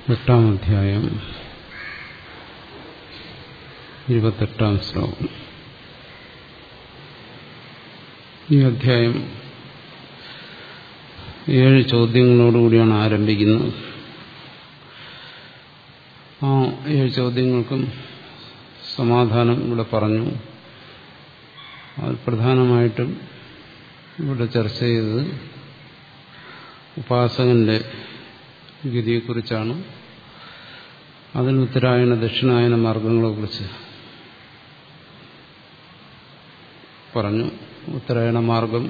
എട്ടാം അധ്യായം ഇരുപത്തെട്ടാം ശ്ലോകം ഈ അധ്യായം ഏഴ് ചോദ്യങ്ങളോടുകൂടിയാണ് ആരംഭിക്കുന്നത് ആ ഏഴ് ചോദ്യങ്ങൾക്കും സമാധാനം ഇവിടെ പറഞ്ഞു അത് പ്രധാനമായിട്ടും ഇവിടെ ചർച്ച ചെയ്തത് ഉപാസകന്റെ ഗതിയെക്കുറിച്ചാണ് അതിന് ഉത്തരായണ ദക്ഷിണായന മാർഗങ്ങളെക്കുറിച്ച് പറഞ്ഞു ഉത്തരായണ മാർഗം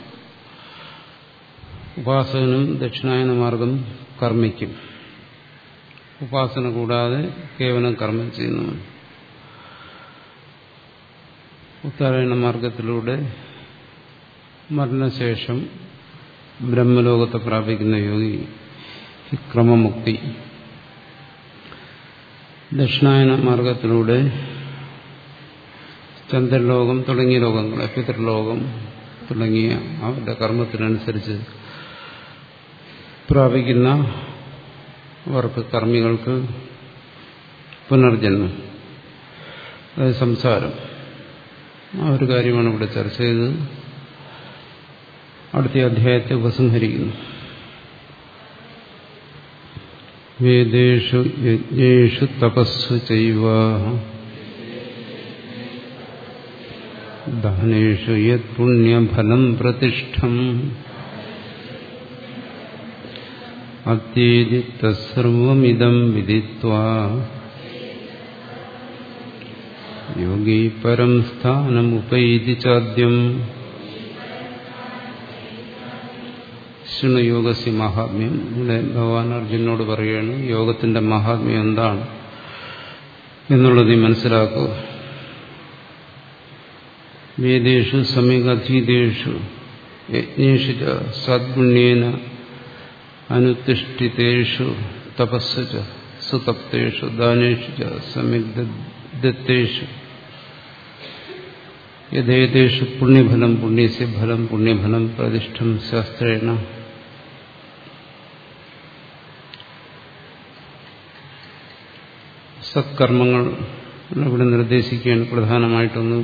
ഉപാസകനും ദക്ഷിണായന മാർഗം കർമ്മിക്കും ഉപാസന കൂടാതെ കേവലം കർമ്മം ചെയ്യുന്നു ഉത്തരായണ മാർഗത്തിലൂടെ മരണശേഷം ബ്രഹ്മലോകത്തെ പ്രാപിക്കുന്ന യോഗി ക്രമമുക്തി ദക്ഷിണായന മാർഗത്തിലൂടെ ചന്ദ്രലോകം തുടങ്ങിയ ലോകങ്ങളെ പിതൃലോകം തുടങ്ങിയ അവരുടെ കർമ്മത്തിനനുസരിച്ച് പ്രാപിക്കുന്ന അവർക്ക് കർമ്മികൾക്ക് പുനർജന്മം അതായത് സംസാരം ആ ഒരു കാര്യമാണ് ഇവിടെ ചർച്ച ചെയ്തത് അടുത്ത അധ്യായത്തെ ഉപസംഹരിക്കുന്നു വേദേഷു യജ്ഞേഷു തപസ്സു ചൈവ ദാനേഷു യത് പുണ്യഫലം പ്രതിഷ്ഠം അത്യേതി തസ്സർവമിദം വിദിത്വാ യോഗി പരം സ്ഥാനമുപൈതി ചാദ്യം ശൃണുയോഗസ്യ മഹാത്മ്യം ഇവിടെ ഭഗവാൻ അർജുനോട് പറയുകയാണ് യോഗത്തിന്റെ മഹാത്മ്യം എന്താണ് എന്നുള്ളത് നീ മനസ്സിലാക്കുക വേദേഷു സമീകധീതേഷു യജ്ഞേഷു സദ്ഗുണ്യേന അനുത്തിഷ്ഠിതേഷു തപസ്സു സുതപ്തേഷു ദാനേഷു സമ്യഗ്ദത്തേഷു യഥേതേഷു പുണ്യഫലം പുണ്യസ്യ ഫലം പുണ്യഫലം പ്രതിഷ്ഠം ശാസ്ത്രേണ സത്കർമ്മങ്ങൾ ഇവിടെ നിർദ്ദേശിക്കുകയാണ് പ്രധാനമായിട്ടൊന്ന്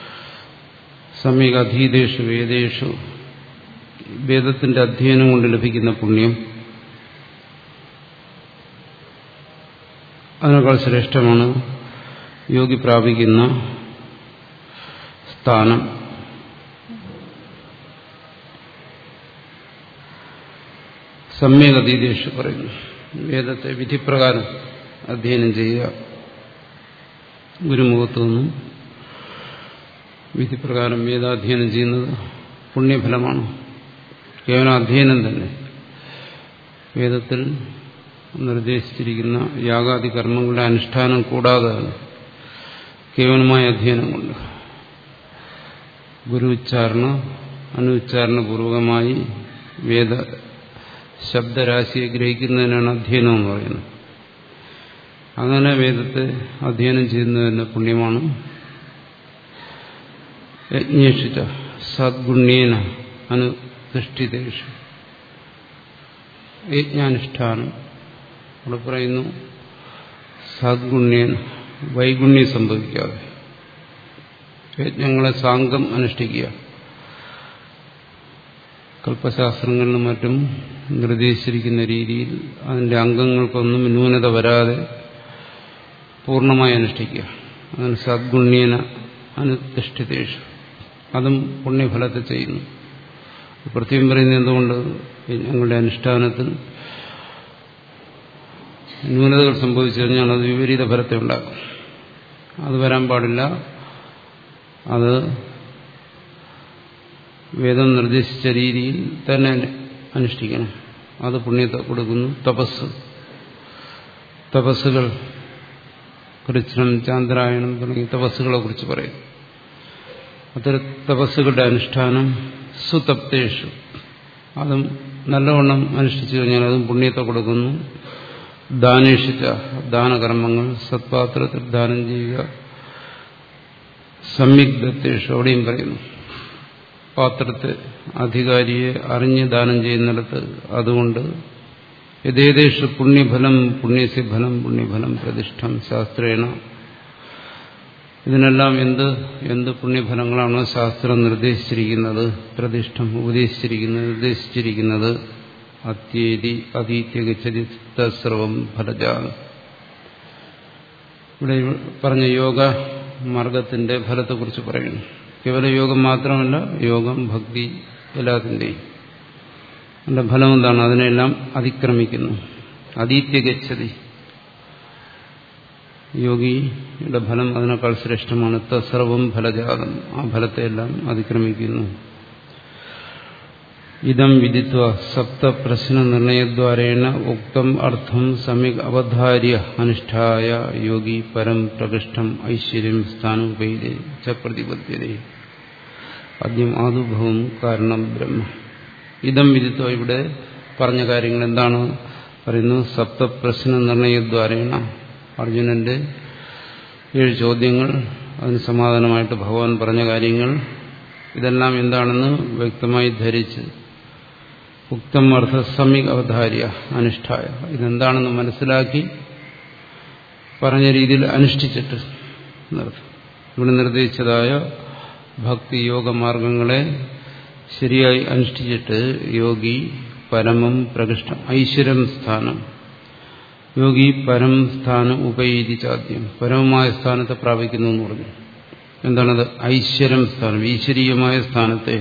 സമീക അധീതേഷു വേദേഷു വേദത്തിന്റെ അധ്യയനം കൊണ്ട് ലഭിക്കുന്ന പുണ്യം അതിനേക്കാൾ ശ്രേഷ്ഠമാണ് യോഗി പ്രാപിക്കുന്ന സ്ഥാനം സമ്യകതീതേഷു പറയുന്നു വേദത്തെ വിധിപ്രകാരം അധ്യയനം ചെയ്യുക ഗുരുമുഖത്തു നിന്നും വിധിപ്രകാരം വേദാധ്യയനം ചെയ്യുന്നത് പുണ്യഫലമാണ് കേവലം അധ്യയനം തന്നെ വേദത്തിൽ നിർദ്ദേശിച്ചിരിക്കുന്ന യാഗാദി കർമ്മങ്ങളുടെ അനുഷ്ഠാനം കൂടാതെ കേവലമായ അധ്യയനം കൊണ്ട് ഗുരു ഉച്ചാരണ അനുച്ചാരണപൂർവകമായി വേദ ശബ്ദരാശിയെ ഗ്രഹിക്കുന്നതിനാണ് അധ്യയനം എന്ന് പറയുന്നത് അങ്ങനെ വേദത്തെ അധ്യയനം ചെയ്യുന്നതിന് പുണ്യമാണ് യജ്ഞേഷിച്ച സദ്ഗുണ്യേന അനുഷ്ഠിതേഷു യജ്ഞാനുഷ്ഠാനം അവിടെ പറയുന്നു സദ്ഗുണ്യേന വൈഗുണ്യം സംഭവിക്കാതെ യജ്ഞങ്ങളെ സാങ്കം അനുഷ്ഠിക്കുക കൽപ്പശാസ്ത്രങ്ങളിലും മറ്റും നിർദ്ദേശിച്ചിരിക്കുന്ന രീതിയിൽ അതിന്റെ അംഗങ്ങൾക്കൊന്നും ന്യൂനത വരാതെ പൂർണ്ണമായി അനുഷ്ഠിക്കുക അങ്ങനെ സദ്ഗുണ്യേന അനുഷ്ഠിതേഷു അതും പുണ്യഫലത്തെ ചെയ്യുന്നു പ്രത്യേകം പറയുന്നത് എന്തുകൊണ്ട് ഞങ്ങളുടെ അനുഷ്ഠാനത്തിൽ ന്യൂനതകൾ സംഭവിച്ചു കഴിഞ്ഞാൽ അത് വിപരീത ഫലത്തെ ഉണ്ടാക്കും അത് വരാൻ പാടില്ല അത് വേദം നിർദ്ദേശിച്ച രീതിയിൽ തന്നെ അനുഷ്ഠിക്കണം അത് പുണ്യത്തെ കൊടുക്കുന്നു തപസ് തപസ്സുകൾ കൃഷ്ണം ചാന്ദ്രായണം തുടങ്ങിയ തപസ്സുകളെ കുറിച്ച് പറയും അത്തരം തപസ്സുകളുടെ അനുഷ്ഠാനം സുതപ്തേഷു അതും നല്ലവണ്ണം അനുഷ്ഠിച്ചു കഴിഞ്ഞാൽ അതും പുണ്യത്തെ കൊടുക്കുന്നു ദാനേഷിച്ച ദാനകർമ്മങ്ങൾ സത്പാത്രത്തിൽ ദാനം ചെയ്യുക സമ്യഗ്ധത്തേഷു അവിടെയും പറയുന്നു പാത്രത്തെ അധികാരിയെ അറിഞ്ഞ് ദാനം ചെയ്യുന്നിടത്ത് അതുകൊണ്ട് യഥേദേഷു പുണ്യഫലം പുണ്യസ്യ ഫലം പുണ്യഫലം പ്രതിഷ്ഠം ശാസ്ത്രേണ ഇതിനെല്ലാം എന്ത് എന്ത് പുണ്യഫലങ്ങളാണോ ശാസ്ത്രം നിർദ്ദേശിച്ചിരിക്കുന്നത് പ്രതിഷ്ഠം ഉപദേശിച്ചിരിക്കുന്നത് നിർദ്ദേശിച്ചിരിക്കുന്നത് അത്യേതി അതീത്യഗതി സർവം ഫലജ ഇവിടെ പറഞ്ഞ യോഗ മാർഗത്തിന്റെ ഫലത്തെക്കുറിച്ച് പറയുന്നു കേവല യോഗം മാത്രമല്ല യോഗം ഭക്തി എല്ലാത്തിൻ്റെയും അതിന്റെ ഫലം എന്താണ് അതിനെല്ലാം അതിക്രമിക്കുന്നു അതീത്യഗതി യോഗിയുടെ ഫലം അതിനേക്കാൾ ശ്രേഷ്ഠമാണ് തസർവം ഫലജാതം ആ ഫലത്തെയെല്ലാം അതിക്രമിക്കുന്നു ഇതം വിദിത്വ സപ്ത പ്രശ്ന നിർണയദ്വാരേണ ഉക്തം അർത്ഥം സമ്യക് അവധാര്യ അനുഷ്ഠായ യോഗി പരം പ്രകൃഷ്ടം ഐശ്വര്യം സ്ഥാനോപേതേ ച പ്രതിപദ്ധ്യതേ ആദ്യം ആദുഭവം കാരണം ബ്രഹ്മ ഇതം വിദിത്വ ഇവിടെ പറഞ്ഞ കാര്യങ്ങൾ എന്താണ് പറയുന്നു സപ്ത പ്രശ്ന നിർണയദ്വാരേണ അർജുനന്റെ ഏഴ് ചോദ്യങ്ങൾ അതിന് സമാധാനമായിട്ട് ഭഗവാൻ പറഞ്ഞ കാര്യങ്ങൾ ഇതെല്ലാം എന്താണെന്ന് വ്യക്തമായി ധരിച്ച് ഉക്തം അർത്ഥ സമീക അവധാര്യ അനുഷ്ഠായ ഇതെന്താണെന്ന് മനസ്സിലാക്കി പറഞ്ഞ രീതിയിൽ അനുഷ്ഠിച്ചിട്ട് ഇവിടെ നിർദ്ദേശിച്ചതായ ഭക്തി യോഗ മാർഗങ്ങളെ ശരിയായി അനുഷ്ഠിച്ചിട്ട് യോഗി പരമം പ്രകൃഷ്ടം ഐശ്വര്യം സ്ഥാനം യോഗി പരം സ്ഥാനം ഉപയോഗിച്ചാദ്യം പരമമായ സ്ഥാനത്തെ പ്രാപിക്കുന്നു എന്ന് പറഞ്ഞു എന്താണത് ഐശ്വര്യം സ്ഥാനം ഈശ്വരീയമായ സ്ഥാനത്തെ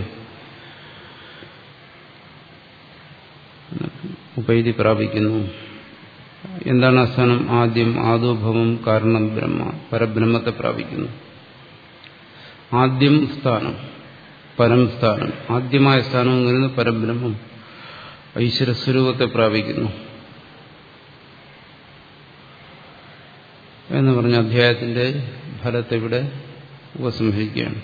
ഉപൈതി പ്രാപിക്കുന്നു എന്താണ് ആ സ്ഥാനം ആദ്യം ആദോഭവം കാരണം ബ്രഹ്മ പരബ്രഹ്മത്തെ പ്രാപിക്കുന്നു ആദ്യം സ്ഥാനം പരം സ്ഥാനം ആദ്യമായ സ്ഥാനം എന്ന് പറയുന്നത് പരബ്രഹ്മം ഐശ്വരസ്വരൂപത്തെ പ്രാപിക്കുന്നു എന്ന് പറഞ്ഞ അധ്യായത്തിന്റെ ഫലത്തെ ഇവിടെ ഉപസംഹരിക്കുകയാണ്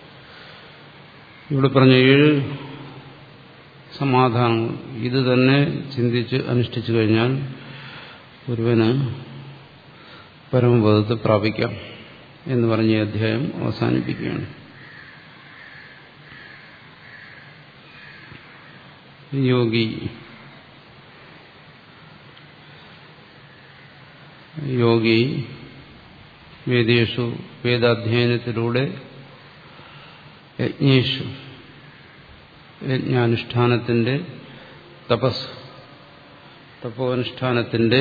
ഇവിടെ പറഞ്ഞ ഏഴ് സമാധാനങ്ങൾ ഇത് തന്നെ ചിന്തിച്ച് അനുഷ്ഠിച്ചു കഴിഞ്ഞാൽ ഒരുവന് പരമപദത്തെ പ്രാപിക്കാം എന്ന് പറഞ്ഞ ഈ അധ്യായം അവസാനിപ്പിക്കുകയാണ് യോഗി യോഗി വേദേഷു വേദാധ്യയനത്തിലൂടെ യജ്ഞേഷു യജ്ഞാനുഷ്ഠാനത്തിന്റെ തപസ് തപോനുഷ്ഠാനത്തിന്റെ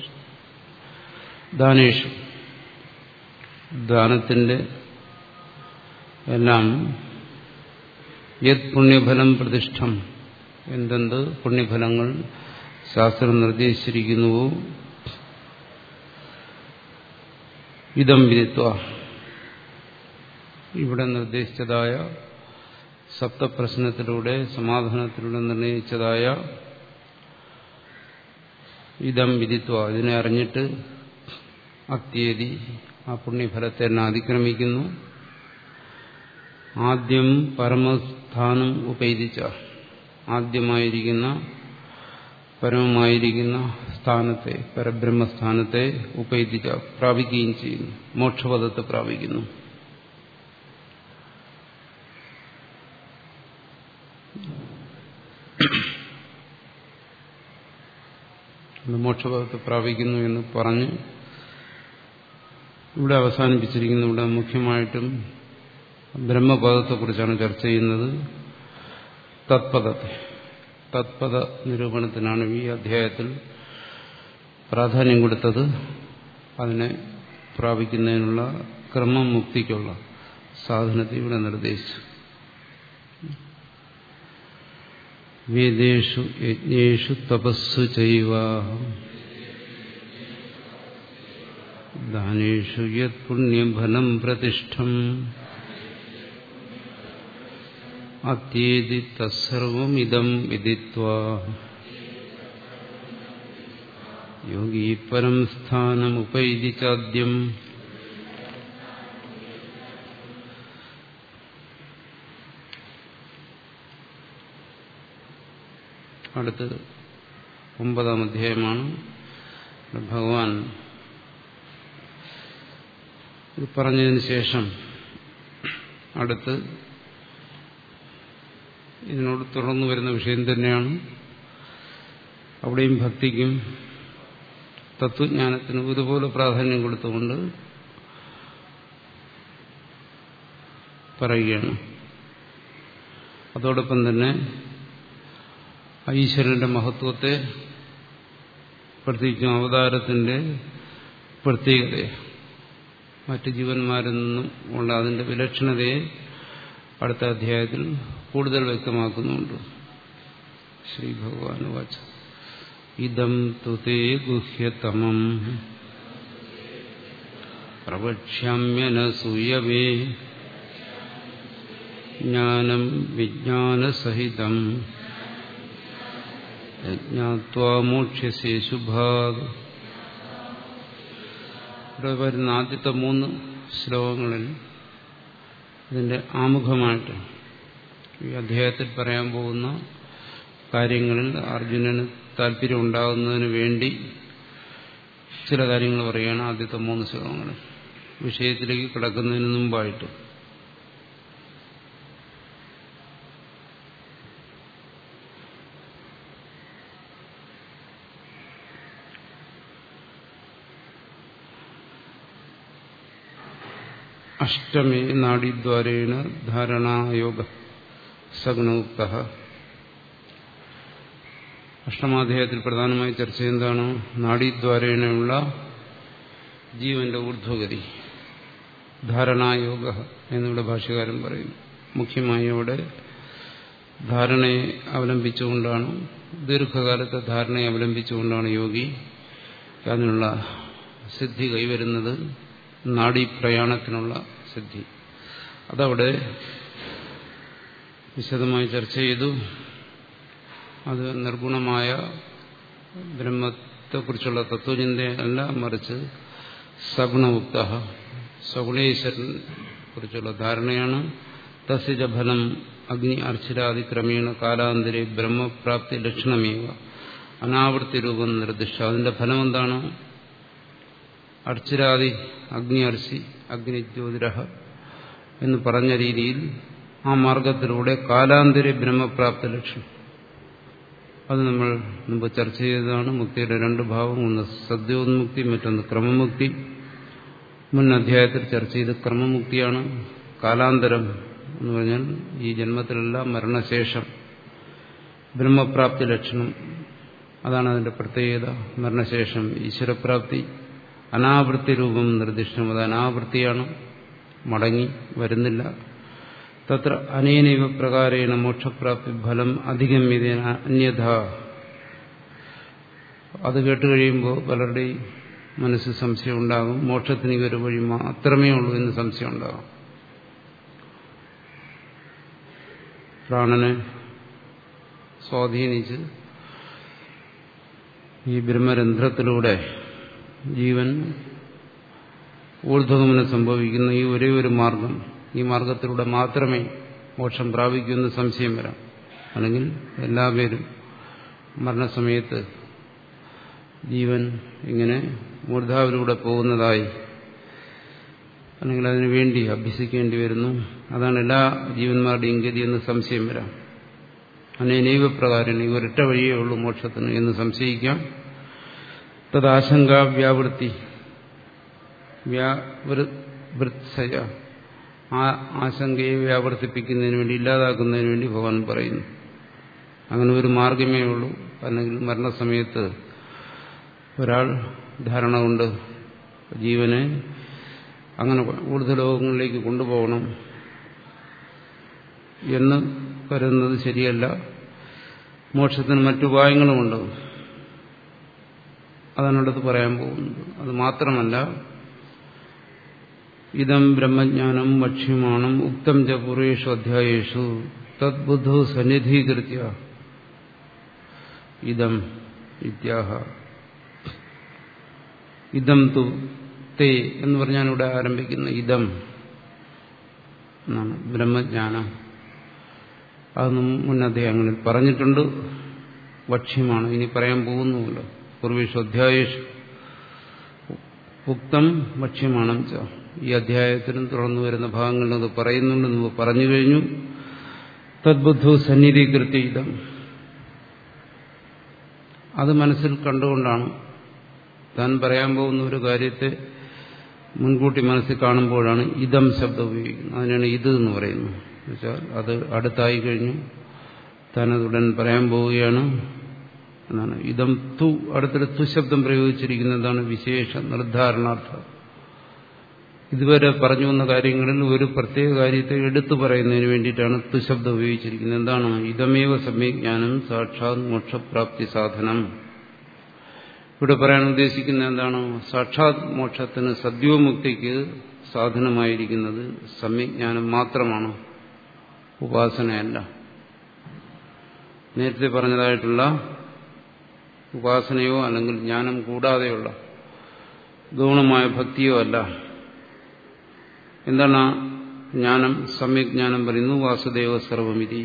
ദാനേഷു ദാനത്തിന്റെ എല്ലാം യത് പുണ്യഫലം പ്രതിഷ്ഠം എന്തെന്ത് പുണ്യഫലങ്ങൾ ശാസ്ത്രം നിർദ്ദേശിച്ചിരിക്കുന്നുവോ ഇതം വിദിത്വ ഇവിടെ നിർദ്ദേശിച്ചതായ സപ്തപ്രശ്നത്തിലൂടെ സമാധാനത്തിലൂടെ നിർണയിച്ചതായ ഇതം വിദിത്വ ഇതിനെ അറിഞ്ഞിട്ട് അത്യേതി ആ പുണ്യഫലത്തെ തന്നെ അതിക്രമിക്കുന്നു ആദ്യം പരമസ്ഥാനം ഉപയോഗിച്ച ആദ്യമായിരിക്കുന്ന പരമമായിരിക്കുന്ന സ്ഥാനത്തെ പരബ്രഹ്മസ്ഥാനത്തെ ഉപയോഗിച്ച പ്രാപിക്കുകയും ചെയ്യുന്നു മോക്ഷപദത്തെ പ്രാപിക്കുന്നു മോക്ഷപദത്തെ പ്രാപിക്കുന്നു എന്ന് പറഞ്ഞ് ഇവിടെ അവസാനിപ്പിച്ചിരിക്കുന്നു ഇവിടെ മുഖ്യമായിട്ടും ബ്രഹ്മപദത്തെക്കുറിച്ചാണ് ചർച്ച ചെയ്യുന്നത് തത്പദത്തെ തത്പദ നിരൂപണത്തിനാണ് ഈ അധ്യായത്തിൽ പ്രാധാന്യം കൊടുത്തത് അതിനെ പ്രാപിക്കുന്നതിനുള്ള ക്രമം മുക്തിക്കുള്ള സാധനത്തെ ഇവിടെ നിർദ്ദേശിച്ചു വേദേഷു യജ്ഞേഷു തപസ്സു ചെയ്വ ദാനേഷു യത് പുണ്യഫലം പ്രതിഷ്ഠം അത്യേതി തത്സർവമിതം വിദിത്വാ യോഗി പരം സ്ഥാനമുപൈതി ചാദ്യം അടുത്ത് ഒമ്പതാം അധ്യായമാണ് ഭഗവാൻ ഇത് പറഞ്ഞതിന് ശേഷം അടുത്ത് ഇതിനോട് തുടർന്നു വരുന്ന വിഷയം തന്നെയാണ് അവിടെയും ഭക്തിക്കും തത്വജ്ഞാനത്തിനും ഇതുപോലെ പ്രാധാന്യം കൊടുത്തുകൊണ്ട് പറയുകയാണ് അതോടൊപ്പം തന്നെ ഈശ്വരന്റെ മഹത്വത്തെ പ്രത്യേകിച്ചും അവതാരത്തിന്റെ പ്രത്യേകതയെ മറ്റ് ജീവന്മാരിൽ നിന്നും ഉള്ള അതിന്റെ വിലക്ഷണതയെ അടുത്ത അധ്യായത്തിൽ കൂടുതൽ വ്യക്തമാക്കുന്നുണ്ട് ശ്രീ ഭഗവാൻ വാച ഇതം തുതേ ഗുഹ്യതമം പ്രവക്ഷ്യാമ്യനസൂയവേ ജ്ഞാനം വിജ്ഞാനസഹിതം ജ്ഞാത്വാ മോക്ഷ്യസേ ശുഭാഗ് ഇവിടെ വരുന്ന ആദ്യത്തെ മൂന്ന് ശ്ലോകങ്ങളിൽ ഇതിന്റെ ആമുഖമായിട്ട് ഈ അധ്യായത്തിൽ പറയാൻ പോകുന്ന കാര്യങ്ങളിൽ അർജുനന് താല്പര്യം ഉണ്ടാകുന്നതിന് വേണ്ടി ചില കാര്യങ്ങൾ പറയുകയാണ് ആദ്യത്തെ മൂന്ന് ശ്ലോകങ്ങൾ വിഷയത്തിലേക്ക് കിടക്കുന്നതിന് മുമ്പായിട്ട് അഷ്ടമേ നാഡീദ്വാരേണ ധാരണായോഗ സഗുണോക്ത അഷ്ടമാധ്യായത്തിൽ പ്രധാനമായി ചർച്ച എന്താണ് നാഡീദ്വാരേണയുള്ള ജീവന്റെ ഊർധ്വഗതി ധാരണായോഗ എന്നിവിടെ ഭാഷകാരൻ പറയുന്നു മുഖ്യമായി അവിടെ ധാരണയെ അവലംബിച്ചുകൊണ്ടാണ് ദീർഘകാലത്തെ ധാരണയെ അവലംബിച്ചുകൊണ്ടാണ് യോഗി അതിനുള്ള സിദ്ധി കൈവരുന്നത് നാഡീപ്രയാണത്തിനുള്ള സിദ്ധി അതവിടെ വിശദമായി ചർച്ച ചെയ്തു അത് നിർഗുണമായ ബ്രഹ്മത്തെക്കുറിച്ചുള്ള തത്വചിന്തയല്ല മറിച്ച് സഗുണമുക്ത സഗുണേശ്വരൻ കുറിച്ചുള്ള ധാരണയാണ് തസ്യജ ഫലം അഗ്നി അർച്ചിരാതിക്രമേണ കാലാന്തരെ ബ്രഹ്മപ്രാപ്തി ലക്ഷണമേവ അനാവൃത്തി രൂപം നിർദ്ദിഷ്ട അതിന്റെ ഫലം എന്താണ് അർച്ചിരാതി അഗ്നി അർച്ചി അഗ്നിജ്യോതിരഹ എന്ന് പറഞ്ഞ രീതിയിൽ ആ മാർഗത്തിലൂടെ കാലാന്തര ബ്രഹ്മപ്രാപ്ത ലക്ഷ്യം അത് നമ്മൾ മുമ്പ് ചർച്ച ചെയ്തതാണ് മുക്തിയുടെ രണ്ട് ഭാവം ഒന്ന് സദ്യോന്മുക്തി മറ്റൊന്ന് ക്രമമുക്തി മുൻ അധ്യായത്തിൽ ചർച്ച ചെയ്ത് ക്രമമുക്തിയാണ് കാലാന്തരം എന്ന് പറഞ്ഞാൽ ഈ ജന്മത്തിലെല്ലാം മരണശേഷം ബ്രഹ്മപ്രാപ്തി ലക്ഷണം അതാണ് അതിന്റെ പ്രത്യേകത മരണശേഷം ഈശ്വരപ്രാപ്തി അനാവൃത്തി രൂപം നിർദ്ദിഷ്ടം അത് അനാവൃത്തിയാണ് മടങ്ങി വരുന്നില്ല തത്ര അനേനൈവ പ്രകാരേണ മോക്ഷപ്രാപ്തി ഫലം അധിഗമ്യതേന അന്യഥ അത് കേട്ടുകഴിയുമ്പോൾ പലരുടെയും മനസ്സിൽ സംശയം ഉണ്ടാകും മോക്ഷത്തിന് ഈ ഒരു വഴി മാത്രമേ ഉള്ളൂ എന്ന് സംശയം ഉണ്ടാകും പ്രാണനെ സ്വാധീനിച്ച് ഈ ബ്രഹ്മരന്ധ്രത്തിലൂടെ ജീവൻ ഊർധ്വഗമനം സംഭവിക്കുന്ന ഈ ഒരേ ഒരു മാർഗം ഈ മാർഗത്തിലൂടെ മാത്രമേ മോക്ഷം പ്രാപിക്കുമെന്ന് സംശയം വരാം അല്ലെങ്കിൽ എല്ലാവരും മരണസമയത്ത് ജീവൻ ഇങ്ങനെ മൂർധാവിലൂടെ പോകുന്നതായി അല്ലെങ്കിൽ അതിനു വേണ്ടി അഭ്യസിക്കേണ്ടി വരുന്നു അതാണ് എല്ലാ ജീവന്മാരുടെയും ഗതി എന്ന് സംശയം വരാം അനേനൈവ പ്രകാരം ഈ ഒരൊറ്റ വഴിയേ ഉള്ളൂ മോക്ഷത്തിന് എന്ന് സംശയിക്കാം തദാശങ്ക വ്യാവൃത്തി വ്യാവൃത്സയ ആ ആശങ്കയെ വ്യാവർത്തിപ്പിക്കുന്നതിന് വേണ്ടി ഇല്ലാതാക്കുന്നതിന് വേണ്ടി ഭഗവാൻ പറയുന്നു അങ്ങനെ ഒരു മാർഗമേ ഉള്ളൂ അല്ലെങ്കിൽ മരണസമയത്ത് ഒരാൾ ധാരണ കൊണ്ട് ജീവനെ അങ്ങനെ കൂടുതൽ ലോകങ്ങളിലേക്ക് കൊണ്ടുപോകണം എന്ന് കരുതുന്നത് ശരിയല്ല മോക്ഷത്തിന് മറ്റുപായങ്ങളുമുണ്ട് അതാണ് അടുത്ത് പറയാൻ പോകുന്നത് അത് മാത്രമല്ല ഇതം ബ്രഹ്മജ്ഞാനം ഭക്ഷ്യമാണം ഉക്തം ച പൂർവേഷു അധ്യായേഷു തദ്ബുദ്ധു സന്നിധീകൃത്യ ഇതം ഇത്യാഹ ഇതം തു തേ എന്ന് പറഞ്ഞാണ് ഇവിടെ ആരംഭിക്കുന്ന ഇതം എന്നാണ് ബ്രഹ്മജ്ഞാനം അതൊന്നും മുൻ അദ്ദേഹങ്ങളിൽ പറഞ്ഞിട്ടുണ്ട് ഭക്ഷ്യമാണ് ഇനി പറയാൻ പോകുന്നുമുണ്ട് പൂർവേഷു അധ്യായേഷു ഉക്തം ഭക്ഷ്യമാണ് ഈ അധ്യായത്തിലും തുടർന്നു വരുന്ന ഭാഗങ്ങളിൽ അത് പറയുന്നുണ്ട് നമ്മൾ പറഞ്ഞു കഴിഞ്ഞു തദ്ബുദ്ധു സന്നിധീകൃത്യതം അത് മനസ്സിൽ കണ്ടുകൊണ്ടാണ് താൻ പറയാൻ പോകുന്ന ഒരു കാര്യത്തെ മുൻകൂട്ടി മനസ്സിൽ കാണുമ്പോഴാണ് ഇതം ശബ്ദം ഉപയോഗിക്കുന്നത് അതിനാണ് ഇത് എന്ന് പറയുന്നത് എന്നുവെച്ചാൽ അത് അടുത്തായി കഴിഞ്ഞു താനത് ഉടൻ പറയാൻ പോവുകയാണ് എന്നാണ് ഇതം തു അടുത്തൊരു തു ശബ്ദം പ്രയോഗിച്ചിരിക്കുന്നതാണ് വിശേഷ നിർദ്ധാരണാർത്ഥം ഇതുവരെ പറഞ്ഞു വന്ന കാര്യങ്ങളിൽ ഒരു പ്രത്യേക കാര്യത്തെ എടുത്തു പറയുന്നതിന് വേണ്ടിയിട്ടാണ് തു ശബ്ദം ഉപയോഗിച്ചിരിക്കുന്നത് എന്താണ് ഇതമേവ സമ്യജ്ഞാനം സാക്ഷാത് മോക്ഷപ്രാപ്തി സാധനം ഇവിടെ പറയാൻ ഉദ്ദേശിക്കുന്നത് എന്താണ് സാക്ഷാത് മോക്ഷത്തിന് സദ്യോമുക്തിക്ക് സാധനമായിരിക്കുന്നത് സമ്യജ്ഞാനം മാത്രമാണ് ഉപാസനയല്ല നേരത്തെ പറഞ്ഞതായിട്ടുള്ള ഉപാസനയോ അല്ലെങ്കിൽ ജ്ഞാനം കൂടാതെയുള്ള ഗൗണമായ ഭക്തിയോ അല്ല എന്താണ് ജ്ഞാനം സമ്യജ്ഞാനം പറയുന്നു വാസുദേവ സർവമിതി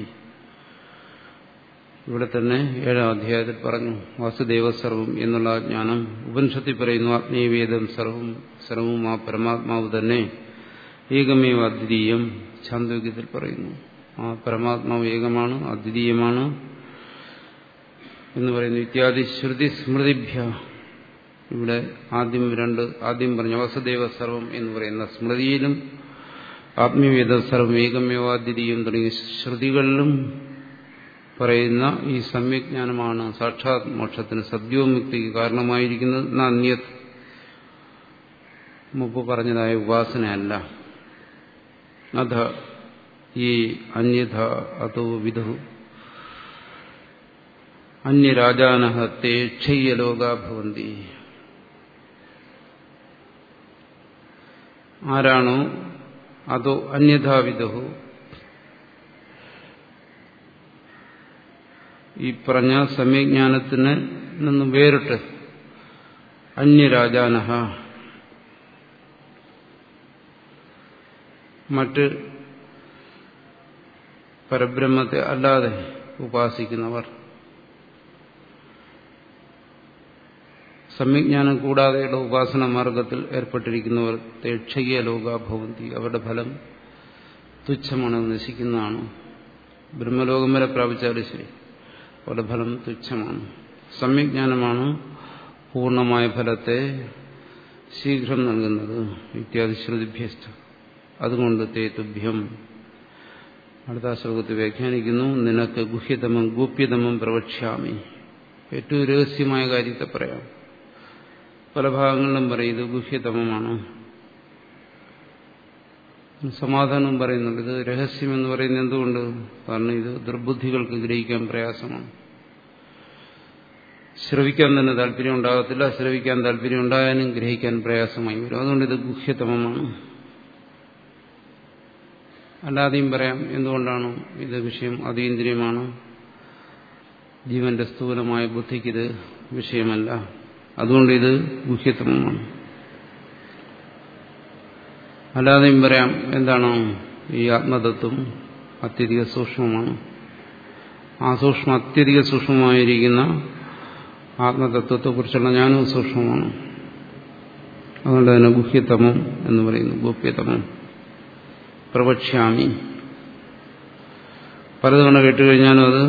ഇവിടെ തന്നെ ഏഴാം അധ്യായത്തിൽ പറഞ്ഞു വാസുദേവ സർവം എന്നുള്ള ജ്ഞാനം ഉപനിഷത്തിൽ പറയുന്നു ആത്മീയവേദം സർവം സർവവും ആ പരമാത്മാവ് തന്നെ ഏകമേവ അദ്വിതീയം ഛാന്തോഗ്യത്തിൽ പറയുന്നു ആ പരമാത്മാവ് ഏകമാണ് അദ്വിതീയമാണ് എന്ന് പറയുന്നു ഇത്യാദി ശ്രുതി സ്മൃതിഭ്യ ഇവിടെ ആദ്യം രണ്ട് ആദ്യം പറഞ്ഞു വസുദേവ സർവം എന്ന് പറയുന്ന സ്മൃതിയിലും ആത്മീയവേദ സർവം ഏകമേവാദ്വിതീയം തുടങ്ങിയ ശ്രുതികളിലും പറയുന്ന ഈ സമ്യജ്ഞാനമാണ് സാക്ഷാത് മോക്ഷത്തിന് സദ്യോമുക്തിക്ക് കാരണമായിരിക്കുന്നത് അന്യത് മുമ്പ് പറഞ്ഞതായ ഉപാസനയല്ല അധ ഈ അന്യഥ അതോ വിധു അന്യരാജാന തേ ക്ഷയ്യലോകാ ഭവന്തി ആരാണോ അതോ അന്യഥാവിധു ഈ പറഞ്ഞ സമ്യജ്ഞാനത്തിന് നിന്നും വേറിട്ട് അന്യരാജാനഹ മറ്റ് പരബ്രഹ്മത്തെ അല്ലാതെ ഉപാസിക്കുന്നവർ സമ്യജ്ഞാനം കൂടാതെയുള്ള ഉപാസന മാർഗത്തിൽ ഏർപ്പെട്ടിരിക്കുന്നവർ തേക്ഷയ്യ ലോകാഭവന്തി അവരുടെ ഫലം തുച്ഛമാണ് നശിക്കുന്നതാണ് ബ്രഹ്മലോകം വരെ പ്രാപിച്ചാലും ശരി അവരുടെ ഫലം തുച്ഛമാണ് സമ്യജ്ഞാനമാണ് പൂർണ്ണമായ ഫലത്തെ ശീഘ്രം നൽകുന്നത് ഇത്യാദി ശ്രുതിഭ്യസ്ഥ അതുകൊണ്ട് തേ തുഭ്യം അടുത്ത ശ്ലോകത്തിൽ വ്യാഖ്യാനിക്കുന്നു നിനക്ക് ഗുഹ്യതമം ഗോപ്യതമം പ്രവക്ഷ്യാമി ഏറ്റവും രഹസ്യമായ കാര്യത്തെ പറയാം പല ഭാഗങ്ങളിലും പറയും ഇത് ഗുഹ്യതമമാണ് സമാധാനം പറയുന്നുണ്ട് ഇത് രഹസ്യമെന്ന് പറയുന്നത് എന്തുകൊണ്ട് കാരണം ഇത് ദുർബുദ്ധികൾക്ക് ഗ്രഹിക്കാൻ പ്രയാസമാണ് ശ്രവിക്കാൻ തന്നെ താല്പര്യം ഉണ്ടാകത്തില്ല ശ്രവിക്കാൻ താല്പര്യം ഉണ്ടായാലും ഗ്രഹിക്കാൻ പ്രയാസമായി വരും അതുകൊണ്ട് ഇത് ഗുഹ്യതമമാണ് അല്ലാതെയും പറയാം എന്തുകൊണ്ടാണ് ഇത് വിഷയം അതീന്ദ്രിയമാണ് ജീവന്റെ സ്ഥൂലമായ ബുദ്ധിക്കിത് വിഷയമല്ല അതുകൊണ്ട് ഇത് ഗുഹ്യതമമാണ് അല്ലാതെയും പറയാം എന്താണ് ഈ ആത്മതത്വം അത്യധിക സൂക്ഷ്മമാണ് ആ സൂക്ഷ്മ അത്യധിക സൂക്ഷ്മമായിരിക്കുന്ന ആത്മതത്വത്തെക്കുറിച്ചുള്ള ജ്ഞാനവും സൂക്ഷ്മമാണ് അതുകൊണ്ട് തന്നെ ഗുഹ്യതമം എന്ന് പറയുന്നു ഗോപ്യതമം പ്രവക്ഷ്യാമി പലതവണ കേട്ടുകഴിഞ്ഞാലും അത്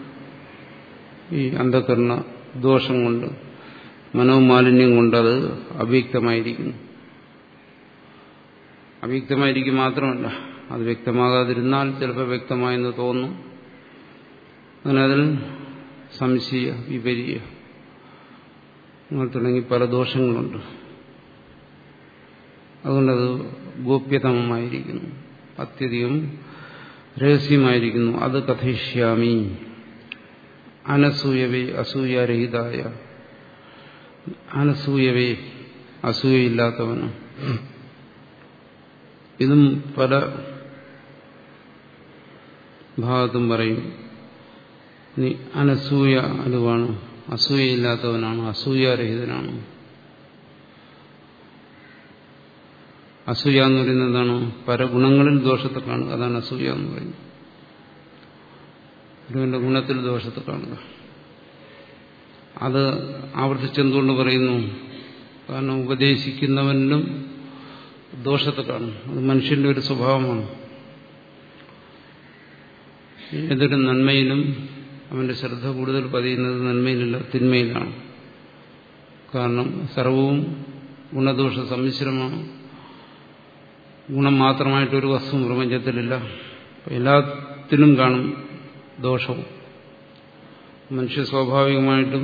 ഈ അന്ധകരണ ദോഷം കൊണ്ട് മനോമാലിന്യം കൊണ്ടത് അവ്യക്തമായിരിക്കുന്നു അവ്യക്തമായിരിക്കും മാത്രമല്ല അത് വ്യക്തമാകാതിരുന്നാൽ ചിലപ്പോൾ വ്യക്തമായെന്ന് തോന്നും അങ്ങനെ അതിൽ സംശയ വിപരീയ അങ്ങനെ തുടങ്ങി പല ദോഷങ്ങളുണ്ട് അതുകൊണ്ടത് ഗോപ്യതമമായിരിക്കുന്നു അത്യധികം രഹസ്യമായിരിക്കുന്നു അത് കഥയിഷ്യാമി അനസൂയവേ അസൂയാരഹിതായ അനസൂയവേ അസൂയയില്ലാത്തവന് ഇതും പല ഭാഗത്തും പറയും നീ അനസൂയ അനുവാണ് അസൂയയില്ലാത്തവനാണ് അസൂയാരഹിതനാണ് അസൂയ എന്ന് പറയുന്നത് എന്താണ് പരഗുണങ്ങളിൽ ദോഷത്തെ കാണുക അതാണ് അസൂയ എന്ന് പറയുന്നത് ഗുരുവിന്റെ ഗുണത്തിൽ ദോഷത്തെ കാണുക അത് ആവർത്തിച്ചെന്തുകൊണ്ട് പറയുന്നു കാരണം ഉപദേശിക്കുന്നവനിലും ദോഷത്തെ കാണും അത് മനുഷ്യന്റെ ഒരു സ്വഭാവമാണ് ഏതൊരു നന്മയിലും അവന്റെ ശ്രദ്ധ കൂടുതൽ പതിയുന്നത് നന്മയിലല്ല തിന്മയിലാണ് കാരണം സർവവും ഗുണദോഷ സമ്മിശ്രമാണ് ഗുണം മാത്രമായിട്ടൊരു വസ്തു പ്രപഞ്ചത്തിലില്ല എല്ലാത്തിനും കാണും ദോഷവും മനുഷ്യ സ്വാഭാവികമായിട്ടും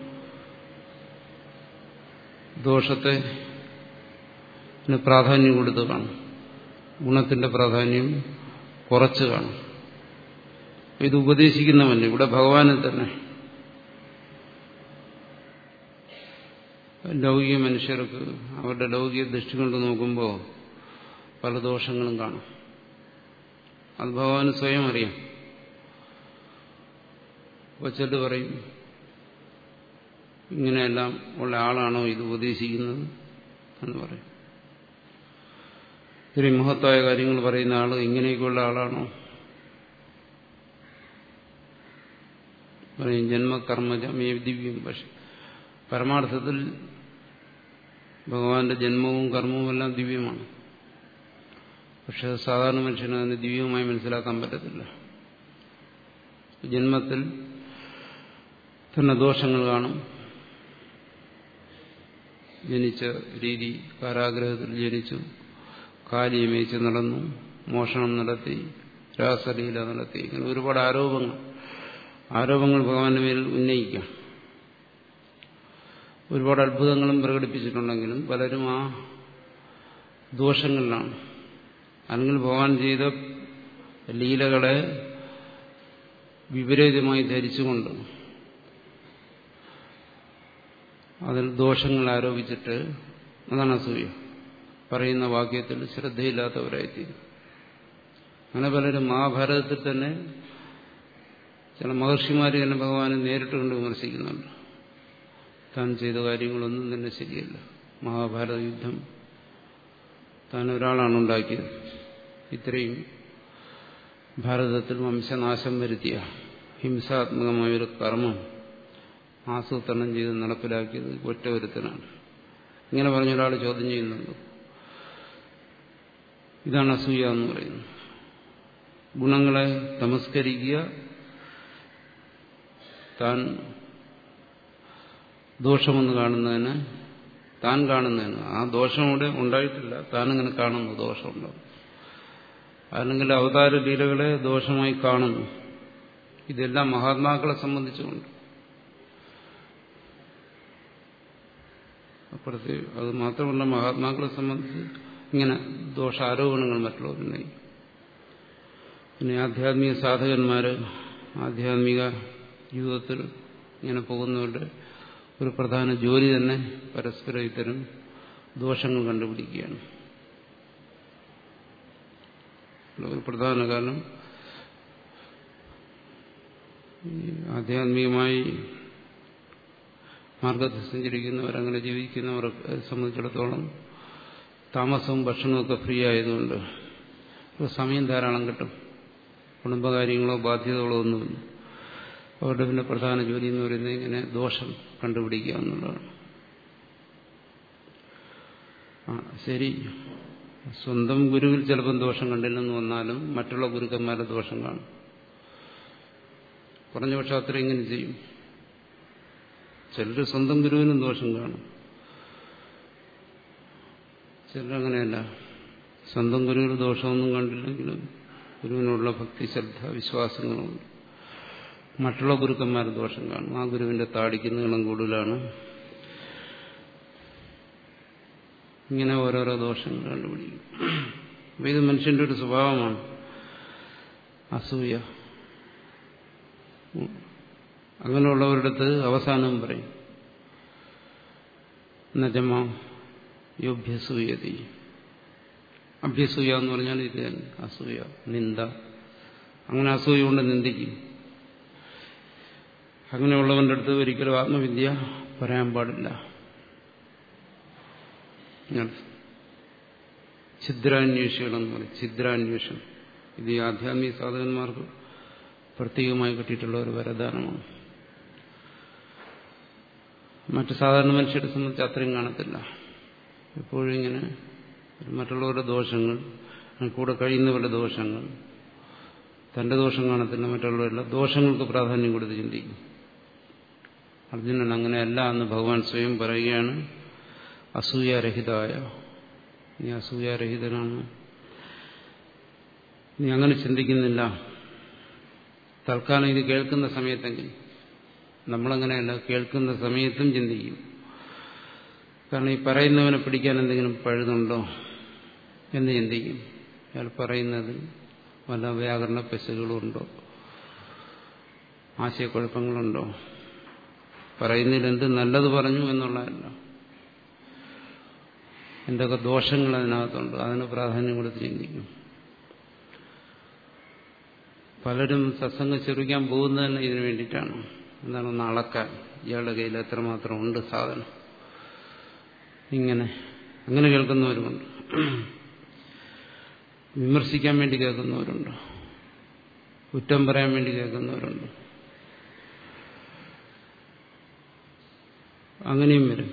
ദോഷത്തെ പ്രാധാന്യം കൊടുത്ത് കാണും ഗുണത്തിന്റെ പ്രാധാന്യം കുറച്ച് കാണും ഇത് ഉപദേശിക്കുന്നവൻ ഇവിടെ ഭഗവാനെ തന്നെ ലൗകിക മനുഷ്യർക്ക് അവരുടെ ലൗകിക ദൃഷ്ടി കൊണ്ട് നോക്കുമ്പോൾ പല ദോഷങ്ങളും കാണും അത് ഭഗവാന് സ്വയം അറിയാം കൊച്ചല് പറയും ഇങ്ങനെയെല്ലാം ഉള്ള ആളാണോ ഇത് ഉപദേശിക്കുന്നത് എന്ന് പറയും ഇത്രയും മഹത്തായ കാര്യങ്ങൾ പറയുന്ന ആള് ഇങ്ങനെയൊക്കെയുള്ള ആളാണോ പറയും ജന്മകർമ്മജമേ ദിവ്യം പക്ഷെ പരമാർത്ഥത്തിൽ ഭഗവാന്റെ ജന്മവും കർമ്മവും എല്ലാം ദിവ്യമാണ് പക്ഷെ സാധാരണ മനുഷ്യന് അതിന് ദിവ്യമായി മനസ്സിലാക്കാൻ പറ്റത്തില്ല ജന്മത്തിൽ തന്നെ ദോഷങ്ങൾ കാണും ജനിച്ച രീതി കാരാഗ്രഹത്തിൽ ജനിച്ചു കാലിയമേച്ച് നടന്നു മോഷണം നടത്തി രാസലീല നടത്തി ഇങ്ങനെ ഒരുപാട് ആരോപങ്ങൾ ആരോപങ്ങൾ ഭഗവാന്റെ മേൽ ഉന്നയിക്കാം ഒരുപാട് അത്ഭുതങ്ങളും പ്രകടിപ്പിച്ചിട്ടുണ്ടെങ്കിലും പലരും ആ ദോഷങ്ങളിലാണ് അല്ലെങ്കിൽ ഭഗവാൻ ചെയ്ത ലീലകളെ വിപരീതമായി ധരിച്ചുകൊണ്ട് അതിൽ ദോഷങ്ങൾ ആരോപിച്ചിട്ട് അതാണ് അസൂയ പറയുന്ന വാക്യത്തിൽ ശ്രദ്ധയില്ലാത്തവരായിത്തീരും അങ്ങനെ പലരും മഹാഭാരതത്തിൽ തന്നെ ചില മഹർഷിമാർ തന്നെ ഭഗവാനെ നേരിട്ട് കൊണ്ട് വിമർശിക്കുന്നുണ്ട് താൻ ചെയ്ത കാര്യങ്ങളൊന്നും തന്നെ ശരിയല്ല മഹാഭാരത യുദ്ധം താൻ ഒരാളാണ് ഉണ്ടാക്കിയത് ഇത്രയും ഭാരതത്തിൽ വംശനാശം വരുത്തിയ ഹിംസാത്മകമായൊരു കർമ്മം ആസൂത്രണം ചെയ്ത് നടപ്പിലാക്കിയത് ഒറ്റ ഒരുത്തനാണ് ഇങ്ങനെ പറഞ്ഞ ഒരാൾ ചോദ്യം ചെയ്യുന്നുണ്ട് ഇതാണ് അസൂയ എന്ന് പറയുന്നത് ഗുണങ്ങളെ തമസ്കരിക്കുക താൻ ദോഷമെന്ന് കാണുന്നതിന് താൻ കാണുന്നതിന് ആ ദോഷം ഇവിടെ ഉണ്ടായിട്ടില്ല താനിങ്ങനെ കാണുന്നു ദോഷമുണ്ടാവും അല്ലെങ്കിൽ അവതാര ലീലകളെ ദോഷമായി കാണുന്നു ഇതെല്ലാം മഹാത്മാക്കളെ സംബന്ധിച്ചുകൊണ്ട് അപ്പുറത്ത് അത് മാത്രമല്ല മഹാത്മാക്കളെ സംബന്ധിച്ച് ഇങ്ങനെ ദോഷാരോപണങ്ങൾ മറ്റുള്ളവരുണ്ടായി പിന്നെ ആധ്യാത്മിക സാധകന്മാര് ആധ്യാത്മിക ജീവിതത്തിൽ ഇങ്ങനെ പോകുന്നവരുടെ ഒരു പ്രധാന ജോലി തന്നെ പരസ്പരം ഇത്തരം ദോഷങ്ങൾ കണ്ടുപിടിക്കുകയാണ് ഒരു പ്രധാന കാരണം ആധ്യാത്മികമായി മാർഗത്തിൽ സഞ്ചരിക്കുന്നവരങ്ങനെ ജീവിക്കുന്നവരെ സംബന്ധിച്ചിടത്തോളം താമസവും ഭക്ഷണവും ഒക്കെ ഫ്രീ ആയതുകൊണ്ട് സമയം ധാരാളം കിട്ടും കുടുംബകാര്യങ്ങളോ ബാധ്യതകളോ ഒന്നുമില്ല അവരുടെ പിന്നെ പ്രധാന ജോലി എന്ന് പറയുന്നത് ഇങ്ങനെ ദോഷം കണ്ടുപിടിക്കുക എന്നുള്ളതാണ് ആ ശരി സ്വന്തം ഗുരുവിൽ ചിലപ്പം ദോഷം കണ്ടില്ലെന്ന് വന്നാലും മറ്റുള്ള ഗുരുക്കന്മാരുടെ ദോഷം കാണും കുറഞ്ഞ പക്ഷം അത്ര ഇങ്ങനെ ചെയ്യും ചിലർ സ്വന്തം ഗുരുവിനും ദോഷം കാണും ചിലരങ്ങനെയല്ല സ്വന്തം ഗുരുവിൽ ദോഷമൊന്നും കണ്ടില്ലെങ്കിലും ഗുരുവിനുള്ള ഭക്തി ശ്രദ്ധ വിശ്വാസങ്ങളുണ്ട് മറ്റുള്ള ഗുരുക്കന്മാർ ദോഷം കാണും ആ ഗുരുവിന്റെ താടിക്ക് നീളം കൂടുതലാണ് ഇങ്ങനെ ഓരോരോ ദോഷങ്ങൾ കണ്ടുപിടിക്കും അപ്പൊ ഇത് മനുഷ്യന്റെ ഒരു സ്വഭാവമാണ് അസൂയ അങ്ങനെയുള്ളവരുടെ അവസാനം പറയും നജമ യോഭ്യസൂയതി അഭ്യസൂയ എന്ന് പറഞ്ഞാൽ ഇത് തന്നെ അസൂയ നിന്ദ അങ്ങനെ അസൂയ കൊണ്ട് നിന്ദിക്കും അങ്ങനെയുള്ളവന്റെ അടുത്ത് ഒരിക്കലും ആത്മവിദ്യ പറയാൻ പാടില്ല ഛിദ്രാന്വേഷികളെന്ന് പറയും ഛിദ്രാന്വേഷണം ഇത് ഈ ആധ്യാത്മിക സാധകന്മാർക്ക് പ്രത്യേകമായി കിട്ടിയിട്ടുള്ള ഒരു വരദാനമാണ് മറ്റു സാധാരണ മനുഷ്യരെ സംബന്ധിച്ച് അത്രയും കാണത്തില്ല എപ്പോഴും ഇങ്ങനെ മറ്റുള്ളവരുടെ ദോഷങ്ങൾ കൂടെ കഴിയുന്നവരുടെ ദോഷങ്ങൾ തന്റെ ദോഷം കാണത്തില്ല മറ്റുള്ളവരല്ല ദോഷങ്ങൾക്ക് പ്രാധാന്യം കൊടുത്ത് ചിന്തിക്കും അർജുനൻ അങ്ങനെയല്ല എന്ന് ഭഗവാൻ സ്വയം പറയുകയാണ് അസൂയാരഹിതായ നീ അസൂയാരഹിതനാണ് നീ അങ്ങനെ ചിന്തിക്കുന്നില്ല തൽക്കാലം ഇത് കേൾക്കുന്ന സമയത്തെങ്കിൽ നമ്മളങ്ങനെയല്ല കേൾക്കുന്ന സമയത്തും ചിന്തിക്കും കാരണം ഈ പറയുന്നവനെ പിടിക്കാൻ എന്തെങ്കിലും പഴുതുണ്ടോ എന്ന് ചിന്തിക്കും അയാൾ പറയുന്നതിൽ വല്ല വ്യാകരണ പെശകളുണ്ടോ ആശയക്കുഴപ്പങ്ങളുണ്ടോ പറയുന്നതിൽ എന്ത് നല്ലത് പറഞ്ഞു എന്നുള്ളതല്ല എന്തൊക്കെ ദോഷങ്ങൾ അതിനകത്തുണ്ട് അതിന് പ്രാധാന്യം കൊടുത്ത് ചിന്തിക്കും പലരും സത്സംഗം ചെറുക്കാൻ പോകുന്നത് തന്നെ ഇതിനു വേണ്ടിയിട്ടാണ് എന്താണ് ഒന്ന് അളക്കാൻ ഇയാളുടെ കയ്യിൽ എത്രമാത്രം ഉണ്ട് സാധനം ഇങ്ങനെ അങ്ങനെ കേൾക്കുന്നവരുമുണ്ട് വിമർശിക്കാൻ വേണ്ടി കേൾക്കുന്നവരുണ്ട് കുറ്റം പറയാൻ വേണ്ടി കേൾക്കുന്നവരുണ്ട് അങ്ങനെയും വരും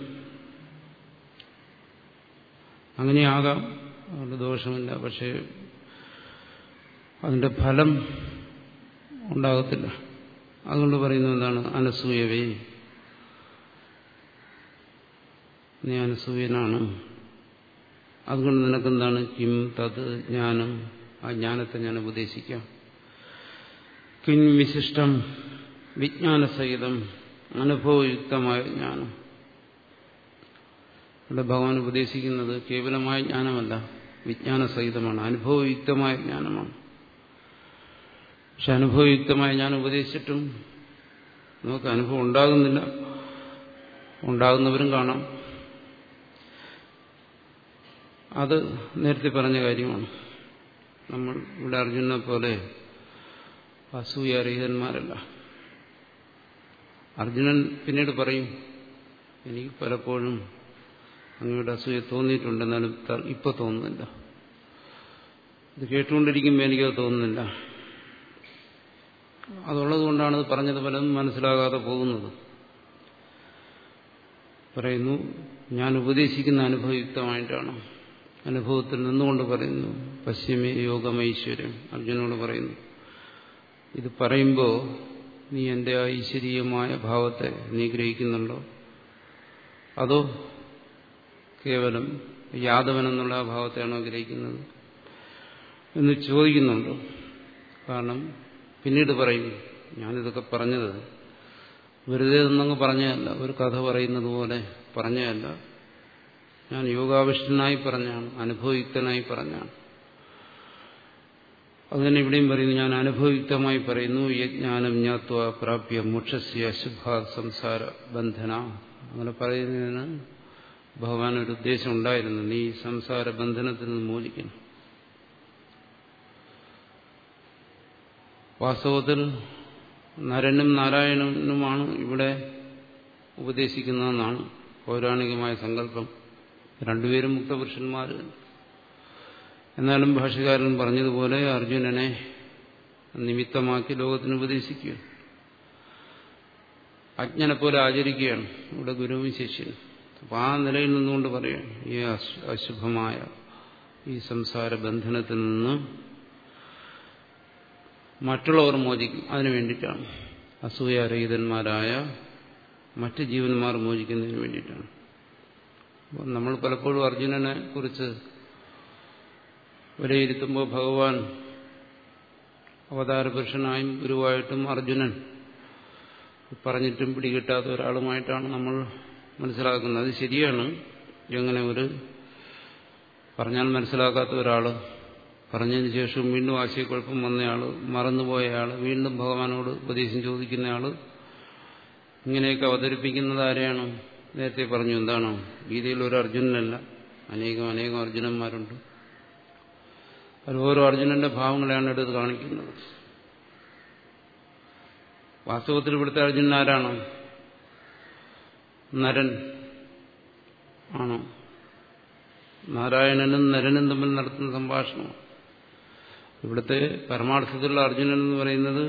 അങ്ങനെയാകാം അതുകൊണ്ട് ദോഷമില്ല പക്ഷേ അതിന്റെ ഫലം ഉണ്ടാകത്തില്ല അതുകൊണ്ട് പറയുന്നത് എന്താണ് അനസൂയവേ നീ അനസൂയനാണ് അതുകൊണ്ട് നിനക്കെന്താണ് കിം തത് ജ്ഞാനം ആ ജ്ഞാനത്തെ ഞാൻ ഉപദേശിക്കാം കിം വിശിഷ്ടം വിജ്ഞാനസഹിതം അനുഭവയുക്തമായ ജ്ഞാനം ഇവിടെ ഭഗവാൻ ഉപദേശിക്കുന്നത് കേവലമായ ജ്ഞാനമല്ല വിജ്ഞാനസഹിതമാണ് അനുഭവയുക്തമായ ജ്ഞാനമാണ് പക്ഷെ അനുഭവയുക്തമായ ഞാൻ ഉപദേശിച്ചിട്ടും നമുക്ക് അനുഭവം ഉണ്ടാകുന്നില്ല ഉണ്ടാകുന്നവരും കാണാം അത് നേരത്തെ പറഞ്ഞ കാര്യമാണ് നമ്മൾ ഇവിടെ അർജുനെ പോലെ അസൂയാരഹിതന്മാരല്ല അർജുനൻ പിന്നീട് പറയും എനിക്ക് പലപ്പോഴും അങ്ങയുടെ അസൂയ തോന്നിയിട്ടുണ്ട് എന്നാലും ഇപ്പൊ തോന്നുന്നില്ല ഇത് കേട്ടുകൊണ്ടിരിക്കുമ്പോൾ എനിക്കത് തോന്നുന്നില്ല അതുള്ളത് കൊണ്ടാണ് ഇത് പറഞ്ഞത് പലതും മനസ്സിലാകാതെ പോകുന്നത് പറയുന്നു ഞാൻ ഉപദേശിക്കുന്ന അനുഭവയുക്തമായിട്ടാണ് അനുഭവത്തിൽ നിന്നുകൊണ്ട് പറയുന്നു പശ്ചിമേ യോഗമൈശ്വര്യം അർജുനോട് പറയുന്നു ഇത് പറയുമ്പോൾ നീ എന്റെ ഐശ്വര്യമായ ഭാവത്തെ നീ ഗ്രഹിക്കുന്നുണ്ടോ അതോ കേവലം യാദവൻ എന്നുള്ള ആ ഭാവത്തെയാണോ ഗ്രഹിക്കുന്നത് എന്ന് ചോദിക്കുന്നുണ്ടോ കാരണം പിന്നീട് പറയും ഞാനിതൊക്കെ പറഞ്ഞത് വെറുതെ ഒന്നങ്ങ് പറഞ്ഞതല്ല ഒരു കഥ പറയുന്നത് പോലെ പറഞ്ഞതല്ല ഞാൻ യോഗാവിഷ്ടനായി പറഞ്ഞാണ് അനുഭവയുക്തനായി പറഞ്ഞാണ് അതുതന്നെ ഇവിടെയും പറയുന്നു ഞാൻ അനുഭവയുക്തമായി പറയുന്നു യജ്ഞാനം ജ്ഞാത്വ പ്രാപ്യ മോക്ഷസ്യ അശുഭ സംസാര ബന്ധന അങ്ങനെ പറയുന്നതിന് ഭഗവാൻ ഒരു ഉദ്ദേശം ഉണ്ടായിരുന്നു നീ സംസാര ബന്ധനത്തിൽ നിന്ന് മോചിക്കണം വാസ്തവത്തിൽ നരനും നാരായണനുമാണ് ഇവിടെ ഉപദേശിക്കുന്നതെന്നാണ് പൗരാണികമായ സങ്കല്പം രണ്ടുപേരും മുക്തപുരുഷന്മാർ എന്നാലും ഭാഷകാരൻ പറഞ്ഞതുപോലെ അർജുനനെ നിമിത്തമാക്കി ലോകത്തിന് ഉപദേശിക്കുക അജ്ഞനെ പോലെ ആചരിക്കുകയാണ് ഇവിടെ ഗുരുവും ശിഷ്യനും അപ്പം ആ നിലയിൽ നിന്നുകൊണ്ട് പറയാം ഈ അശുഭമായ ഈ സംസാര ബന്ധനത്തിൽ നിന്ന് മറ്റുള്ളവർ മോചിക്കും അതിനു വേണ്ടിയിട്ടാണ് അസൂയാരഹിതന്മാരായ മറ്റ് ജീവന്മാർ മോചിക്കുന്നതിന് വേണ്ടിയിട്ടാണ് നമ്മൾ പലപ്പോഴും അർജുനനെ കുറിച്ച് വിലയിരുത്തുമ്പോൾ ഭഗവാൻ അവതാരപുരുഷനായും ഗുരുവായിട്ടും അർജുനൻ പറഞ്ഞിട്ടും പിടികിട്ടാത്ത ഒരാളുമായിട്ടാണ് നമ്മൾ മനസ്സിലാക്കുന്നത് അത് ശരിയാണ് എങ്ങനെ ഒരു പറഞ്ഞാൽ മനസ്സിലാക്കാത്ത ഒരാൾ പറഞ്ഞതിന് ശേഷം വീണ്ടും ആശയക്കുഴപ്പം വന്നയാൾ മറന്നുപോയയാൾ വീണ്ടും ഭഗവാനോട് ഉപദേശം ചോദിക്കുന്നയാൾ ഇങ്ങനെയൊക്കെ അവതരിപ്പിക്കുന്നത് ആരെയാണ് നേരത്തെ പറഞ്ഞു എന്താണ് ഗീതയിൽ ഒരു അർജുനനല്ല അനേകം അനേകം അർജുനന്മാരുണ്ട് അത് ഓരോ അർജുനന്റെ ഭാവങ്ങളെയാണ് എടുത്ത് കാണിക്കുന്നത് വാസ്തവത്തിൽ ഇവിടുത്തെ അർജുനൻ ആരാണ് നരൻ ആണോ നാരായണനും നരനും തമ്മിൽ നടത്തുന്ന സംഭാഷണമാണ് ഇവിടുത്തെ പരമാർത്ഥത്തിലുള്ള അർജുനൻ എന്ന് പറയുന്നത്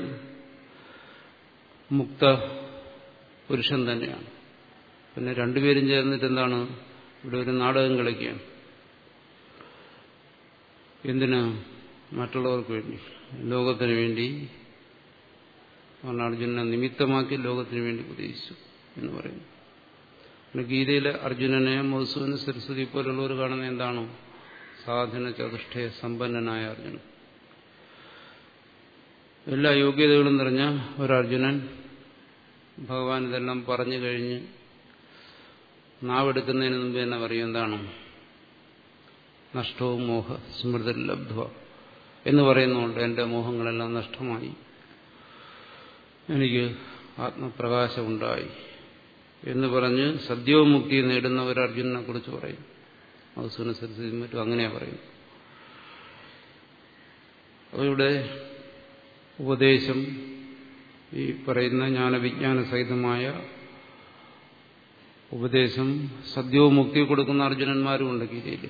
മുക്ത പുരുഷൻ തന്നെയാണ് പിന്നെ രണ്ടുപേരും ചേർന്നിട്ട് എന്താണ് ഇവിടെ ഒരു നാടകം കളിക്കുകയാണ് എന്തിന് മറ്റുള്ളവർക്ക് വേണ്ടി ലോകത്തിന് വേണ്ടി അർജുനനെ നിമിത്തമാക്കി ലോകത്തിന് വേണ്ടി ഉപദേശിച്ചു എന്ന് പറയുന്നു പിന്നെ ഗീതയിലെ അർജുനനെ മധുസൂന് സരസ്വതി പോലുള്ളവർ കാണുന്ന എന്താണോ സാധന ചതുഷ്ടയ സമ്പന്നനായ അർജുനൻ എല്ലാ യോഗ്യതകളും നിറഞ്ഞ ഒരർജുനൻ ഭഗവാൻ ഇതെല്ലാം പറഞ്ഞു കഴിഞ്ഞ് നാവെടുക്കുന്നതിന് മുമ്പ് തന്നെ പറയും എന്താണ് നഷ്ടവും മോഹ സ്മൃതി ലബ്ധ എന്ന് പറയുന്നുണ്ട് എന്റെ മോഹങ്ങളെല്ലാം നഷ്ടമായി എനിക്ക് ആത്മപ്രകാശമുണ്ടായി എന്ന് പറഞ്ഞ് സദ്യോമുക്തി നേടുന്ന ഒരു അർജുനനെ കുറിച്ച് പറയും മധുസൂന സരസ്വതി മറ്റും അങ്ങനെയാ പറയും അപ്പോൾ ഇവിടെ ഉപദേശം ഈ പറയുന്ന ജ്ഞാനവിജ്ഞാന സഹിതമായ ഉപദേശം സദ്യവും മുക്തി കൊടുക്കുന്ന അർജുനന്മാരും ഉണ്ട് ഗീതയിൽ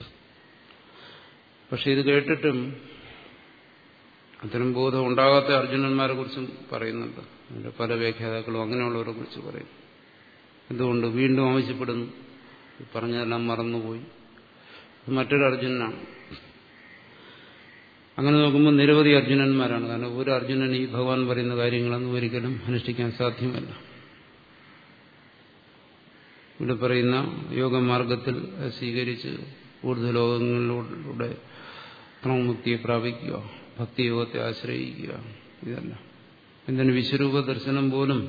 പക്ഷെ ഇത് കേട്ടിട്ടും അത്തരം ബോധം ഉണ്ടാകാത്ത അർജുനന്മാരെ കുറിച്ചും പറയുന്നുണ്ട് അതിന്റെ പല വ്യാഖ്യാതാക്കളും അങ്ങനെയുള്ളവരെ കുറിച്ച് പറയും എന്തുകൊണ്ട് വീണ്ടും ആവശ്യപ്പെടുന്നു പറഞ്ഞതെല്ലാം മറന്നുപോയി മറ്റൊരു അർജുനനാണ് അങ്ങനെ നോക്കുമ്പോൾ നിരവധി അർജുനന്മാരാണ് കാരണം ഒരു അർജുനൻ ഈ ഭഗവാൻ പറയുന്ന കാര്യങ്ങളൊന്നും ഒരിക്കലും അനുഷ്ഠിക്കാൻ സാധ്യമല്ല ഇവിടെ പറയുന്ന യോഗമാർഗത്തിൽ സ്വീകരിച്ച് കൂടുതൽ ലോകങ്ങളിലൂടെ ക്രമമുക്തിയെ പ്രാപിക്കുക ഭക്തിയോഗത്തെ ആശ്രയിക്കുക ഇതല്ല എന്തിന് വിശ്വരൂപ ദർശനം പോലും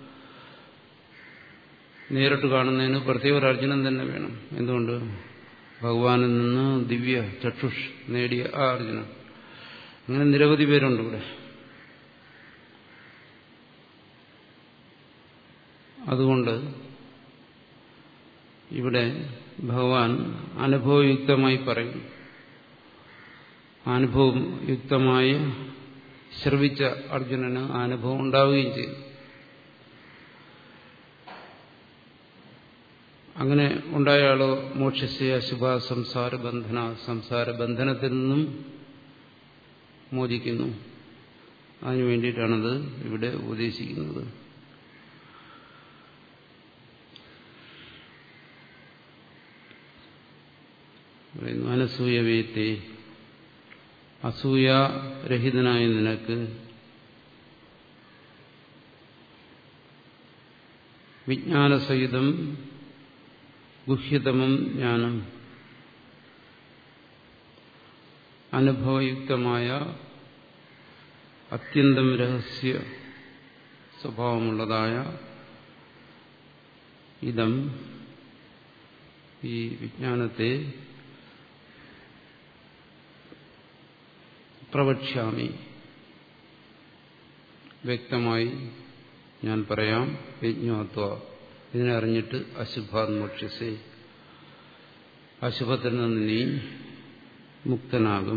നേരിട്ട് കാണുന്നതിന് പ്രത്യേക ഒരു അർജുനൻ തന്നെ വേണം എന്തുകൊണ്ട് ഭഗവാനിൽ നിന്ന് ദിവ്യ ചക്ഷുഷ് നേടിയ ആ അർജുനൻ അങ്ങനെ നിരവധി പേരുണ്ട് ഇവിടെ അതുകൊണ്ട് ഇവിടെ ഭഗവാൻ അനുഭവയുക്തമായി പറയും അനുഭവം യുക്തമായി ശ്രവിച്ച അർജുനന് അനുഭവം ഉണ്ടാവുകയും ചെയ്തു അങ്ങനെ ഉണ്ടായാളോ മോക്ഷസ്യ ശുഭ സംസാര ബന്ധന സംസാര ബന്ധനത്തിൽ നിന്നും മോചിക്കുന്നു അതിനു വേണ്ടിയിട്ടാണത് ഇവിടെ ഉപദേശിക്കുന്നത് അനസൂയവേത്തെ അസൂയാരഹിതനായ നിനക്ക് വിജ്ഞാനസഹിതം ഗുഹ്യതമം ജ്ഞാനം അനുഭവയുക്തമായ അത്യന്തം രഹസ്യ സ്വഭാവമുള്ളതായ ഇതം ഈ വിജ്ഞാനത്തെ പ്രവക്ഷ്യാമി വ്യക്തമായി ഞാൻ പറയാം യജ്ഞാത്വ ഇതിനെ അറിഞ്ഞിട്ട് അശുഭാത്മോക്ഷസേ അശുഭത്തിൽ നിന്ന് നീ മുക്തനാകും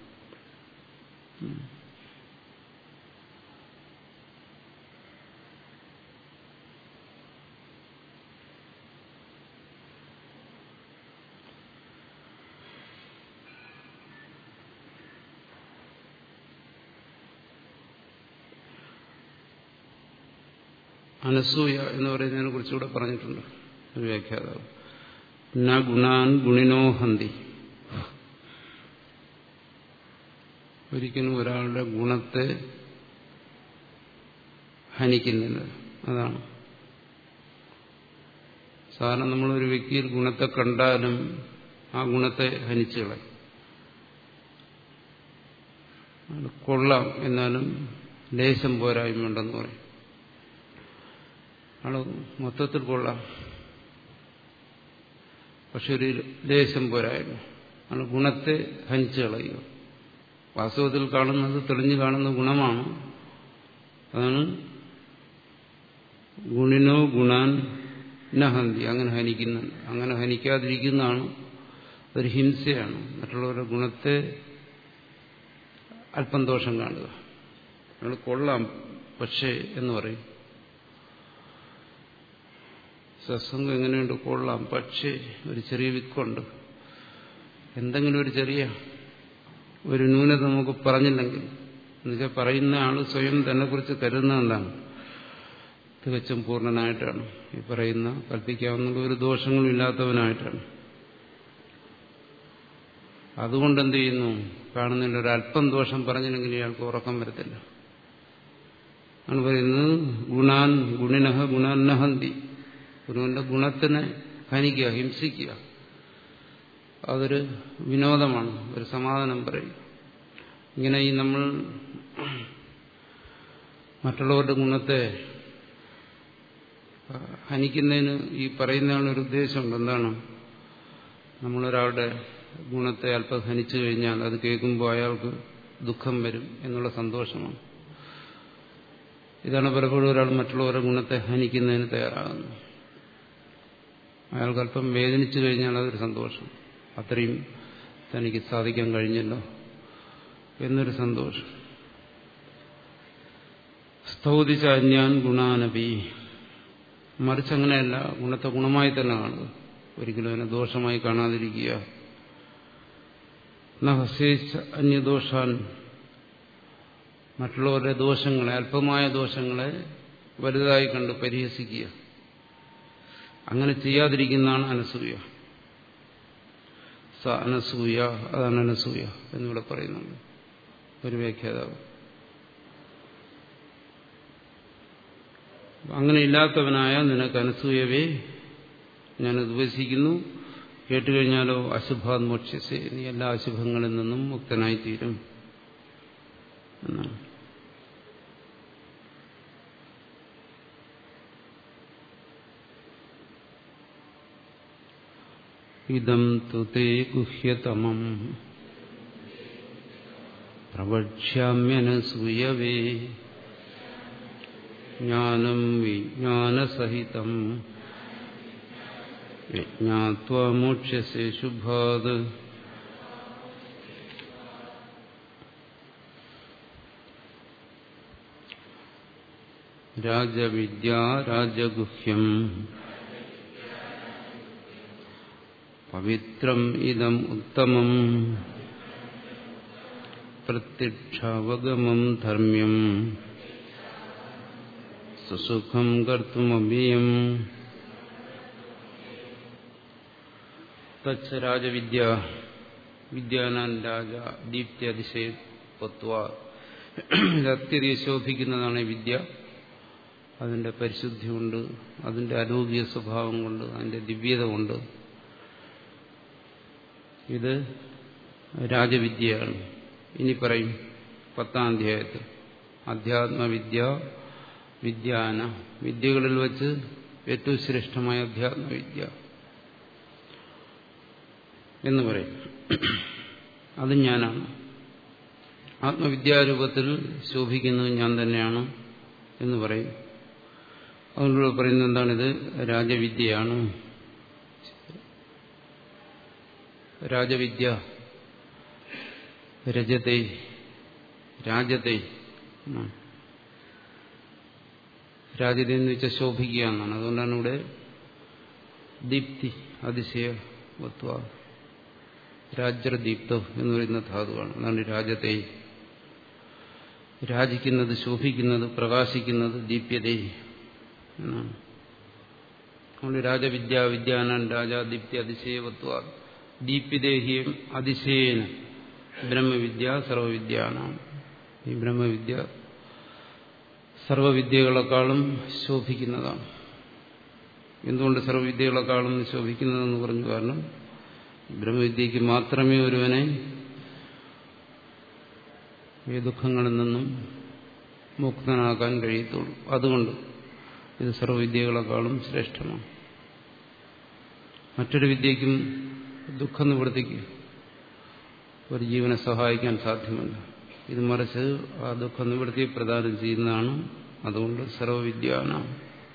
അനസൂയ എന്ന് പറയുന്നതിനെ കുറിച്ചുകൂടെ പറഞ്ഞിട്ടുണ്ട് ഒരു വ്യാഖ്യാതാവ് ന ഗുണാൻ ഗുണിനോ ഹന്തി ഒരിക്കലും ഒരാളുടെ ഗുണത്തെ ഹനിക്കുന്നില്ല അതാണ് സാധാരണ നമ്മളൊരു വ്യക്തിയിൽ ഗുണത്തെ കണ്ടാലും ആ ഗുണത്തെ ഹനിച്ചു കളയും കൊള്ളാം എന്നാലും ലേശം പോരായ്മയുണ്ടെന്ന് പറയും ആള് മൊത്തത്തിൽ കൊള്ളാം പക്ഷെ ഒരു ലേശം പോരായ്മ ആണ് ഗുണത്തെ ഹനിച്ചു കളയുക വാസ്തവത്തിൽ കാണുന്നത് തെളിഞ്ഞു കാണുന്ന ഗുണമാണ് അതാണ് ഗുണിനോ ഗുണാൻ നഹന്തി അങ്ങനെ ഹനിക്കുന്ന അങ്ങനെ ഹനിക്കാതിരിക്കുന്നതാണ് ഒരു ഹിംസയാണ് മറ്റുള്ളവരുടെ ഗുണത്തെ അല്പം ദോഷം കാണുക നമ്മൾ കൊള്ളാം പക്ഷേ എന്ന് പറയും സത്സംഗം എങ്ങനെയുണ്ട് കൊള്ളാം പക്ഷേ ഒരു ചെറിയ വിക്കുണ്ട് എന്തെങ്കിലും ഒരു ചെറിയ ഒരു ന്യൂനത നമുക്ക് പറഞ്ഞില്ലെങ്കിൽ എന്നുവെച്ചാൽ പറയുന്ന ആൾ സ്വയം തന്നെ കുറിച്ച് കരുതുന്ന എന്താണ് തികച്ചും പൂർണ്ണനായിട്ടാണ് ഈ പറയുന്ന കൽപ്പിക്കാവുന്ന ഒരു ദോഷങ്ങളും ഇല്ലാത്തവനായിട്ടാണ് അതുകൊണ്ട് എന്ത് ചെയ്യുന്നു കാണുന്നതിൽ ഒരു അല്പം ദോഷം പറഞ്ഞില്ലെങ്കിൽ ഇയാൾക്ക് ഉറക്കം വരത്തില്ല ആണ് പറയുന്നത് ഗുണാൻ ഗുണിനഹ ഗുണാന്നഹന്തി ഗുരുവിന്റെ ഗുണത്തിനെ ഹനിക്കുക ഹിംസിക്കുക അതൊരു വിനോദമാണ് ഒരു സമാധാനം പറയും ഇങ്ങനെ ഈ നമ്മൾ മറ്റുള്ളവരുടെ ഗുണത്തെ ഹനിക്കുന്നതിന് ഈ പറയുന്നതാണ് ഒരു ഉദ്ദേശമുണ്ട് എന്താണ് നമ്മളൊരാളുടെ ഗുണത്തെ അല്പം ഹനിച്ചു കഴിഞ്ഞാൽ അത് കേൾക്കുമ്പോൾ അയാൾക്ക് ദുഃഖം വരും എന്നുള്ള സന്തോഷമാണ് ഇതാണ് പലപ്പോഴും ഒരാൾ മറ്റുള്ളവരുടെ ഗുണത്തെ ഹനിക്കുന്നതിന് തയ്യാറാകുന്നത് അയാൾക്ക് അല്പം വേദനിച്ചു കഴിഞ്ഞാൽ അതൊരു സന്തോഷം അത്രയും തനിക്ക് സാധിക്കാൻ കഴിഞ്ഞല്ലോ എന്നൊരു സന്തോഷം സ്തൗതിച്ച അജ്ഞാൻ ഗുണാനബി മറിച്ച് അങ്ങനെയല്ല ഗുണത്തെ ഗുണമായി തന്നെ കാണുക ഒരിക്കലും അതിനെ ദോഷമായി കാണാതിരിക്കുക നഹസേച്ച അന്യദോഷാൻ മറ്റുള്ളവരുടെ ദോഷങ്ങളെ അല്പമായ ദോഷങ്ങളെ വലുതായി കണ്ട് പരിഹസിക്കുക അങ്ങനെ ചെയ്യാതിരിക്കുന്നതാണ് അനസൂയ സ അനസൂയ അതാണ് അനസൂയ എന്നിവിടെ പറയുന്നുണ്ട് ഒരു വ്യാഖ്യാതാവ് അങ്ങനെ ഇല്ലാത്തവനായ നിനക്ക് അനസൂയവേ ഞാൻ ഉപദേശിക്കുന്നു കേട്ടുകഴിഞ്ഞാലോ അശുഭാത് മോക്ഷ്യസേ നീ എല്ലാ അശുഭങ്ങളിൽ നിന്നും മുക്തനായി തീരും എന്നാണ് ഇതം തു തേ ഗുഹ്യതമം പ്രവക്ഷ്യാമ്യനസൂയവേ ജ്ഞാനം വിജ്ഞാനസഹിതം വിജ്ഞാത്വമോക്ഷ്യസേ ശുഭാത് രാജവിദ്യ രാജഗുഹ്യം പവിത്രം ഇതം ഉത്തമം പ്രത്യക്ഷാവഗമം ധർമ്മ്യം സുസുഖം കർത്തുമവ്യയം തച്ച് രാജവിദ്യ വിദ്യാനാൻ രാജ ദീപ്തിയതിശയത്വ ഇത് അത്യധികം ശോഭിക്കുന്നതാണ് ഈ വിദ്യ അതിന്റെ പരിശുദ്ധി കൊണ്ട് അതിന്റെ അരോഗ്യ സ്വഭാവം കൊണ്ട് അതിന്റെ ദിവ്യത കൊണ്ട് ഇത് രാജവിദ്യയാണ് ഇനി പറയും പത്താം അധ്യായത്തിൽ അധ്യാത്മവിദ്യ വിദ്യാന വിദ്യകളിൽ വച്ച് ഏറ്റവും ശ്രേഷ്ഠമായ അധ്യാത്മവിദ്യ എന്ന് പറയും അത് ഞാനാണ് ആത്മവിദ്യാരൂപത്തിൽ ശോഭിക്കുന്നത് ഞാൻ തന്നെയാണ് എന്ന് പറയും അതുകൊണ്ടുള്ള പറയുന്നത് എന്താണിത് രാജവിദ്യയാണ് രാജവിദ്യ രജത്തെ രാജത്തെ രാജത എന്ന് വെച്ചാൽ ശോഭിക്കുക എന്നാണ് അതുകൊണ്ടാണ് ഇവിടെ ദീപ്തി അതിശയ വത്വ രാജ്യദീപ്തം എന്ന് പറയുന്ന ധാതുവാണ് അതാണ് രാജത്തെ രാജിക്കുന്നത് ശോഭിക്കുന്നത് പ്രകാശിക്കുന്നത് ദീപ്യത എന്നാണ് അതുകൊണ്ട് രാജവിദ്യ വിദ്യാനൻ രാജാദീപ്തി അതിശയവത്വ ദീപ്യദേഹിയും അതിശയേന ബ്രഹ്മവിദ്യ സർവവിദ്യാനാം ഈ ബ്രഹ്മവിദ്യ സർവവിദ്യകളെക്കാളും ശോഭിക്കുന്നതാണ് എന്തുകൊണ്ട് സർവവിദ്യകളെക്കാളും ശോഭിക്കുന്നതെന്ന് പറഞ്ഞു കാരണം ബ്രഹ്മവിദ്യക്ക് മാത്രമേ ഒരുവനെ ഈ ദുഃഖങ്ങളിൽ നിന്നും മുക്തനാക്കാൻ കഴിയത്തുള്ളൂ അതുകൊണ്ട് ഇത് സർവവിദ്യകളെക്കാളും ശ്രേഷ്ഠമാണ് മറ്റൊരു വിദ്യയ്ക്കും ദുഃഖ നിവൃത്തിക്ക് ഒരു ജീവനെ സഹായിക്കാൻ സാധ്യമല്ല ഇത് മറിച്ച് ആ ദുഃഖ നിവൃത്തി പ്രദാനം ചെയ്യുന്നതാണ് അതുകൊണ്ട് സർവവിദ്യാനാണ്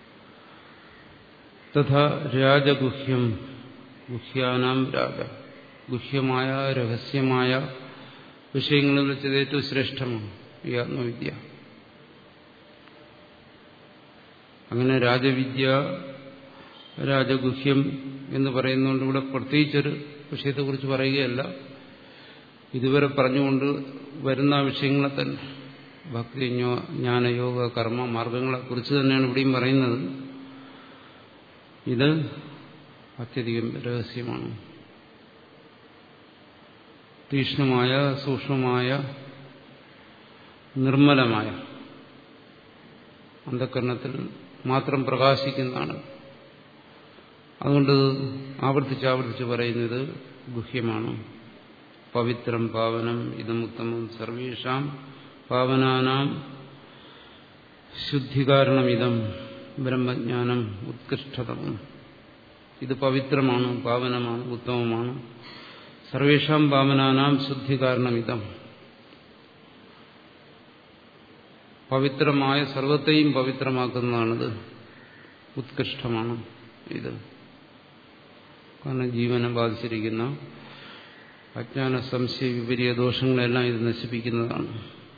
തഥാ രാജഗുഹ്യം ഗുഹ്യാനാം രാജ ഗുഹ്യമായ രഹസ്യമായ വിഷയങ്ങളിൽ വെച്ചത് ഏറ്റവും ശ്രേഷ്ഠമാണ് ഈ ആത്മവിദ്യ അങ്ങനെ രാജവിദ്യ രാജഗുഹ്യം എന്ന് പറയുന്നതുകൊണ്ട് ഇവിടെ പ്രത്യേകിച്ചൊരു വിഷയത്തെക്കുറിച്ച് പറയുകയല്ല ഇതുവരെ പറഞ്ഞുകൊണ്ട് വരുന്ന വിഷയങ്ങളെ തന്നെ ഭക്തി ജ്ഞാനയോഗ കർമ്മ മാർഗങ്ങളെക്കുറിച്ച് തന്നെയാണ് ഇവിടെയും പറയുന്നത് ഇത് അത്യധികം രഹസ്യമാണ് തീക്ഷ്ണമായ സൂക്ഷ്മമായ നിർമ്മലമായ അന്ധകരണത്തിൽ മാത്രം പ്രകാശിക്കുന്നതാണ് അതുകൊണ്ട് ആവർത്തിച്ച് ആവർത്തിച്ച് പറയുന്നത് ഗുഹ്യമാണ് പവിത്രം പാവനം ഇതമുത്തമം സർവേഷാം പാവനാനാം ശുദ്ധികാരണമിതം ബ്രഹ്മജ്ഞാനം ഉത്കൃഷ്ടതവും ഇത് പവിത്രമാണ് പാവനമാണ് ഉത്തമമാണ് സർവേഷാം പാവനാനാം ശുദ്ധികാരണമിതം പവിത്രമായ സർവത്തെയും പവിത്രമാക്കുന്നതാണിത് ഉത്കൃഷ്ടമാണ് ഇത് കാരണം ജീവനെ ബാധിച്ചിരിക്കുന്ന അജ്ഞാന സംശയ വിപരീയ ദോഷങ്ങളെല്ലാം ഇത് നശിപ്പിക്കുന്നതാണ്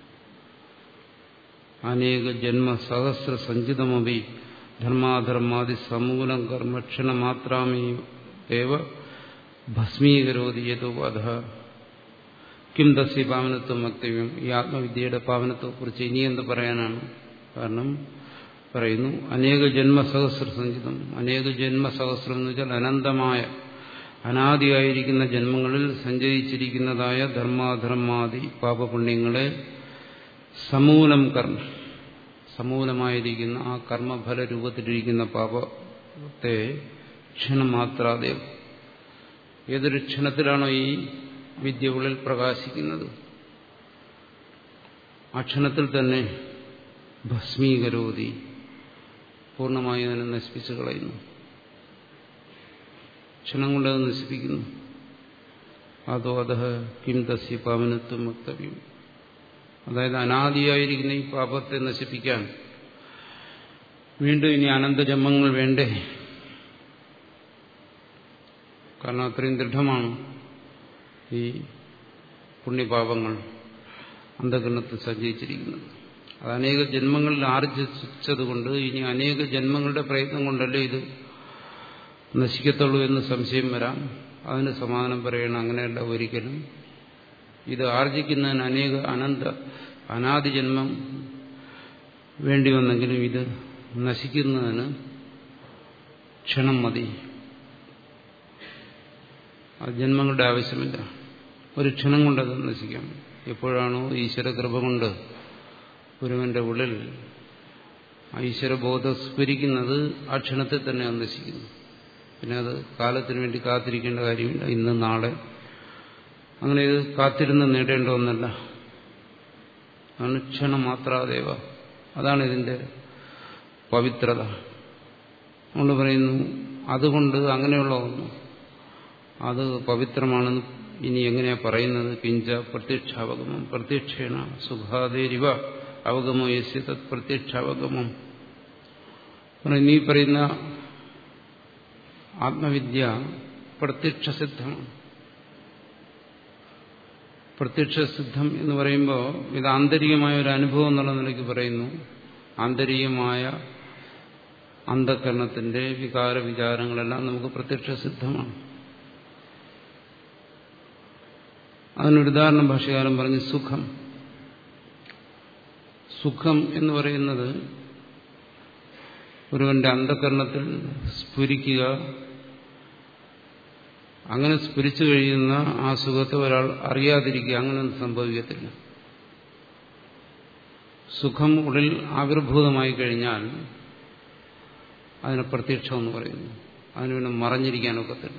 അനേക ജന്മ സഹസ്ര സഞ്ചിതമപി ധർമാധർമാദി സമൂലം കർമ്മക്ഷണ മാത്രമേവ ഭസ്മീകരോതി യതോ അധ കിം തസ്യ പാവനത്വം വക്തവ്യം ഈ ആത്മവിദ്യയുടെ പാവനത്വത്തെക്കുറിച്ച് ഇനി എന്ത് പറയാനാണ് കാരണം പറയുന്നു അനേക ജന്മസഹസ്ര സഞ്ചിതം അനേക ജന്മസഹസ്രം എന്ന് വെച്ചാൽ അനന്തമായ അനാദിയായിരിക്കുന്ന ജന്മങ്ങളിൽ സഞ്ചയിച്ചിരിക്കുന്നതായ ധർമാധർമാദി പാപപുണ്യങ്ങളെ സമൂലം കർമ്മ സമൂലമായിരിക്കുന്ന ആ കർമ്മഫല രൂപത്തിലിരിക്കുന്ന പാപത്തെ ക്ഷണമാത്രാദേവ് ഏതൊരു ക്ഷണത്തിലാണോ ഈ വിദ്യ ഉള്ളിൽ പ്രകാശിക്കുന്നത് ആ ക്ഷണത്തിൽ തന്നെ ഭസ്മീകരോതി പൂർണ്ണമായി അതിനെ നശിപ്പിച്ചു കളയുന്നു ക്ഷണം കൊണ്ട് അത് നശിപ്പിക്കുന്നു അതോ അത കിം തസ്യ പാവനത്വം വക്തവ്യം അതായത് അനാദിയായിരിക്കുന്ന ഈ പാപത്തെ നശിപ്പിക്കാൻ വീണ്ടും ഇനി അനന്തജന്മങ്ങൾ വേണ്ടേ കാരണം അത്രയും ദൃഢമാണ് ഈ പുണ്യപാപങ്ങൾ അന്ധകരണത്തിൽ സഞ്ചയിച്ചിരിക്കുന്നത് അത് അനേക ജന്മങ്ങളിൽ ആർജിച്ചതുകൊണ്ട് ഇനി അനേക ജന്മങ്ങളുടെ പ്രയത്നം കൊണ്ടല്ലേ ഇത് നശിക്കത്തുള്ളൂ എന്ന് സംശയം വരാം അതിന് സമാധാനം പറയണം അങ്ങനെയല്ല ഒരിക്കലും ഇത് ആർജിക്കുന്നതിന് അനേക അനന്ത അനാദി ജന്മം വേണ്ടി വന്നെങ്കിലും ഇത് നശിക്കുന്നതിന് ക്ഷണം മതി ആ ജന്മങ്ങളുടെ ആവശ്യമില്ല ഒരു ക്ഷണം കൊണ്ടത് നശിക്കാം എപ്പോഴാണോ ഈശ്വരകൃപ കൊണ്ട് ഒരുവന്റെ ഉള്ളിൽ ഈശ്വരബോധം സ്ഫുരിക്കുന്നത് ആ ക്ഷണത്തിൽ തന്നെ അത് നശിക്കുന്നു പിന്നെ അത് കാലത്തിന് വേണ്ടി കാത്തിരിക്കേണ്ട കാര്യമില്ല ഇന്ന് നാളെ അങ്ങനെ ഇത് കാത്തിരുന്ന് നേടേണ്ട ഒന്നല്ല അതാണ് ക്ഷണം മാത്രാദേവ അതാണ് ഇതിന്റെ പവിത്രത നമ്മൾ പറയുന്നു അതുകൊണ്ട് അങ്ങനെയുള്ള ഒന്ന് അത് പവിത്രമാണെന്ന് ഇനി എങ്ങനെയാ പറയുന്നത് കിഞ്ച പ്രത്യക്ഷാവഗമം പ്രത്യക്ഷേണ സുഖാദേരിവ അവഗമോ യസ്യ തത് പ്രത്യക്ഷാവഗമം നീ പറയുന്ന ആത്മവിദ്യ പ്രത്യക്ഷസിദ്ധമാണ് പ്രത്യക്ഷസിദ്ധം എന്ന് പറയുമ്പോൾ ഇത് ആന്തരികമായ ഒരു അനുഭവം എന്നുള്ള നിലയ്ക്ക് പറയുന്നു ആന്തരികമായ അന്ധകരണത്തിന്റെ വികാര വിചാരങ്ങളെല്ലാം നമുക്ക് പ്രത്യക്ഷസിദ്ധമാണ് അതിനൊരു ഉദാഹരണം ഭാഷകാലം പറഞ്ഞ് സുഖം സുഖം എന്ന് പറയുന്നത് ഒരുവന്റെ അന്ധകരണത്തിൽ സ്ഫുരിക്കുക അങ്ങനെ സ്ഫുരിച്ചു കഴിയുന്ന ആ സുഖത്തെ ഒരാൾ അറിയാതിരിക്കുക അങ്ങനെയൊന്നും സംഭവിക്കത്തില്ല സുഖം ഉള്ളിൽ ആവിർഭൂതമായി കഴിഞ്ഞാൽ അതിനെ പ്രത്യക്ഷം എന്ന് പറയുന്നു അതിന് പിന്നെ മറഞ്ഞിരിക്കാനൊക്കത്തില്ല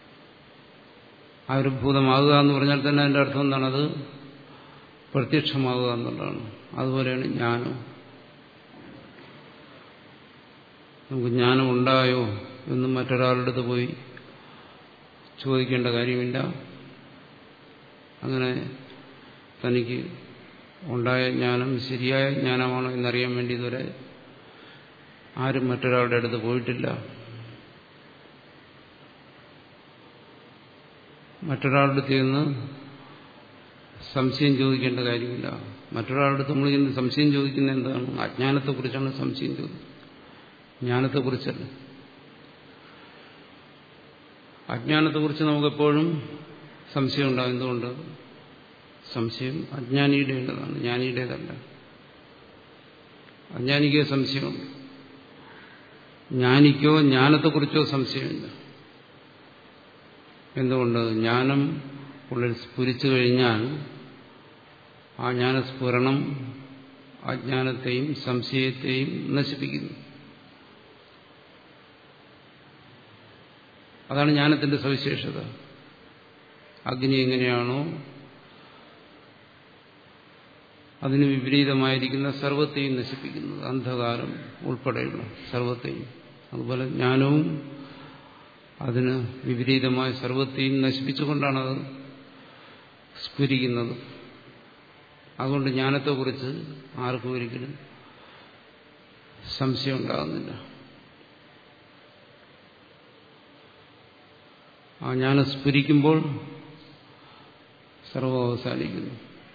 ആവിർഭൂതമാകുക എന്ന് പറഞ്ഞാൽ തന്നെ അതിന്റെ അർത്ഥം എന്താണ് അത് പ്രത്യക്ഷമാകുക എന്നുള്ളതാണ് അതുപോലെയാണ് ജ്ഞാനം നമുക്ക് ജ്ഞാനം ഉണ്ടായോ എന്നും മറ്റൊരാളുടെ അടുത്ത് പോയി ചോദിക്കേണ്ട കാര്യമില്ല അങ്ങനെ തനിക്ക് ഉണ്ടായ ജ്ഞാനം ശരിയായ ജ്ഞാനമാണോ എന്നറിയാൻ വേണ്ടി ഇതുവരെ ആരും മറ്റൊരാളുടെ അടുത്ത് പോയിട്ടില്ല മറ്റൊരാളുടെ അടുത്ത് ചെന്ന് സംശയം ചോദിക്കേണ്ട കാര്യമില്ല മറ്റൊരാളുടെ അടുത്ത് നമ്മൾ ചെന്ന് സംശയം ചോദിക്കുന്നത് എന്താണ് അജ്ഞാനത്തെക്കുറിച്ചാണ് സംശയം ചോദിക്കുന്നത് ജ്ഞാനത്തെക്കുറിച്ചല്ല അജ്ഞാനത്തെക്കുറിച്ച് നമുക്കെപ്പോഴും സംശയം ഉണ്ടാകും എന്തുകൊണ്ട് സംശയം അജ്ഞാനിയുടേതാണ് ജ്ഞാനിയുടേതല്ല അജ്ഞാനിക്കോ സംശയമുണ്ട് ജ്ഞാനിക്കോ ജ്ഞാനത്തെക്കുറിച്ചോ സംശയമില്ല എന്തുകൊണ്ട് ജ്ഞാനം ഉള്ളിൽ സ്ഫുരിച്ചു കഴിഞ്ഞാൽ ആ ജ്ഞാനസ്ഫുരണം അജ്ഞാനത്തെയും സംശയത്തെയും നശിപ്പിക്കുന്നു അതാണ് ജ്ഞാനത്തിന്റെ സവിശേഷത അഗ്നി എങ്ങനെയാണോ അതിന് വിപരീതമായിരിക്കുന്ന സർവത്തെയും നശിപ്പിക്കുന്നത് അന്ധകാരം ഉൾപ്പെടെയുള്ള സർവത്തെയും അതുപോലെ ജ്ഞാനവും അതിന് വിപരീതമായ സർവത്തെയും നശിപ്പിച്ചുകൊണ്ടാണത് സ്ഫുരിക്കുന്നത് അതുകൊണ്ട് ജ്ഞാനത്തെക്കുറിച്ച് ആർക്കും ഒരിക്കലും സംശയം ഉണ്ടാകുന്നില്ല ആ ജ്ഞാനം സ്ഫുരിക്കുമ്പോൾ സർവം അവസാനിക്കുന്നു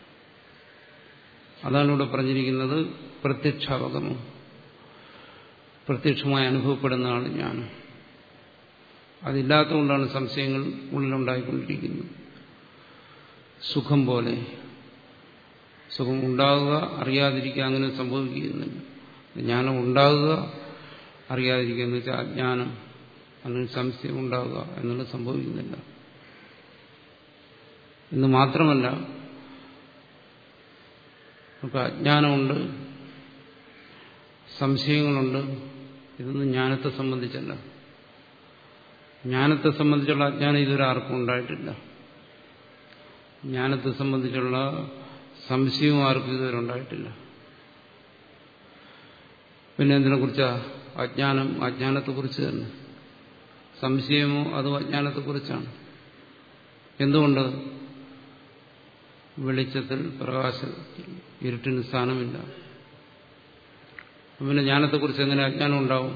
അതാണ് ഇവിടെ പറഞ്ഞിരിക്കുന്നത് പ്രത്യക്ഷാവഗമം പ്രത്യക്ഷമായി അനുഭവപ്പെടുന്നതാണ് ജ്ഞാനം അതില്ലാത്തതുകൊണ്ടാണ് സംശയങ്ങൾ ഉള്ളിലുണ്ടായിക്കൊണ്ടിരിക്കുന്നത് സുഖം പോലെ സുഖം ഉണ്ടാകുക അറിയാതിരിക്കുക അങ്ങനെ സംഭവിക്കുന്നില്ല ജ്ഞാനം ഉണ്ടാകുക അറിയാതിരിക്കുക എന്ന് വെച്ചാൽ അജ്ഞാനം അല്ലെങ്കിൽ സംശയം ഉണ്ടാകുക എന്നുള്ളത് സംഭവിക്കുന്നില്ല എന്ന് മാത്രമല്ല നമുക്ക് അജ്ഞാനമുണ്ട് സംശയങ്ങളുണ്ട് ഇതൊന്നും ജ്ഞാനത്തെ സംബന്ധിച്ചല്ല ജ്ഞാനത്തെ സംബന്ധിച്ചുള്ള അജ്ഞാനം ഇതുവരെ ആർക്കും ഉണ്ടായിട്ടില്ല ജ്ഞാനത്തെ സംബന്ധിച്ചുള്ള സംശയവും ആർക്കും ഇതുവരെ ഉണ്ടായിട്ടില്ല പിന്നെ എന്തിനെക്കുറിച്ചാ അജ്ഞാനം അജ്ഞാനത്തെക്കുറിച്ച് തന്നെ സംശയമോ അതും അജ്ഞാനത്തെക്കുറിച്ചാണ് എന്തുകൊണ്ട് വെളിച്ചത്തിൽ പ്രകാശത്തിൽ ഇരുട്ടിന് സ്ഥാനമില്ല പിന്നെ ജ്ഞാനത്തെക്കുറിച്ച് എങ്ങനെ അജ്ഞാനം ഉണ്ടാവും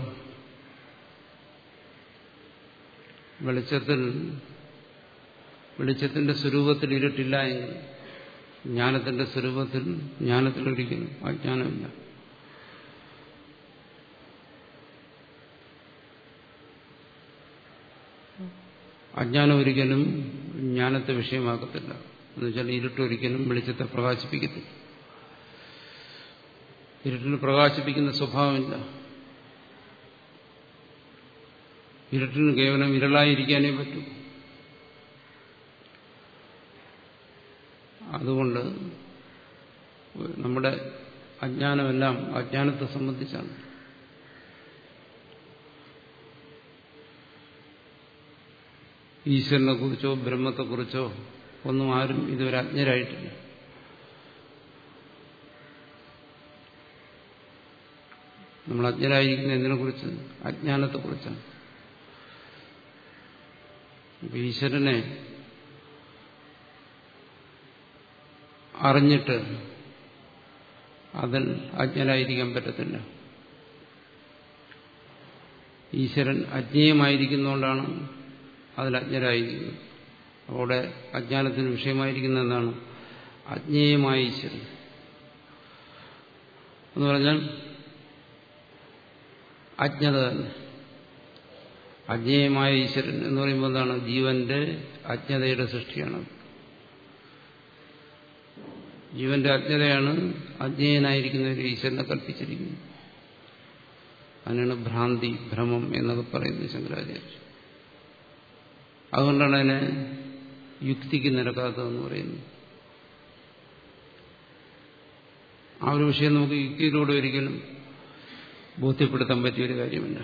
വെളിച്ചത്തിൽ വെളിച്ചത്തിന്റെ സ്വരൂപത്തിൽ ഇരുട്ടില്ല എങ്കിൽ ജ്ഞാനത്തിന്റെ സ്വരൂപത്തിൽ ജ്ഞാനത്തിലൊരിക്കലും അജ്ഞാനമില്ല അജ്ഞാനം ഒരിക്കലും ജ്ഞാനത്തെ വിഷയമാക്കത്തില്ല എന്നുവെച്ചാൽ ഇരുട്ടൊരിക്കലും വെളിച്ചത്തെ പ്രകാശിപ്പിക്കത്തില്ല ഇരുട്ടിന് പ്രകാശിപ്പിക്കുന്ന സ്വഭാവമില്ല ഇരുട്ടിന് കേവലം ഇരളായിരിക്കാനേ പറ്റൂ അതുകൊണ്ട് നമ്മുടെ അജ്ഞാനമെല്ലാം അജ്ഞാനത്തെ സംബന്ധിച്ചാണ് ഈശ്വരനെ കുറിച്ചോ ബ്രഹ്മത്തെക്കുറിച്ചോ ഒന്നും ആരും ഇതുവരെ അജ്ഞരായിട്ടില്ല നമ്മൾ അജ്ഞരായിരിക്കുന്ന എന്തിനെക്കുറിച്ച് അജ്ഞാനത്തെക്കുറിച്ചാണ് ഈശ്വരനെ അറിഞ്ഞിട്ട് അതിൽ അജ്ഞനായിരിക്കാൻ പറ്റത്തില്ല ഈശ്വരൻ അജ്ഞേയമായിരിക്കുന്നതുകൊണ്ടാണ് അതിൽ അജ്ഞരായിരിക്കുന്നത് അവിടെ അജ്ഞാനത്തിന് വിഷയമായിരിക്കുന്ന എന്താണ് അജ്ഞേയമായ ഈശ്വരൻ എന്ന് പറഞ്ഞാൽ അജ്ഞത തന്നെ അജ്ഞേയമായ ഈശ്വരൻ എന്ന് പറയുമ്പോൾ എന്താണ് ജീവന്റെ അജ്ഞതയുടെ സൃഷ്ടിയാണ് ജീവന്റെ അജ്ഞതയാണ് അജ്ഞേയനായിരിക്കുന്ന ഒരു ഈശ്വരനെ കൽപ്പിച്ചിരിക്കുന്നത് അതിനാണ് ഭ്രാന്തി ഭ്രമം എന്നൊക്കെ പറയുന്നത് ശങ്കരാചാര്യ അതുകൊണ്ടാണ് അതിനെ യുക്തിക്ക് നിരക്കാത്തതെന്ന് പറയുന്നത് ആ ഒരു വിഷയം നമുക്ക് യുക്തിയിലൂടെ ഒരിക്കലും ബോധ്യപ്പെടുത്താൻ പറ്റിയൊരു കാര്യമില്ല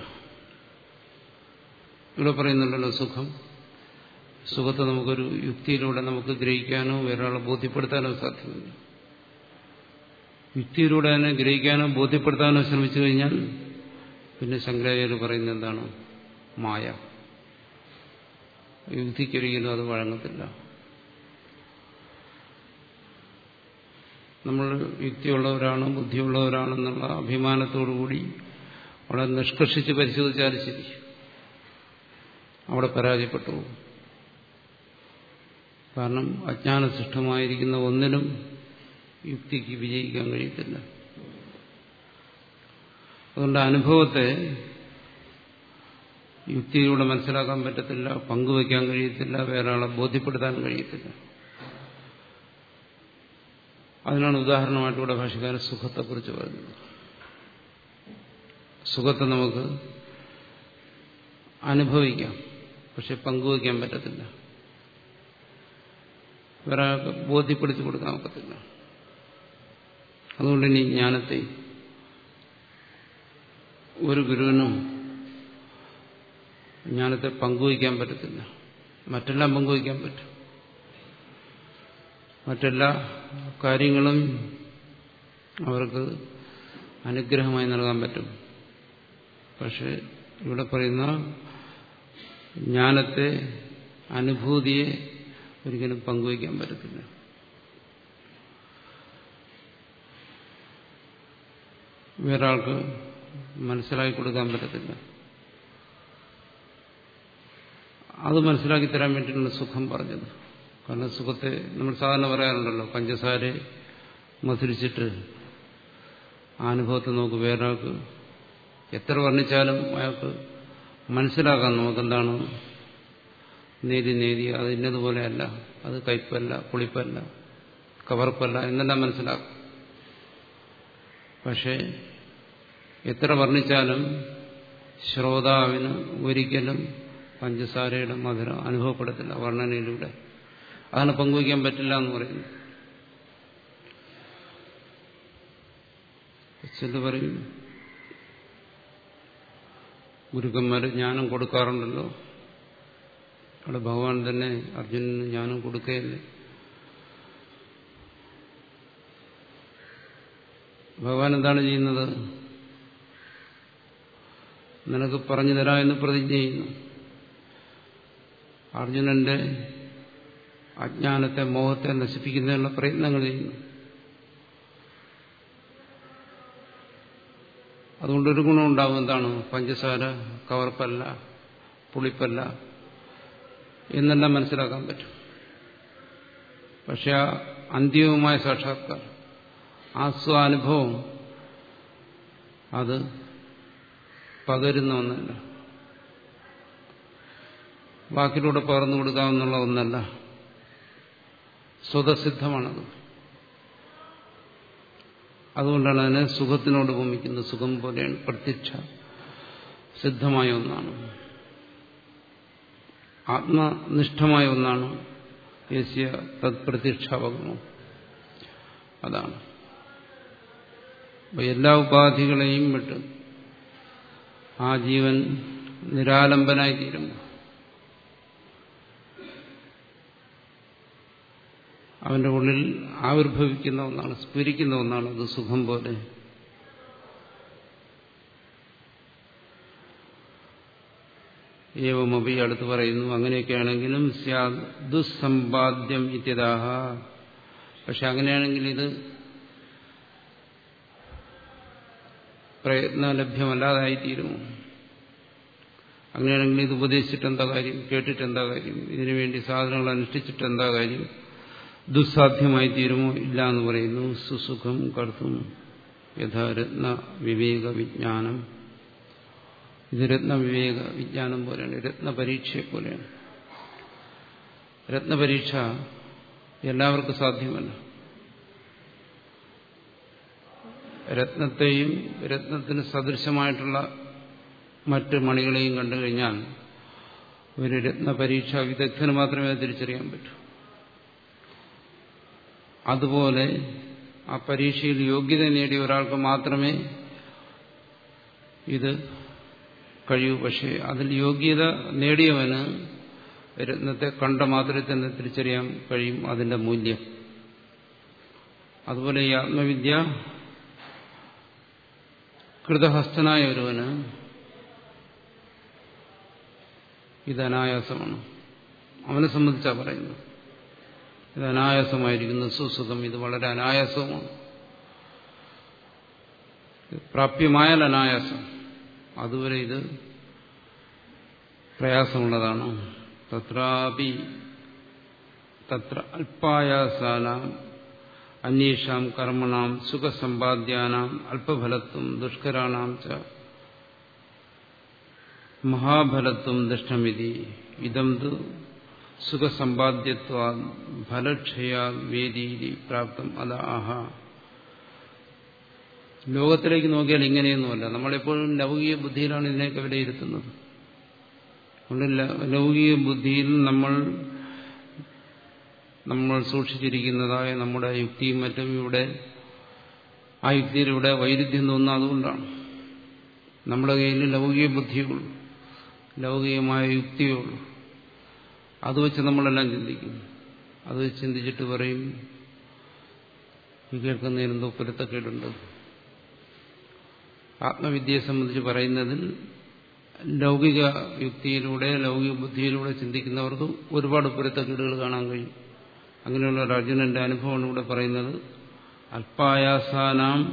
ഇവിടെ പറയുന്നുണ്ടല്ലോ സുഖം സുഖത്തെ നമുക്കൊരു യുക്തിയിലൂടെ നമുക്ക് ഗ്രഹിക്കാനോ വേറൊരാളെ ബോധ്യപ്പെടുത്താനോ സാധ്യമല്ല യുക്തിയിലൂടെ തന്നെ ഗ്രഹിക്കാനോ ബോധ്യപ്പെടുത്താനോ ശ്രമിച്ചു കഴിഞ്ഞാൽ പിന്നെ ശങ്കരാചാര്യ പറയുന്നത് എന്താണ് മായ യുക്തിക്കൊരിക്കലും അത് വഴങ്ങത്തില്ല നമ്മൾ യുക്തിയുള്ളവരാണ് ബുദ്ധിയുള്ളവരാണെന്നുള്ള അഭിമാനത്തോടുകൂടി വളരെ നിഷ്കർഷിച്ച് പരിശോധിച്ചാലും ശരി അവിടെ പരാജയപ്പെട്ടു പോകും കാരണം അജ്ഞാനസൃഷ്ടമായിരിക്കുന്ന ഒന്നിനും യുക്തിക്ക് വിജയിക്കാൻ കഴിയത്തില്ല അതുകൊണ്ട് അനുഭവത്തെ യുക്തിയിലൂടെ മനസ്സിലാക്കാൻ പറ്റത്തില്ല പങ്കുവയ്ക്കാൻ കഴിയത്തില്ല വേറെ ആളെ ബോധ്യപ്പെടുത്താൻ കഴിയത്തില്ല അതിനാണ് ഉദാഹരണമായിട്ട് ഇവിടെ ഭാഷകാരൻ സുഖത്തെക്കുറിച്ച് പറഞ്ഞത് സുഖത്തെ നമുക്ക് അനുഭവിക്കാം പക്ഷെ പങ്കുവയ്ക്കാൻ പറ്റത്തില്ല വേറെ ബോധ്യപ്പെടുത്തി കൊടുക്കാൻ ഒക്കത്തില്ല അതുകൊണ്ട് ഇനി ജ്ഞാനത്തെ ഒരു ഗുരുവിനും ജ്ഞാനത്തെ പങ്കുവയ്ക്കാൻ പറ്റത്തില്ല മറ്റെല്ലാം പങ്കുവയ്ക്കാൻ പറ്റും മറ്റെല്ലാ കാര്യങ്ങളും അവർക്ക് അനുഗ്രഹമായി നൽകാൻ പറ്റും പക്ഷെ ഇവിടെ പറയുന്ന ജ്ഞാനത്തെ അനുഭൂതിയെ ഒരിക്കലും പങ്കുവയ്ക്കാൻ പറ്റത്തില്ല വേറൊരാൾക്ക് മനസ്സിലാക്കി കൊടുക്കാൻ പറ്റത്തില്ല അത് മനസ്സിലാക്കി തരാൻ വേണ്ടിയിട്ടാണ് സുഖം പറഞ്ഞത് കാരണം സുഖത്തെ നമ്മൾ സാധാരണ പറയാറുണ്ടല്ലോ പഞ്ചസാര മധുരിച്ചിട്ട് ആ അനുഭവത്തെ നമുക്ക് വേറൊരാൾക്ക് എത്ര വർണ്ണിച്ചാലും അയാൾക്ക് മനസ്സിലാക്കാം നമുക്കെന്താണ് നേതി നേതി അത് ഇന്നതുപോലെയല്ല അത് കയ്പല്ല പുളിപ്പല്ല കവർപ്പല്ല എന്നെല്ലാം മനസ്സിലാക്കും പക്ഷേ എത്ര വർണ്ണിച്ചാലും ശ്രോതാവിന് ഒരിക്കലും പഞ്ചസാരയുടെ മധുരം അനുഭവപ്പെടത്തില്ല വർണ്ണനയിലൂടെ അതാണ് പങ്കുവയ്ക്കാൻ പറ്റില്ല എന്ന് പറയുന്നു ചില പറയും ഗുരുക്കന്മാര് ജ്ഞാനം കൊടുക്കാറുണ്ടല്ലോ അവിടെ ഭഗവാൻ തന്നെ അർജുനന് ജ്ഞാനം കൊടുക്കുകയല്ലേ ഭഗവാൻ എന്താണ് ചെയ്യുന്നത് നിനക്ക് പറഞ്ഞു തരാം എന്ന് പ്രതിജ്ഞ ചെയ്യുന്നു അർജുനന്റെ അജ്ഞാനത്തെ മോഹത്തെ നശിപ്പിക്കുന്നതിനുള്ള പ്രയത്നങ്ങൾ ചെയ്യുന്നു അതുകൊണ്ടൊരു ഗുണമുണ്ടാവും എന്താണ് പഞ്ചസാര കവർപ്പല്ല പുളിപ്പല്ല എന്നെല്ലാം മനസ്സിലാക്കാൻ പറ്റും പക്ഷെ ആ അന്തിമമായ സാക്ഷാത്കാരം ആ സ്വാനുഭവം അത് പകരുന്ന ഒന്നല്ല വാക്കിലൂടെ പകർന്നു കൊടുക്കാമെന്നുള്ള ഒന്നല്ല സ്വതസിദ്ധമാണത് അതുകൊണ്ടാണ് അതിനെ സുഖത്തിനോട് ഉപമിക്കുന്നത് സുഖം പോലെയാണ് പ്രത്യക്ഷ സിദ്ധമായ ഒന്നാണ് ആത്മനിഷ്ഠമായ ഒന്നാണ് യേശിയ തത്പ്രത്യക്ഷാപകമോ അതാണ് എല്ലാ ഉപാധികളെയും വിട്ട് ആ ജീവൻ നിരാലംബനായി തീരുമ്പോൾ അവന്റെ ഉള്ളിൽ ആവിർഭവിക്കുന്ന ഒന്നാണ് സ്ഫുരിക്കുന്ന ഒന്നാണ് അത് സുഖം പോലെ ഏവമപി അടുത്ത് പറയുന്നു അങ്ങനെയൊക്കെയാണെങ്കിലും ദുസ്സമ്പാദ്യം ഇത്യതാഹ പക്ഷെ അങ്ങനെയാണെങ്കിൽ ഇത് പ്രയത്നലഭ്യമല്ലാതായിത്തീരുമോ അങ്ങനെയാണെങ്കിൽ ഇത് ഉപദേശിച്ചിട്ട് എന്താ കാര്യം കേട്ടിട്ട് എന്താ കാര്യം ഇതിനുവേണ്ടി സാധനങ്ങൾ അനുഷ്ഠിച്ചിട്ട് എന്താ കാര്യം ദുസ്സാധ്യമായി തീരുമോ ഇല്ല എന്ന് പറയുന്നു സുസുഖം കർത്തും യഥാരത്ന വിവേക വിജ്ഞാനം ഇത് രത്നവിവേക വിജ്ഞാനം പോലെയാണ് രത്നപരീക്ഷയെ പോലെയാണ് രത്നപരീക്ഷ എല്ലാവർക്കും സാധ്യമല്ല രത്നത്തെയും രത്നത്തിന് സദൃശമായിട്ടുള്ള മറ്റ് മണികളെയും കണ്ടു കഴിഞ്ഞാൽ ഒരു രത്നപരീക്ഷ വിദഗ്ധന് മാത്രമേ അത് തിരിച്ചറിയാൻ പറ്റൂ അതുപോലെ ആ പരീക്ഷയിൽ യോഗ്യത നേടിയ ഒരാൾക്ക് മാത്രമേ ഇത് കഴിയൂ പക്ഷേ അതിൽ യോഗ്യത നേടിയവന് രത്നത്തെ കണ്ട മാത്രമേ തന്നെ തിരിച്ചറിയാൻ കഴിയും അതിന്റെ മൂല്യം അതുപോലെ ഈ ആത്മവിദ്യ കൃതഹസ്തനായ ഒരുവന് ഇത് അനായാസമാണ് അവനെ സംബന്ധിച്ചാണ് പറയുന്നത് ഇത് അനായാസമായിരിക്കുന്നു സുസുഖം ഇത് വളരെ അനായാസവുമാണ് പ്രാപ്യമായാൽ അനായാസം അതുവരെ ഇത് പ്രയാസമുള്ളതാണ് തത്രാപി തത്ര അല്പായാസാനാം അന്വേഷാം കർമ്മണാം സുഖസമ്പാദ്യാനാം അല്പഫലത്വം ദുഷ്കരാണാം ച മഹാഫലത്വം ദുഷ്ടമിതി ഇതം തു സുഖസമ്പാദ്യത്വാ ഫലക്ഷയാ വേദീതി പ്രാപ്തം അത ആഹ ലോകത്തിലേക്ക് നോക്കിയാൽ ഇങ്ങനെയൊന്നുമല്ല നമ്മളെപ്പോഴും ലൗകിക ബുദ്ധിയിലാണ് ഇതിനെയൊക്കെ വിലയിരുത്തുന്നത് അതുകൊണ്ട് ലൗകിക ബുദ്ധിയിൽ നമ്മൾ നമ്മൾ സൂക്ഷിച്ചിരിക്കുന്നതായ നമ്മുടെ യുക്തിയും മറ്റും ഇവിടെ ആ യുക്തിയിലൂടെ വൈരുദ്ധ്യം തോന്നുന്ന അതുകൊണ്ടാണ് നമ്മുടെ കയ്യിൽ ലൗകിക ബുദ്ധിയുള്ളൂ ലൗകികമായ യുക്തിയുള്ളൂ അത് വെച്ച് നമ്മളെല്ലാം ചിന്തിക്കും അത് വെച്ച് ചിന്തിച്ചിട്ട് പറയും ഈ കേൾക്കുന്നതിനെന്തോ പൊരുത്തക്കേടുണ്ട് ആത്മവിദ്യയെ സംബന്ധിച്ച് പറയുന്നതിൽ ലൗകിക യുക്തിയിലൂടെ ലൗകിക ബുദ്ധിയിലൂടെ ചിന്തിക്കുന്നവർക്ക് ഒരുപാട് പൊരുത്തക്കേടുകൾ കാണാൻ കഴിയും അങ്ങനെയുള്ള ഒരു അർജുനന്റെ അനുഭവമാണ് ഇവിടെ പറയുന്നത് അല്പായാസാനാം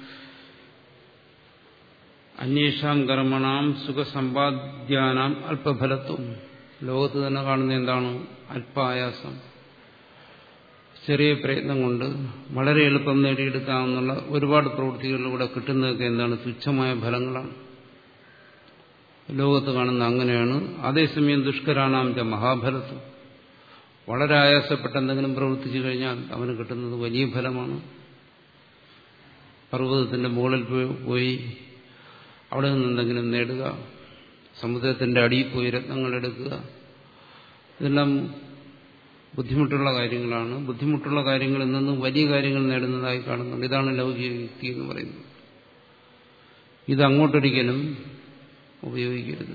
അന്വേഷാം കർമ്മണാം സുഖസമ്പാദ്യാനാം അല്പഫലത്വം ലോകത്ത് തന്നെ കാണുന്ന എന്താണ് അല്പായാസം ചെറിയ പ്രയത്നം കൊണ്ട് വളരെ എളുപ്പം നേടിയെടുക്കാമെന്നുള്ള ഒരുപാട് പ്രവൃത്തികളിലൂടെ കിട്ടുന്നതൊക്കെ എന്താണ് തുച്ഛമായ ഫലങ്ങളാണ് ലോകത്ത് കാണുന്ന അങ്ങനെയാണ് അതേസമയം ദുഷ്കരാണാം ച മഹാഫലത്വം വളരെ ആയാസപ്പെട്ട് എന്തെങ്കിലും പ്രവർത്തിച്ചു കഴിഞ്ഞാൽ അവന് കിട്ടുന്നത് വലിയ ഫലമാണ് പർവ്വതത്തിന്റെ മുകളിൽ പോയി അവിടെ നിന്ന് എന്തെങ്കിലും നേടുക സമുദ്രത്തിന്റെ അടിയിൽ പോയി രത്നങ്ങൾ എടുക്കുക ഇതെല്ലാം ബുദ്ധിമുട്ടുള്ള കാര്യങ്ങളാണ് ബുദ്ധിമുട്ടുള്ള കാര്യങ്ങളിൽ നിന്നും വലിയ കാര്യങ്ങൾ നേടുന്നതായി കാണുന്നുണ്ട് ഇതാണ് ലൗകിക യുക്തി എന്ന് പറയുന്നത് ഇത് അങ്ങോട്ടൊരിക്കലും ഉപയോഗിക്കരുത്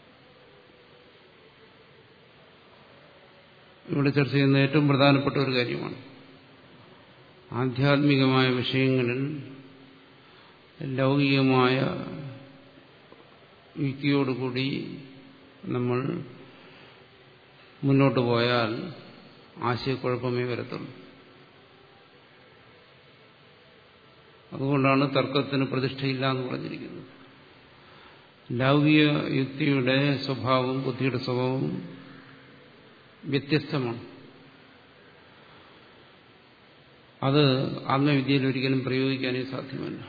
ഇവിടെ ചർച്ച ചെയ്യുന്ന ഏറ്റവും പ്രധാനപ്പെട്ട ഒരു കാര്യമാണ് ആധ്യാത്മികമായ വിഷയങ്ങളിൽ ലൗകികമായ യുക്തിയോടുകൂടി നമ്മൾ മുന്നോട്ട് പോയാൽ ആശയക്കുഴപ്പമേ വരത്തുള്ളൂ അതുകൊണ്ടാണ് തർക്കത്തിന് പ്രതിഷ്ഠയില്ല എന്ന് പറഞ്ഞിരിക്കുന്നത് ലൗകിക യുക്തിയുടെ സ്വഭാവം ബുദ്ധിയുടെ സ്വഭാവം വ്യത്യസ്തമാണ് അത് ആത്മവിദ്യയിൽ ഒരിക്കലും പ്രയോഗിക്കാനേ സാധ്യമല്ല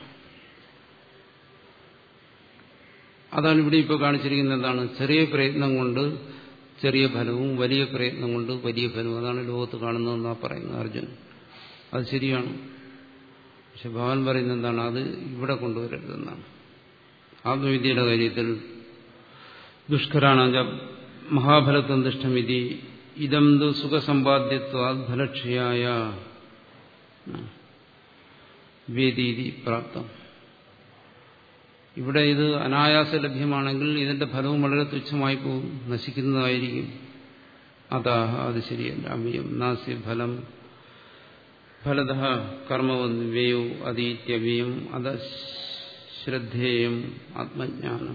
അതാണ് ഇവിടെ ഇപ്പോൾ കാണിച്ചിരിക്കുന്നത് എന്താണ് ചെറിയ പ്രയത്നം കൊണ്ട് ചെറിയ ഫലവും വലിയ പ്രയത്നം കൊണ്ട് വലിയ ഫലവും അതാണ് ലോകത്ത് കാണുന്നതെന്നാ പറയുന്നത് അർജുൻ അത് ശരിയാണ് പക്ഷെ ഭഗവാൻ പറയുന്നത് എന്താണ് അത് ഇവിടെ കൊണ്ടുവരരുതെന്നാണ് ആത്മവിദ്യയുടെ കാര്യത്തിൽ ദുഷ്കരാണ് മഹാഫലത്വം ദുഷ്ടമിതി ഇതം തു സുഖസമ്പാദ്യത്വ ഫലക്ഷിയായ വേദീതി പ്രാപ്തം ഇവിടെ ഇത് അനായാസ ലഭ്യമാണെങ്കിൽ ഇതിന്റെ ഫലവും വളരെ തുച്ഛമായി പോകും നശിക്കുന്നതായിരിക്കും അതാ അത് ശരിയല്ല അമ്യം നാസ്യ ഫലം ഫലത കർമ്മവ്യയോ അതീത്യവ്യം അത ശ്രദ്ധേയം ആത്മജ്ഞാനം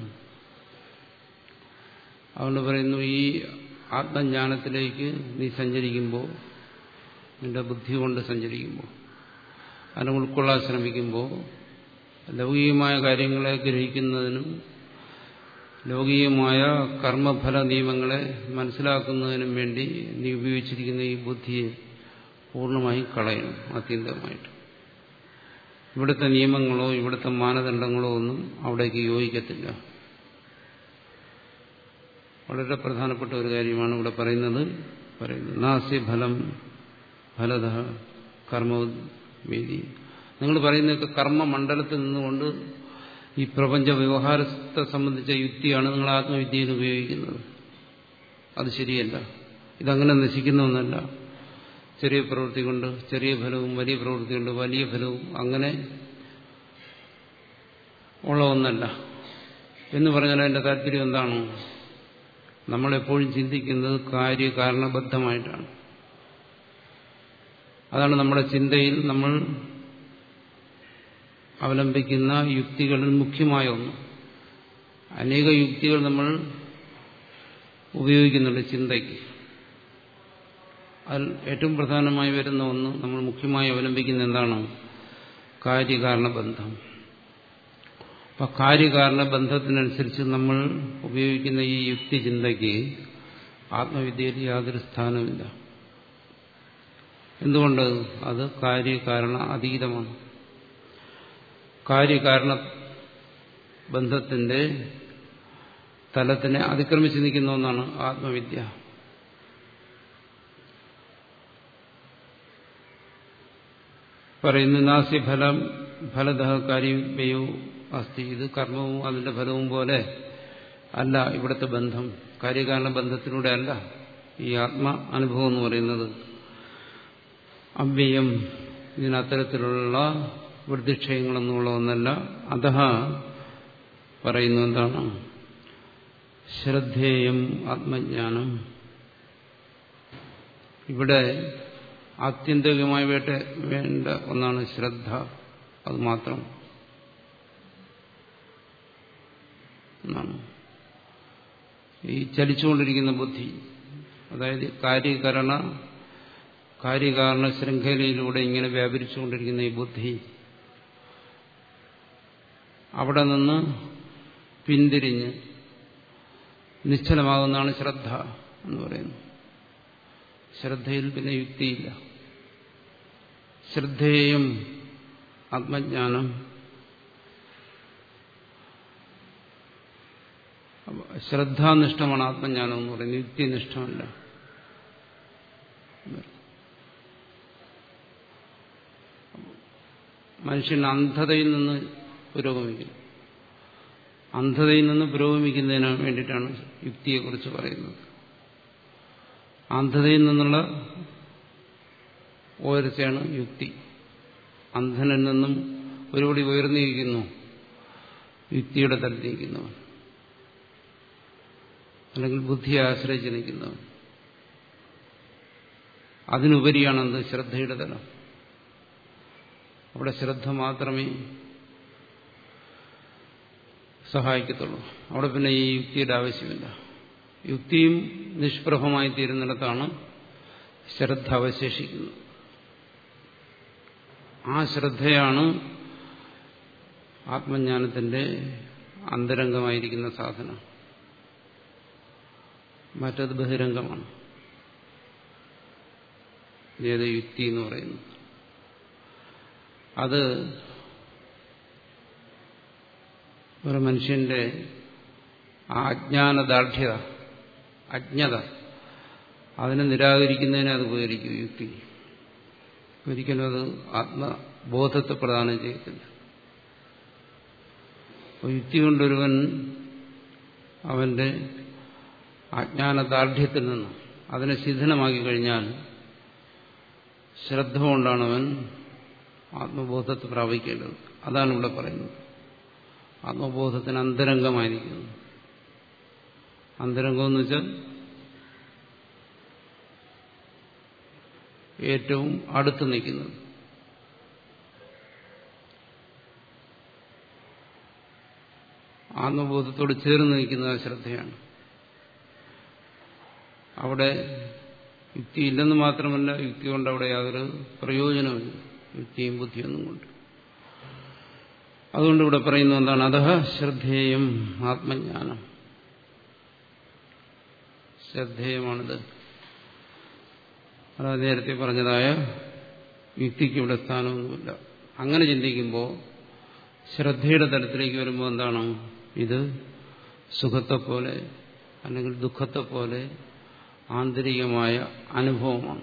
അതുകൊണ്ട് പറയുന്നു ഈ ആത്മജ്ഞാനത്തിലേക്ക് നീ സഞ്ചരിക്കുമ്പോൾ നിന്റെ ബുദ്ധി കൊണ്ട് സഞ്ചരിക്കുമ്പോൾ അതിനെ ഉൾക്കൊള്ളാൻ ശ്രമിക്കുമ്പോൾ ലൗകികമായ കാര്യങ്ങളെ ഗ്രഹിക്കുന്നതിനും ലൗകികമായ കർമ്മഫല നിയമങ്ങളെ മനസ്സിലാക്കുന്നതിനും വേണ്ടി നീ ഉപയോഗിച്ചിരിക്കുന്ന ഈ ബുദ്ധിയെ പൂർണ്ണമായും കളയണം അത്യന്തമായിട്ട് ഇവിടുത്തെ നിയമങ്ങളോ ഇവിടുത്തെ മാനദണ്ഡങ്ങളോ ഒന്നും അവിടേക്ക് യോജിക്കത്തില്ല വളരെ പ്രധാനപ്പെട്ട ഒരു കാര്യമാണ് ഇവിടെ പറയുന്നത് പറയുന്നത് നാസ്യ ഫലം ഫലത കർമ്മവേദി നിങ്ങൾ പറയുന്നതൊക്കെ കർമ്മമണ്ഡലത്തിൽ നിന്നുകൊണ്ട് ഈ പ്രപഞ്ച വ്യവഹാരത്തെ സംബന്ധിച്ച യുക്തിയാണ് നിങ്ങൾ ആത്മവിദ്യയിൽ ഉപയോഗിക്കുന്നത് അത് ശരിയല്ല ഇതങ്ങനെ നശിക്കുന്ന ഒന്നല്ല ചെറിയ പ്രവൃത്തി കൊണ്ട് ചെറിയ ഫലവും വലിയ പ്രവൃത്തി കൊണ്ട് വലിയ ഫലവും അങ്ങനെ ഉള്ള ഒന്നല്ല എന്ന് പറഞ്ഞാൽ അതിന്റെ താല്പര്യം എന്താണ് നമ്മളെപ്പോഴും ചിന്തിക്കുന്നത് കാര്യകാരണബദ്ധമായിട്ടാണ് അതാണ് നമ്മുടെ ചിന്തയിൽ നമ്മൾ അവലംബിക്കുന്ന യുക്തികളിൽ മുഖ്യമായ ഒന്ന് അനേക യുക്തികൾ നമ്മൾ ഉപയോഗിക്കുന്നുണ്ട് ചിന്തയ്ക്ക് അതിൽ ഏറ്റവും പ്രധാനമായി വരുന്ന ഒന്ന് നമ്മൾ മുഖ്യമായി അവലംബിക്കുന്ന എന്താണ് കാര്യകാരണ ബന്ധം അപ്പം കാര്യകാരണ ബന്ധത്തിനനുസരിച്ച് നമ്മൾ ഉപയോഗിക്കുന്ന ഈ യുക്തി ചിന്തയ്ക്ക് ആത്മവിദ്യയിൽ യാതൊരു സ്ഥാനമില്ല എന്തുകൊണ്ട് അത് കാര്യകാരണ അതീതമാണ് കാര്യകാരണ ബന്ധത്തിന്റെ തലത്തിനെ അതിക്രമിച്ച് നിൽക്കുന്ന ഒന്നാണ് ആത്മവിദ്യ പറയുന്നു നാസ്യ ഫലം ഫലത കാര്യവയോ അസ്തി ഇത് കർമ്മവും അതിന്റെ ഫലവും പോലെ അല്ല ഇവിടുത്തെ ബന്ധം കാര്യകാരണ ബന്ധത്തിലൂടെ അല്ല ഈ ആത്മ അനുഭവം എന്ന് പറയുന്നത് അവ്യയം ഇതിനത്തരത്തിലുള്ള വൃദ്ധിക്ഷയങ്ങളെന്നുള്ള ഒന്നല്ല അത പറയുന്നു എന്താണ് ശ്രദ്ധേയം ആത്മജ്ഞാനം ഇവിടെ ആത്യന്തികമായി വേട്ട വേണ്ട ഒന്നാണ് ശ്രദ്ധ അത് മാത്രം എന്നാണ് ഈ ചലിച്ചുകൊണ്ടിരിക്കുന്ന ബുദ്ധി അതായത് കാര്യകരണ കാര്യകാരണ ശൃംഖലയിലൂടെ ഇങ്ങനെ വ്യാപരിച്ചുകൊണ്ടിരിക്കുന്ന ഈ ബുദ്ധി അവിടെ നിന്ന് പിന്തിരിഞ്ഞ് നിശ്ചലമാകുന്നതാണ് ശ്രദ്ധ എന്ന് പറയുന്നത് ശ്രദ്ധയിൽ പിന്നെ യുക്തിയില്ല ശ്രദ്ധേയം ആത്മജ്ഞാനം ശ്രദ്ധാനിഷ്ഠമാണ് ആത്മജ്ഞാനം എന്ന് പറയുന്നത് യുക്തിനിഷ്ഠമല്ല മനുഷ്യൻ അന്ധതയിൽ നിന്ന് പുരോഗമിക്കും അന്ധതയിൽ നിന്ന് പുരോഗമിക്കുന്നതിന് വേണ്ടിയിട്ടാണ് യുക്തിയെക്കുറിച്ച് പറയുന്നത് അന്ധതയിൽ നിന്നുള്ള ഉയർച്ചയാണ് യുക്തി അന്ധനിൽ നിന്നും ഒരുപടി ഉയർന്നിരിക്കുന്നു യുക്തിയുടെ തലത്തിരിക്കുന്നവൻ അല്ലെങ്കിൽ ബുദ്ധിയെ ആശ്രയിച്ച് നിൽക്കുന്നവൻ അതിനുപരിയാണ് എന്ത് ശ്രദ്ധയുടെ തലം അവിടെ ശ്രദ്ധ മാത്രമേ സഹായിക്കത്തുള്ളൂ അവിടെ പിന്നെ ഈ യുക്തിയുടെ ആവശ്യമില്ല യുക്തിയും നിഷ്പ്രഭമായി തീരുന്നിടത്താണ് ശ്രദ്ധ അവശേഷിക്കുന്നത് ആ ശ്രദ്ധയാണ് ആത്മജ്ഞാനത്തിന്റെ അന്തരംഗമായിരിക്കുന്ന സാധനം മറ്റത് ബഹിരംഗമാണ് ഏത് യുക്തി എന്ന് പറയുന്നത് അത് ഒരു മനുഷ്യന്റെ ആ അജ്ഞാനദാർഢ്യത അജ്ഞത അതിനെ നിരാകരിക്കുന്നതിനെ അത് ഉപകരിക്കും യുക്തി ഒരിക്കലും അത് ആത്മബോധത്തെ പ്രദാനം ചെയ്യത്തില്ല യുക്തി കൊണ്ടൊരുവൻ അവന്റെ അജ്ഞാനദാർഢ്യത്തിൽ നിന്ന് അതിനെ ശിഥിലമാക്കി കഴിഞ്ഞാൽ ശ്രദ്ധ കൊണ്ടാണ് അവൻ ആത്മബോധത്തെ പ്രാപിക്കേണ്ടത് അതാണ് ഇവിടെ പറയുന്നത് ആത്മബോധത്തിന് അന്തരംഗമായിരിക്കുന്നു അന്തരംഗം എന്ന് വെച്ചാൽ ഏറ്റവും അടുത്ത് നിൽക്കുന്നത് ആത്മബോധത്തോട് ചേർന്ന് നിൽക്കുന്ന ശ്രദ്ധയാണ് അവിടെ യുക്തി ഇല്ലെന്ന് മാത്രമല്ല യുക്തി കൊണ്ട് അവിടെ യാതൊരു പ്രയോജനമില്ല യുക്തിയും ബുദ്ധിയൊന്നും കൊണ്ട് അതുകൊണ്ട് ഇവിടെ പറയുന്ന എന്താണ് അതഹ ശ്രദ്ധേയം ആത്മജ്ഞാനം ശ്രദ്ധേയമാണിത് അതാ നേരത്തെ പറഞ്ഞതായ യുക്തിക്ക് ഇവിടെ സ്ഥാനമൊന്നുമില്ല അങ്ങനെ ചിന്തിക്കുമ്പോൾ ശ്രദ്ധയുടെ തലത്തിലേക്ക് വരുമ്പോൾ എന്താണ് ഇത് സുഖത്തെ പോലെ അല്ലെങ്കിൽ ദുഃഖത്തെ പോലെ ആന്തരികമായ അനുഭവമാണ്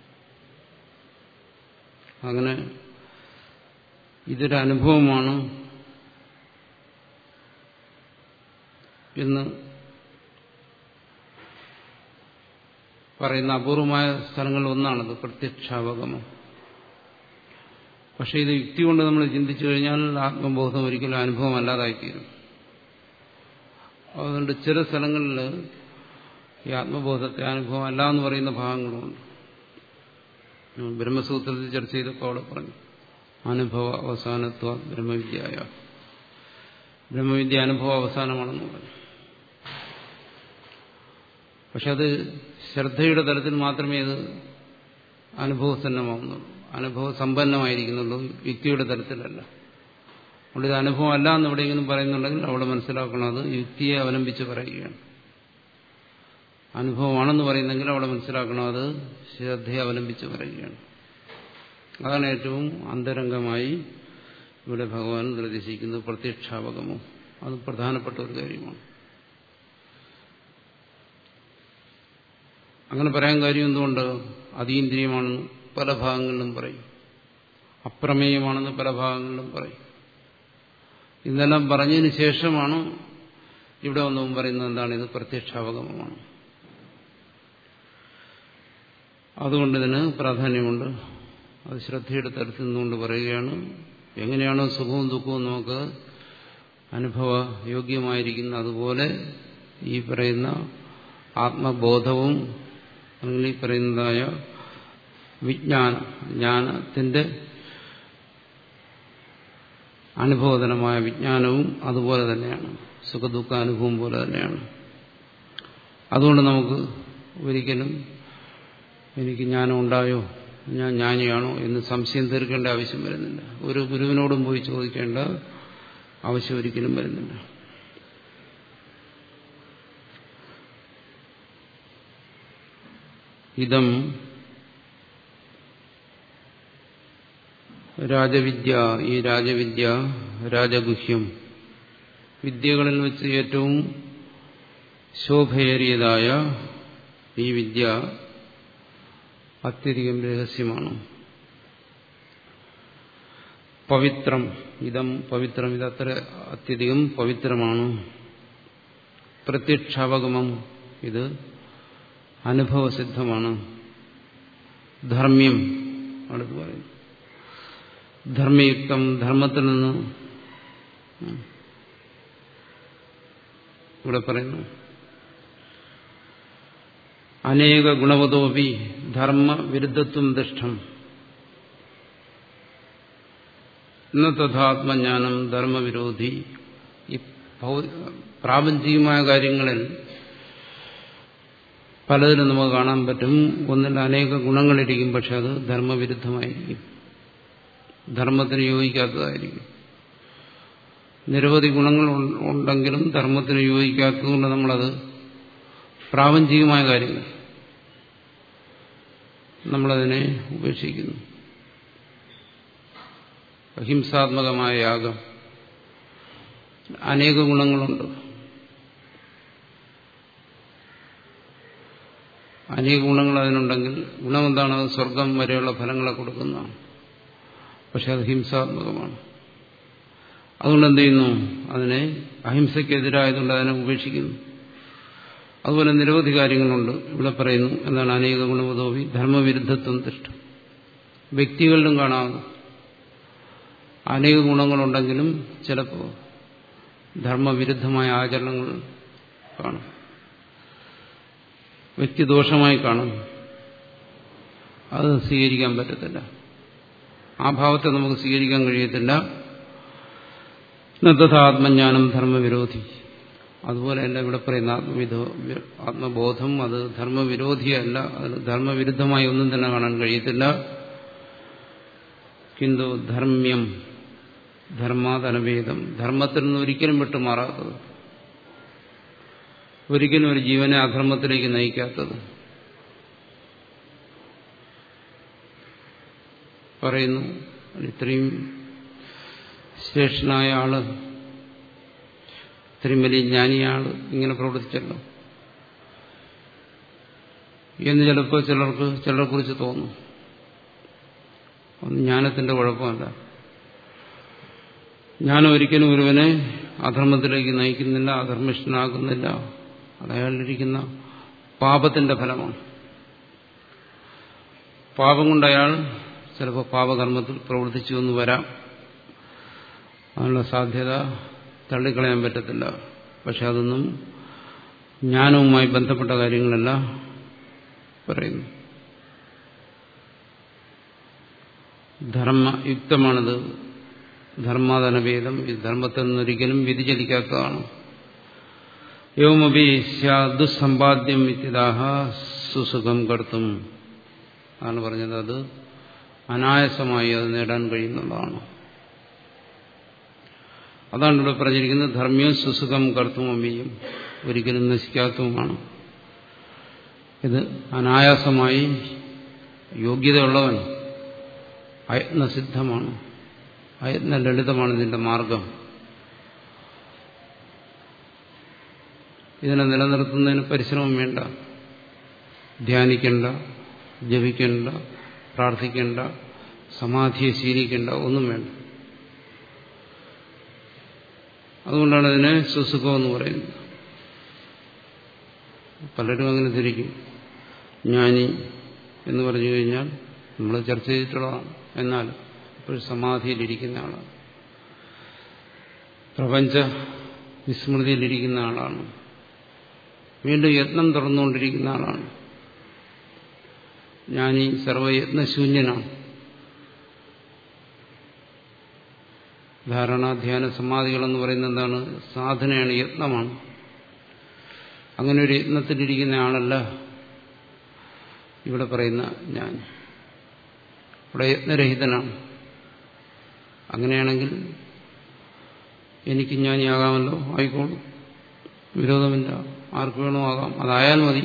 അങ്ങനെ ഇതൊരു അനുഭവമാണ് എന്ന് പറയുന്ന അപൂർവമായ സ്ഥലങ്ങളിൽ ഒന്നാണത് പ്രത്യക്ഷാവഗമം പക്ഷെ ഇത് യുക്തി കൊണ്ട് നമ്മൾ ചിന്തിച്ചു കഴിഞ്ഞാൽ ആത്മബോധം ഒരിക്കലും അനുഭവം അല്ലാതായിത്തീരും അതുകൊണ്ട് ചില സ്ഥലങ്ങളിൽ ഈ ആത്മബോധത്തെ അനുഭവം അല്ല എന്ന് പറയുന്ന ഭാഗങ്ങളുമുണ്ട് ബ്രഹ്മസൂത്രത്തിൽ ചർച്ച ചെയ്തപ്പോൾ അവിടെ പറഞ്ഞു അനുഭവ അവസാനത്വ ബ്രഹ്മവിദ്യയായ ബ്രഹ്മവിദ്യ അനുഭവ അവസാനമാണെന്ന് പറഞ്ഞു പക്ഷെ അത് ശ്രദ്ധയുടെ തലത്തിൽ മാത്രമേ ഇത് അനുഭവസന്നമാവുന്നുള്ളൂ അനുഭവ സമ്പന്നമായിരിക്കുന്നുള്ളൂ യുക്തിയുടെ തലത്തിലല്ല അതുകൊണ്ട് ഇത് അനുഭവം അല്ല എന്ന് എവിടെയെങ്കിലും പറയുന്നുണ്ടെങ്കിൽ അവിടെ മനസ്സിലാക്കണം അത് യുക്തിയെ അവലംബിച്ച് പറയുകയാണ് അനുഭവമാണെന്ന് പറയുന്നെങ്കിൽ അവിടെ മനസ്സിലാക്കണം അത് ശ്രദ്ധയെ അവലംബിച്ച് പറയുകയാണ് അതാണ് ഏറ്റവും അന്തരംഗമായി ഇവിടെ ഭഗവാൻ നിർദ്ദേശിക്കുന്നത് പ്രത്യക്ഷാപകമോ അത് പ്രധാനപ്പെട്ട ഒരു കാര്യമാണ് അങ്ങനെ പറയാൻ കാര്യം എന്തുകൊണ്ട് അതീന്ദ്രിയമാണെന്ന് പല ഭാഗങ്ങളിലും പറയും അപ്രമേയമാണെന്ന് പല ഭാഗങ്ങളിലും പറയും ഇതെല്ലാം പറഞ്ഞതിന് ശേഷമാണ് ഇവിടെ ഒന്നും പറയുന്നത് എന്താണ് ഇത് പ്രത്യക്ഷാവഗമമാണ് അതുകൊണ്ട് ഇതിന് പ്രാധാന്യമുണ്ട് അത് ശ്രദ്ധയുടെ തരത്തിൽ നിന്നുകൊണ്ട് പറയുകയാണ് എങ്ങനെയാണോ സുഖവും ദുഃഖവും നമുക്ക് അനുഭവ യോഗ്യമായിരിക്കുന്ന അതുപോലെ ഈ പറയുന്ന ആത്മബോധവും അല്ലെങ്കിൽ ഈ പറയുന്നതായ വിജ്ഞാനം ജ്ഞാനത്തിന്റെ അനുഭവതനമായ വിജ്ഞാനവും അതുപോലെ തന്നെയാണ് സുഖദുഃഖ അനുഭവം പോലെ തന്നെയാണ് അതുകൊണ്ട് നമുക്ക് ഒരിക്കലും എനിക്ക് ജ്ഞാനം ഉണ്ടായോ ഞാൻ ജ്ഞാനിയാണോ എന്ന് സംശയം തീർക്കേണ്ട ആവശ്യം വരുന്നില്ല ഒരു ഗുരുവിനോടും പോയി ചോദിക്കേണ്ട ആവശ്യം ഒരിക്കലും വരുന്നില്ല ഇതം രാജവിദ്യ ഈ രാജവിദ്യ രാജഗുഹ്യം വിദ്യകളിൽ വെച്ച് ഏറ്റവും ശോഭയേറിയതായ ഈ വിദ്യ അത്യധികം രഹസ്യമാണ് പവിത്രം ഇതം പവിത്രം ഇതത്ര അത്യധികം പവിത്രമാണ് പ്രത്യക്ഷാവഗമം ഇത് അനുഭവസിദ്ധമാണ് ധർമ്മ്യം അടുത്ത് പറയുന്നു ധർമ്മയുക്തം ധർമ്മത്തിൽ നിന്ന് ഇവിടെ പറയുന്നു അനേക ഗുണവതോപി ധർമ്മ വിരുദ്ധത്വം ദുഷ്ടം എന്ന തഥാത്മജ്ഞാനം ധർമ്മവിരോധി ഈ പ്രാപഞ്ചികമായ കാര്യങ്ങളിൽ പലതിലും നമുക്ക് കാണാൻ പറ്റും ഒന്നിൽ അനേക ഗുണങ്ങളിരിക്കും പക്ഷെ അത് ധർമ്മവിരുദ്ധമായിരിക്കും ധർമ്മത്തിന് യോജിക്കാത്തതായിരിക്കും നിരവധി ഗുണങ്ങൾ ഉണ്ടെങ്കിലും ധർമ്മത്തിന് യോജിക്കാത്തതുകൊണ്ട് നമ്മളത് പ്രാപഞ്ചികമായ കാര്യങ്ങൾ നമ്മളതിനെ ഉപേക്ഷിക്കുന്നു അഹിംസാത്മകമായ യാഗം അനേക ഗുണങ്ങളുണ്ട് അനേക ഗുണങ്ങൾ അതിനുണ്ടെങ്കിൽ ഗുണമെന്താണ് അത് സ്വർഗം വരെയുള്ള ഫലങ്ങളെ കൊടുക്കുന്നതാണ് പക്ഷെ അത് ഹിംസാത്മകമാണ് അതുകൊണ്ട് എന്ത് ചെയ്യുന്നു അതിനെ അഹിംസയ്ക്കെതിരായതുകൊണ്ട് അതിനെ ഉപേക്ഷിക്കുന്നു അതുപോലെ നിരവധി കാര്യങ്ങളുണ്ട് ഇവിടെ പറയുന്നു എന്താണ് അനേക ഗുണവതോവി ധർമ്മവിരുദ്ധത്വം ദൃഷ്ടം വ്യക്തികളിലും കാണാവുന്നു അനേക ഗുണങ്ങളുണ്ടെങ്കിലും ചിലപ്പോൾ ധർമ്മവിരുദ്ധമായ ആചരണങ്ങൾ കാണും വ്യക്തിദോഷമായി കാണും അത് സ്വീകരിക്കാൻ പറ്റത്തില്ല ആ ഭാവത്തെ നമുക്ക് സ്വീകരിക്കാൻ കഴിയത്തില്ല നത്തഥാത്മജ്ഞാനം ധർമ്മവിരോധി അതുപോലെ തന്നെ ഇവിടെ പറയുന്ന ആത്മവിധോ ആത്മബോധം അത് ധർമ്മവിരോധിയല്ല അത് ധർമ്മവിരുദ്ധമായി ഒന്നും തന്നെ കാണാൻ കഴിയത്തില്ല കിന്തു ധർമ്മ്യം ധർമാതനഭേദം ധർമ്മത്തിൽ നിന്ന് ഒരിക്കലും വിട്ടുമാറാത്തത് ഒരിക്കലും ഒരു ജീവനെ അധർമ്മത്തിലേക്ക് നയിക്കാത്തത് പറയുന്നു ഇത്രയും ശ്രേഷ്ഠനായ ആള് ഇത്രയും വലിയ ജ്ഞാനിയാള് ഇങ്ങനെ പ്രവർത്തിച്ചല്ലോ എന്ന് ചിലപ്പോൾ ചിലർക്ക് ചിലരെ കുറിച്ച് തോന്നും ഒന്ന് ജ്ഞാനത്തിന്റെ കുഴപ്പമല്ല ജ്ഞാനം ഒരിക്കലും ഒരുവനെ അധർമ്മത്തിലേക്ക് നയിക്കുന്നില്ല അധർമ്മിഷ്ഠനാകുന്നില്ല അത് അയാളിരിക്കുന്ന പാപത്തിന്റെ ഫലമാണ് പാപം കൊണ്ട് അയാൾ ചിലപ്പോൾ പാപകർമ്മത്തിൽ പ്രവർത്തിച്ചു എന്ന് വരാം അതിനുള്ള സാധ്യത തള്ളിക്കളയാൻ പറ്റത്തില്ല പക്ഷെ അതൊന്നും ജ്ഞാനവുമായി ബന്ധപ്പെട്ട കാര്യങ്ങളല്ല പറയുന്നു ധർമ്മയുക്തമാണിത് ധർമാതനഭേദം ഈ ധർമ്മത്തിൽ നിന്നൊരിക്കലും വ്യതിചലിക്കാത്തതാണ് യൗമപി ദുസ്സമ്പാദ്യം ഇത്യതാഹ സുസുഖം കർത്തും ആണ് പറഞ്ഞത് അത് അനായാസമായി അത് നേടാൻ കഴിയുന്നതാണ് അതാണ് ഇവിടെ പറഞ്ഞിരിക്കുന്നത് ധർമ്മ്യം സുസുഖം കർത്തുമമ്മിയും ഒരിക്കലും നശിക്കാത്തതുമാണ് ഇത് അനായാസമായി യോഗ്യതയുള്ളവൻ അയത്നസിദ്ധമാണ് അയത്ന ലളിതമാണ് ഇതിന്റെ മാർഗം ഇതിനെ നിലനിർത്തുന്നതിന് പരിശ്രമം വേണ്ട ധ്യാനിക്കേണ്ട ജപിക്കേണ്ട പ്രാർത്ഥിക്കേണ്ട സമാധിയെ ശീലിക്കേണ്ട ഒന്നും വേണ്ട അതുകൊണ്ടാണ് ഇതിനെ സുസുഖം എന്ന് പറയുന്നത് പലരും അങ്ങനെ ധരിക്കും ജ്ഞാനി എന്ന് പറഞ്ഞു കഴിഞ്ഞാൽ നമ്മൾ ചർച്ച ചെയ്തിട്ടുള്ളതാണ് എന്നാൽ ഇപ്പോഴും സമാധിയിലിരിക്കുന്ന ആളാണ് പ്രപഞ്ച വിസ്മൃതിയിലിരിക്കുന്ന ആളാണ് വീണ്ടും യത്നം തുറന്നുകൊണ്ടിരിക്കുന്ന ആളാണ് ഞാനീ സർവയത്നശൂന്യനാണ് ധാരണ ധ്യാന സമാധികളെന്ന് പറയുന്നത് എന്താണ് സാധനയാണ് യത്നമാണ് അങ്ങനെ ഒരു യത്നത്തിലിരിക്കുന്ന ആളല്ല ഇവിടെ പറയുന്ന ഞാൻ ഇവിടെ യത്നരഹിതനാണ് അങ്ങനെയാണെങ്കിൽ എനിക്ക് ജ്ഞാനിയാകാമല്ലോ ആയിക്കോളൂ വിരോധമില്ല ആർക്ക് വേണോ ആകാം അതായാൽ മതി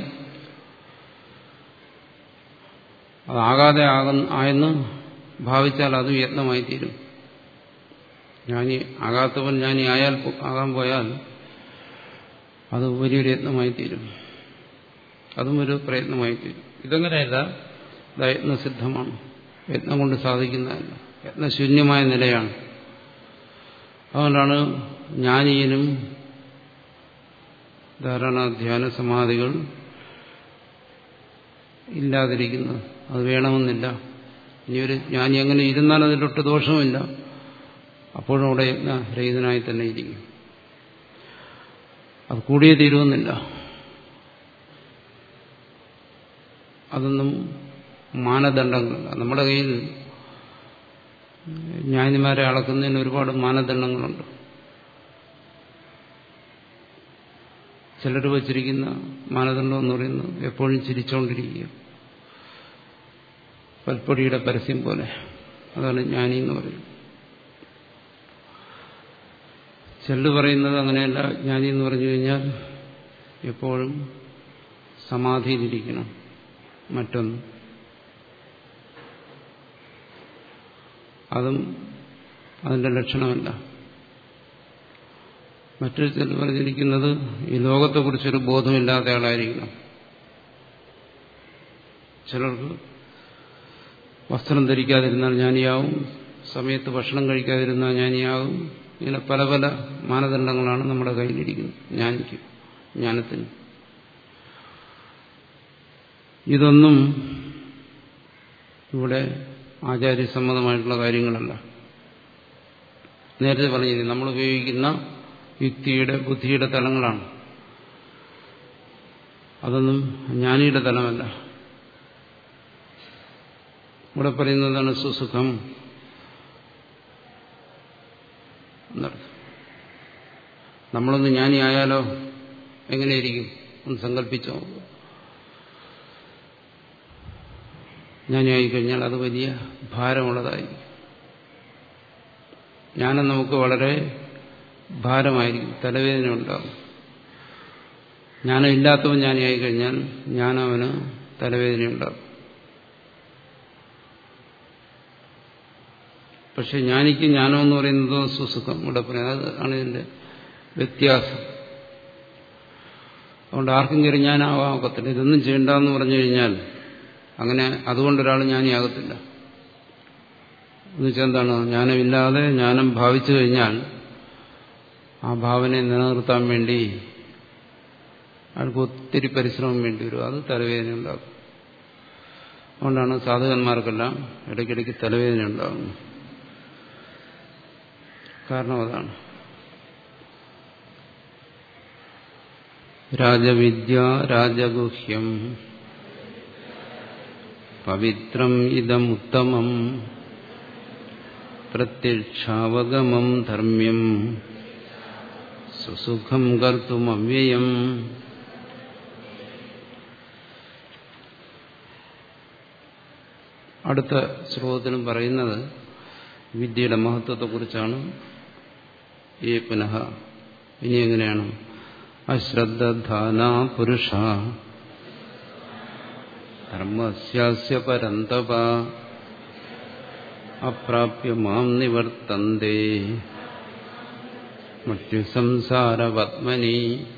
അതാകാതെ ആകുന്ന ആയെന്ന് ഭാവിച്ചാൽ അതും യത്നമായി തീരും ജ്ഞാനി ആകാത്തവൻ ജ്ഞാനി ആയാൽ ആകാൻ പോയാൽ അത് വലിയൊരു യത്നമായി തീരും അതും ഒരു പ്രയത്നമായി തീരും ഇതങ്ങനെയല്ല ഇത് യത്നസിദ്ധമാണ് യത്നം കൊണ്ട് സാധിക്കുന്നതല്ല യത്നശൂന്യമായ നിലയാണ് അതുകൊണ്ടാണ് ജ്ഞാനിയനും ധാരണ ധ്യാന സമാധികൾ ഇല്ലാതിരിക്കുന്നത് അത് വേണമെന്നില്ല ഇനിയൊരു ജ്ഞാനി അങ്ങനെ ഇരുന്നാൽ അതിലൊട്ട് ദോഷവുമില്ല അപ്പോഴും അവിടെ രഹിതനായി തന്നെ ഇരിക്കും അത് കൂടിയേ തീരുമെന്നില്ല അതൊന്നും മാനദണ്ഡങ്ങളല്ല നമ്മുടെ കയ്യിൽ ജ്ഞാനിമാരെ അളക്കുന്നതിന് ഒരുപാട് മാനദണ്ഡങ്ങളുണ്ട് ചിലർ വച്ചിരിക്കുന്ന മാനദണ്ഡം എന്ന് പറയുന്നത് എപ്പോഴും ചിരിച്ചുകൊണ്ടിരിക്കുക പൽപ്പൊടിയുടെ പരസ്യം പോലെ അതാണ് ജ്ഞാനി എന്ന് പറയുന്നത് ചിലർ പറയുന്നത് അങ്ങനെയല്ല ജ്ഞാനി എന്ന് പറഞ്ഞു കഴിഞ്ഞാൽ എപ്പോഴും സമാധിയിലിരിക്കണം മറ്റൊന്ന് അതും അതിന്റെ ലക്ഷണമല്ല മറ്റൊരു ചിലർ പറഞ്ഞിരിക്കുന്നത് ഈ ലോകത്തെക്കുറിച്ചൊരു ബോധമില്ലാത്ത ആളായിരിക്കണം ചിലർക്ക് വസ്ത്രം ധരിക്കാതിരുന്നാൽ ജ്ഞാനിയാവും സമയത്ത് ഭക്ഷണം കഴിക്കാതിരുന്നാൽ ജ്ഞാനിയാവും ഇങ്ങനെ പല പല മാനദണ്ഡങ്ങളാണ് നമ്മുടെ കയ്യിലിരിക്കുന്നത് ജ്ഞാനിക്ക് ജ്ഞാനത്തിന് ഇതൊന്നും ഇവിടെ ആചാര്യസമ്മതമായിട്ടുള്ള കാര്യങ്ങളല്ല നേരത്തെ പറഞ്ഞിരുന്നു നമ്മൾ ഉപയോഗിക്കുന്ന യുക്തിയുടെ ബുദ്ധിയുടെ തലങ്ങളാണ് അതൊന്നും ജ്ഞാനിയുടെ തലമല്ല ഇവിടെ പറയുന്നതാണ് സുസുഖം എന്നർത്ഥം നമ്മളൊന്ന് ജ്ഞാനിയായാലോ എങ്ങനെയിരിക്കും ഒന്ന് സങ്കല്പിച്ചോ ജ്ഞാനിയായിക്കഴിഞ്ഞാൽ അത് വലിയ ഭാരമുള്ളതായിരിക്കും ജ്ഞാനം നമുക്ക് വളരെ ഭാരമായിരിക്കും തലവേദന ഉണ്ടാകും ജ്ഞാനം ഇല്ലാത്തവൻ ജ്ഞാനിയായി കഴിഞ്ഞാൽ ജ്ഞാനം അവന് തലവേദന ഉണ്ടാകും പക്ഷെ ജ്ഞാനിക്ക് ജ്ഞാനം എന്ന് പറയുന്നത് സുസുഖം ഇവിടെ പറയാം അതാണ് ഇതിന്റെ വ്യത്യാസം അതുകൊണ്ട് ആർക്കും കയറി ഞാനാവാൻ ഒക്കത്തില്ല ഇതൊന്നും ചെയ്യണ്ടെന്ന് പറഞ്ഞു കഴിഞ്ഞാൽ അങ്ങനെ അതുകൊണ്ടൊരാൾ ജ്ഞാനിയാകത്തില്ല എന്നുവെച്ചാൽ എന്താണ് ജ്ഞാനമില്ലാതെ ജ്ഞാനം ഭാവിച്ചു കഴിഞ്ഞാൽ ആ ഭാവനയെ നിലനിർത്താൻ വേണ്ടി അയാൾക്ക് ഒത്തിരി പരിശ്രമം വേണ്ടി വരും അത് തലവേദന ഉണ്ടാകും അതുകൊണ്ടാണ് സാധകന്മാർക്കെല്ലാം ഇടയ്ക്കിടയ്ക്ക് തലവേദന ഉണ്ടാകുന്നത് കാരണം അതാണ് രാജവിദ്യ രാജഗുഹ്യം പവിത്രം ഇതമുത്തമം പ്രത്യക്ഷാവഗമം ധർമ്മ്യം സുസുഖം കർത്തുമവ്യയം അടുത്ത ശ്ലോകത്തിലും പറയുന്നത് വിദ്യയുടെ മഹത്വത്തെക്കുറിച്ചാണ് ഈ പുനഃ ഇനി എങ്ങനെയാണ് അശ്രദ്ധാന പുരുഷ ധർമ്മസ്യാസ്യ പരന്തപ അപ്രാപ്യ മാം നിവർത്തന്തേ മൃത്യുസംസാരവത്മനി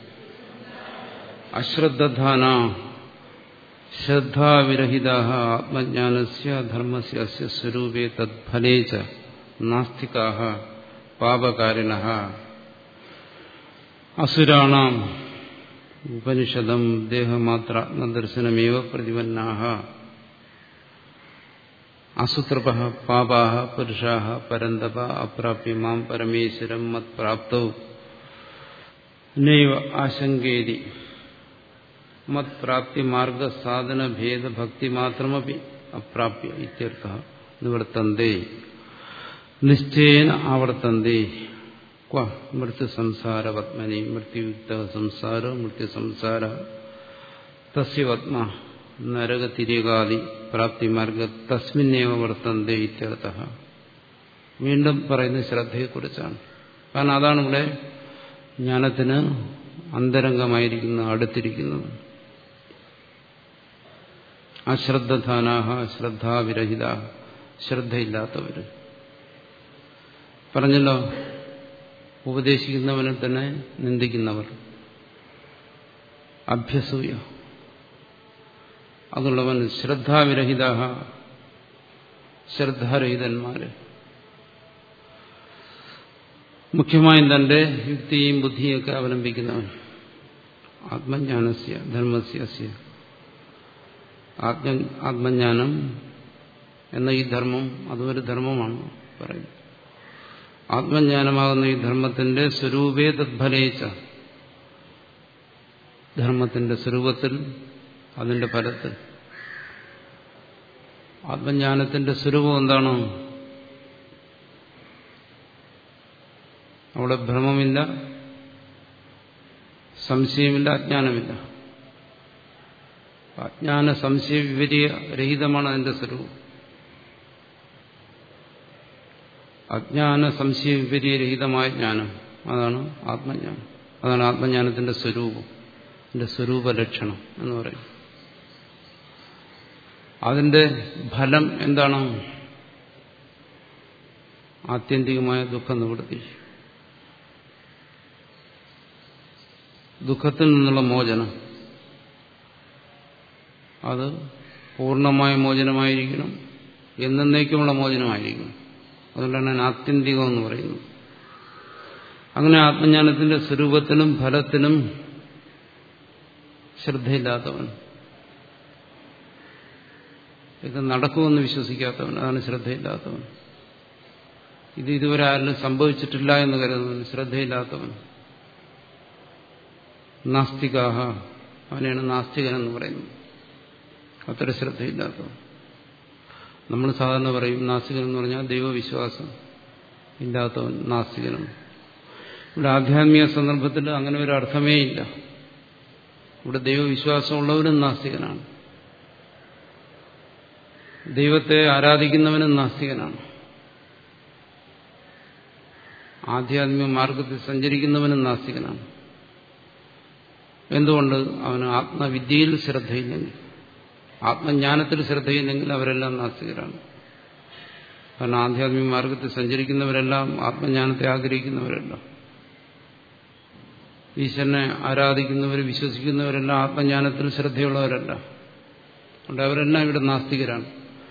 അശ്രദ്ധാന ശ്രദ്ധാവിരഹിത ആത്മജ്ഞാനസ്യ ധർമ്മസ്യ അസ്യ സ്വരൂപേ തദ്ഫലേ ച നാസ്തികാ പാപകാരിണ അസുരാണാം ഉപനിഷദം ദേഹമാത്രാത്മദർശനമേവ പ്രതിപന്നാഹ അസുത്രപ പാപാഹ പുരുഷാഹ പരന്തപ അപ്രാപ്യ മാം പരമേശ്വരം മത് പ്രാപ്തൗ നൈവ ആശങ്കേതി മത് പ്രാപ്തി മാർഗ സാധന ഭേദ ഭക്തി മാത്രമപി അപ്രാപ്യ ഇത്യർത്ഥ നിവർത്തന്തേ നിശ്ചയേന ആവർത്തന്തേ ക്വ മൃത്യു സംസാര പത്മനി മൃത്യുയുക്ത സംസാര മൃത്യു സംസാര തസ്യവത്മ നരകതിരികാദി പ്രാപ്തി മാർഗ തസ്മിന്നേവ വർത്തന്തേ ഇത്യർത്ഥ വീണ്ടും പറയുന്നത് ശ്രദ്ധയെക്കുറിച്ചാണ് കാരണം അതാണ് ഇവിടെ ജ്ഞാനത്തിന് അന്തരംഗമായിരിക്കുന്നത് അടുത്തിരിക്കുന്നത് അശ്രദ്ധാനാഹ ശ്രദ്ധാവിരഹിത ശ്രദ്ധയില്ലാത്തവർ പറഞ്ഞല്ലോ ഉപദേശിക്കുന്നവനെ തന്നെ നിന്ദിക്കുന്നവർ അഭ്യസൂയ അതുള്ളവൻ ശ്രദ്ധാവിരഹിത ശ്രദ്ധാരഹിതന്മാര് മുഖ്യമായും തന്റെ യുക്തിയും ബുദ്ധിയൊക്കെ അവലംബിക്കുന്നവൻ ആത്മജ്ഞാനസ്യ ധർമ്മസ്യ ആത്മ ആത്മജ്ഞാനം എന്ന ഈ ധർമ്മം അതും ഒരു ധർമ്മമാണ് പറയുന്നത് ആത്മജ്ഞാനമാകുന്ന ഈ ധർമ്മത്തിന്റെ സ്വരൂപേ തദ്ഫലേച്ച ധർമ്മത്തിന്റെ സ്വരൂപത്തിൽ അതിന്റെ ഫലത്തിൽ ആത്മജ്ഞാനത്തിന്റെ സ്വരൂപം എന്താണ് അവിടെ ഭ്രമമില്ല സംശയമില്ല അജ്ഞാനമില്ല അജ്ഞാന സംശയ വിപരീയ രഹിതമാണ് അതിന്റെ സ്വരൂപം അജ്ഞാന സംശയ വിപരീയരഹിതമായ ജ്ഞാനം അതാണ് ആത്മജ്ഞാനം അതാണ് ആത്മജ്ഞാനത്തിന്റെ സ്വരൂപം അതിന്റെ സ്വരൂപ ലക്ഷണം എന്ന് പറയും അതിന്റെ ഫലം എന്താണ് ആത്യന്തികമായ ദുഃഖ നിവൃത്തി ദുഃഖത്തിൽ നിന്നുള്ള മോചനം അത് പൂർണ്ണമായ മോചനമായിരിക്കണം എന്നേക്കുമുള്ള മോചനമായിരിക്കണം അതുകൊണ്ടാണ് ഞാൻ ആത്യന്തികം എന്ന് പറയുന്നത് അങ്ങനെ ആത്മജ്ഞാനത്തിന്റെ സ്വരൂപത്തിനും ഫലത്തിനും ശ്രദ്ധയില്ലാത്തവൻ ഇത് നടക്കുമെന്ന് വിശ്വസിക്കാത്തവൻ അതാണ് ശ്രദ്ധയില്ലാത്തവൻ ഇത് ഇതുവരെ ആരിലും സംഭവിച്ചിട്ടില്ല എന്ന് കരുതുന്നവൻ ശ്രദ്ധയില്ലാത്തവൻ നാസ്തികാഹ അവനെയാണ് നാസ്തികൻ എന്ന് പറയുന്നത് അത്ര ശ്രദ്ധയില്ലാത്തവൻ നമ്മൾ സാധാരണ പറയും നാസ്തികൻ എന്ന് പറഞ്ഞാൽ ദൈവവിശ്വാസം ഇല്ലാത്തവൻ നാസ്തികനും ഇവിടെ ആധ്യാത്മിക സന്ദർഭത്തിൽ അങ്ങനെ ഒരു അർത്ഥമേ ഇല്ല ഇവിടെ ദൈവവിശ്വാസമുള്ളവനും നാസ്തികനാണ് ദൈവത്തെ ആരാധിക്കുന്നവനും നാസ്തികനാണ് ആധ്യാത്മിക മാർഗത്തിൽ സഞ്ചരിക്കുന്നവനും നാസ്തികനാണ് എന്തുകൊണ്ട് അവന് ആത്മവിദ്യയിൽ ശ്രദ്ധയില്ലെങ്കിൽ ആത്മജ്ഞാനത്തിൽ ശ്രദ്ധയില്ലെങ്കിൽ അവരെല്ലാം നാസ്തികരാണ് കാരണം ആധ്യാത്മിക മാർഗത്തിൽ സഞ്ചരിക്കുന്നവരെല്ലാം ആത്മജ്ഞാനത്തെ ആഗ്രഹിക്കുന്നവരെല്ലാം ഈശ്വരനെ ആരാധിക്കുന്നവർ വിശ്വസിക്കുന്നവരെല്ലാം ആത്മജ്ഞാനത്തിൽ ശ്രദ്ധയുള്ളവരല്ല അതുകൊണ്ട് അവരെല്ലാം ഇവിടെ നാസ്തികരാണ്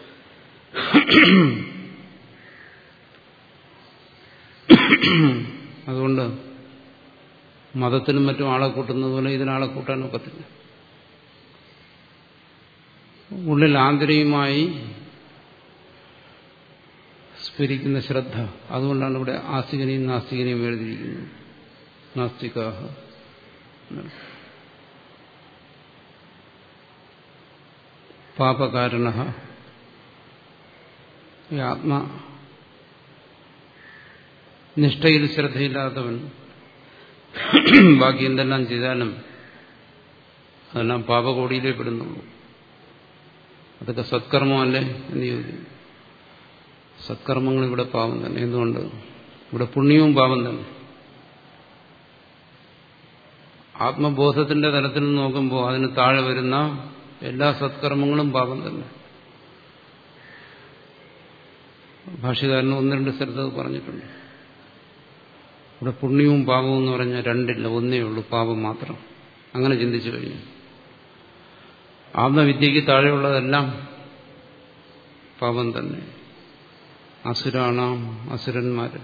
അതുകൊണ്ട് മതത്തിനും മറ്റും ആളെ കൂട്ടുന്നത് പോലെ ഇതിനാളെ കൂട്ടാൻ ഒക്കത്തില്ല ഉള്ളിൽ ആന്തരികമായി സ്ഫരിക്കുന്ന ശ്രദ്ധ അതുകൊണ്ടാണ് ഇവിടെ ആസ്തികനെയും നാസ്തികനെയും എഴുതിയിരിക്കുന്നത് നാസ്തികാഹ പാപകാരണ ഈ ആത്മ നിഷ്ഠയിൽ ശ്രദ്ധയില്ലാത്തവൻ ബാക്കി എന്തെല്ലാം ചെയ്താലും അതെല്ലാം പാപകോടിയിലേ പെടുന്നുള്ളൂ അതൊക്കെ സത്കർമ്മമല്ലേ എന്ന് ചോദിക്കും സത്കർമ്മങ്ങൾ ഇവിടെ പാപം തന്നെ എന്തുകൊണ്ട് ഇവിടെ പുണ്യവും പാപം തന്നെ ആത്മബോധത്തിന്റെ തലത്തിൽ നിന്ന് നോക്കുമ്പോൾ അതിന് താഴെ വരുന്ന എല്ലാ സത്കർമ്മങ്ങളും പാപം തന്നെ ഭാഷകാരൻ ഒന്ന് രണ്ട് സ്ഥലത്ത് പറഞ്ഞിട്ടുണ്ട് ഇവിടെ പുണ്യവും പാപവും എന്ന് പറഞ്ഞാൽ രണ്ടില്ല ഒന്നേ ഉള്ളൂ പാപം മാത്രം അങ്ങനെ ചിന്തിച്ചു കഴിഞ്ഞു ആത്മവിദ്യക്ക് താഴെയുള്ളതെല്ലാം പാപം തന്നെ അസുരാണാം അസുരന്മാര്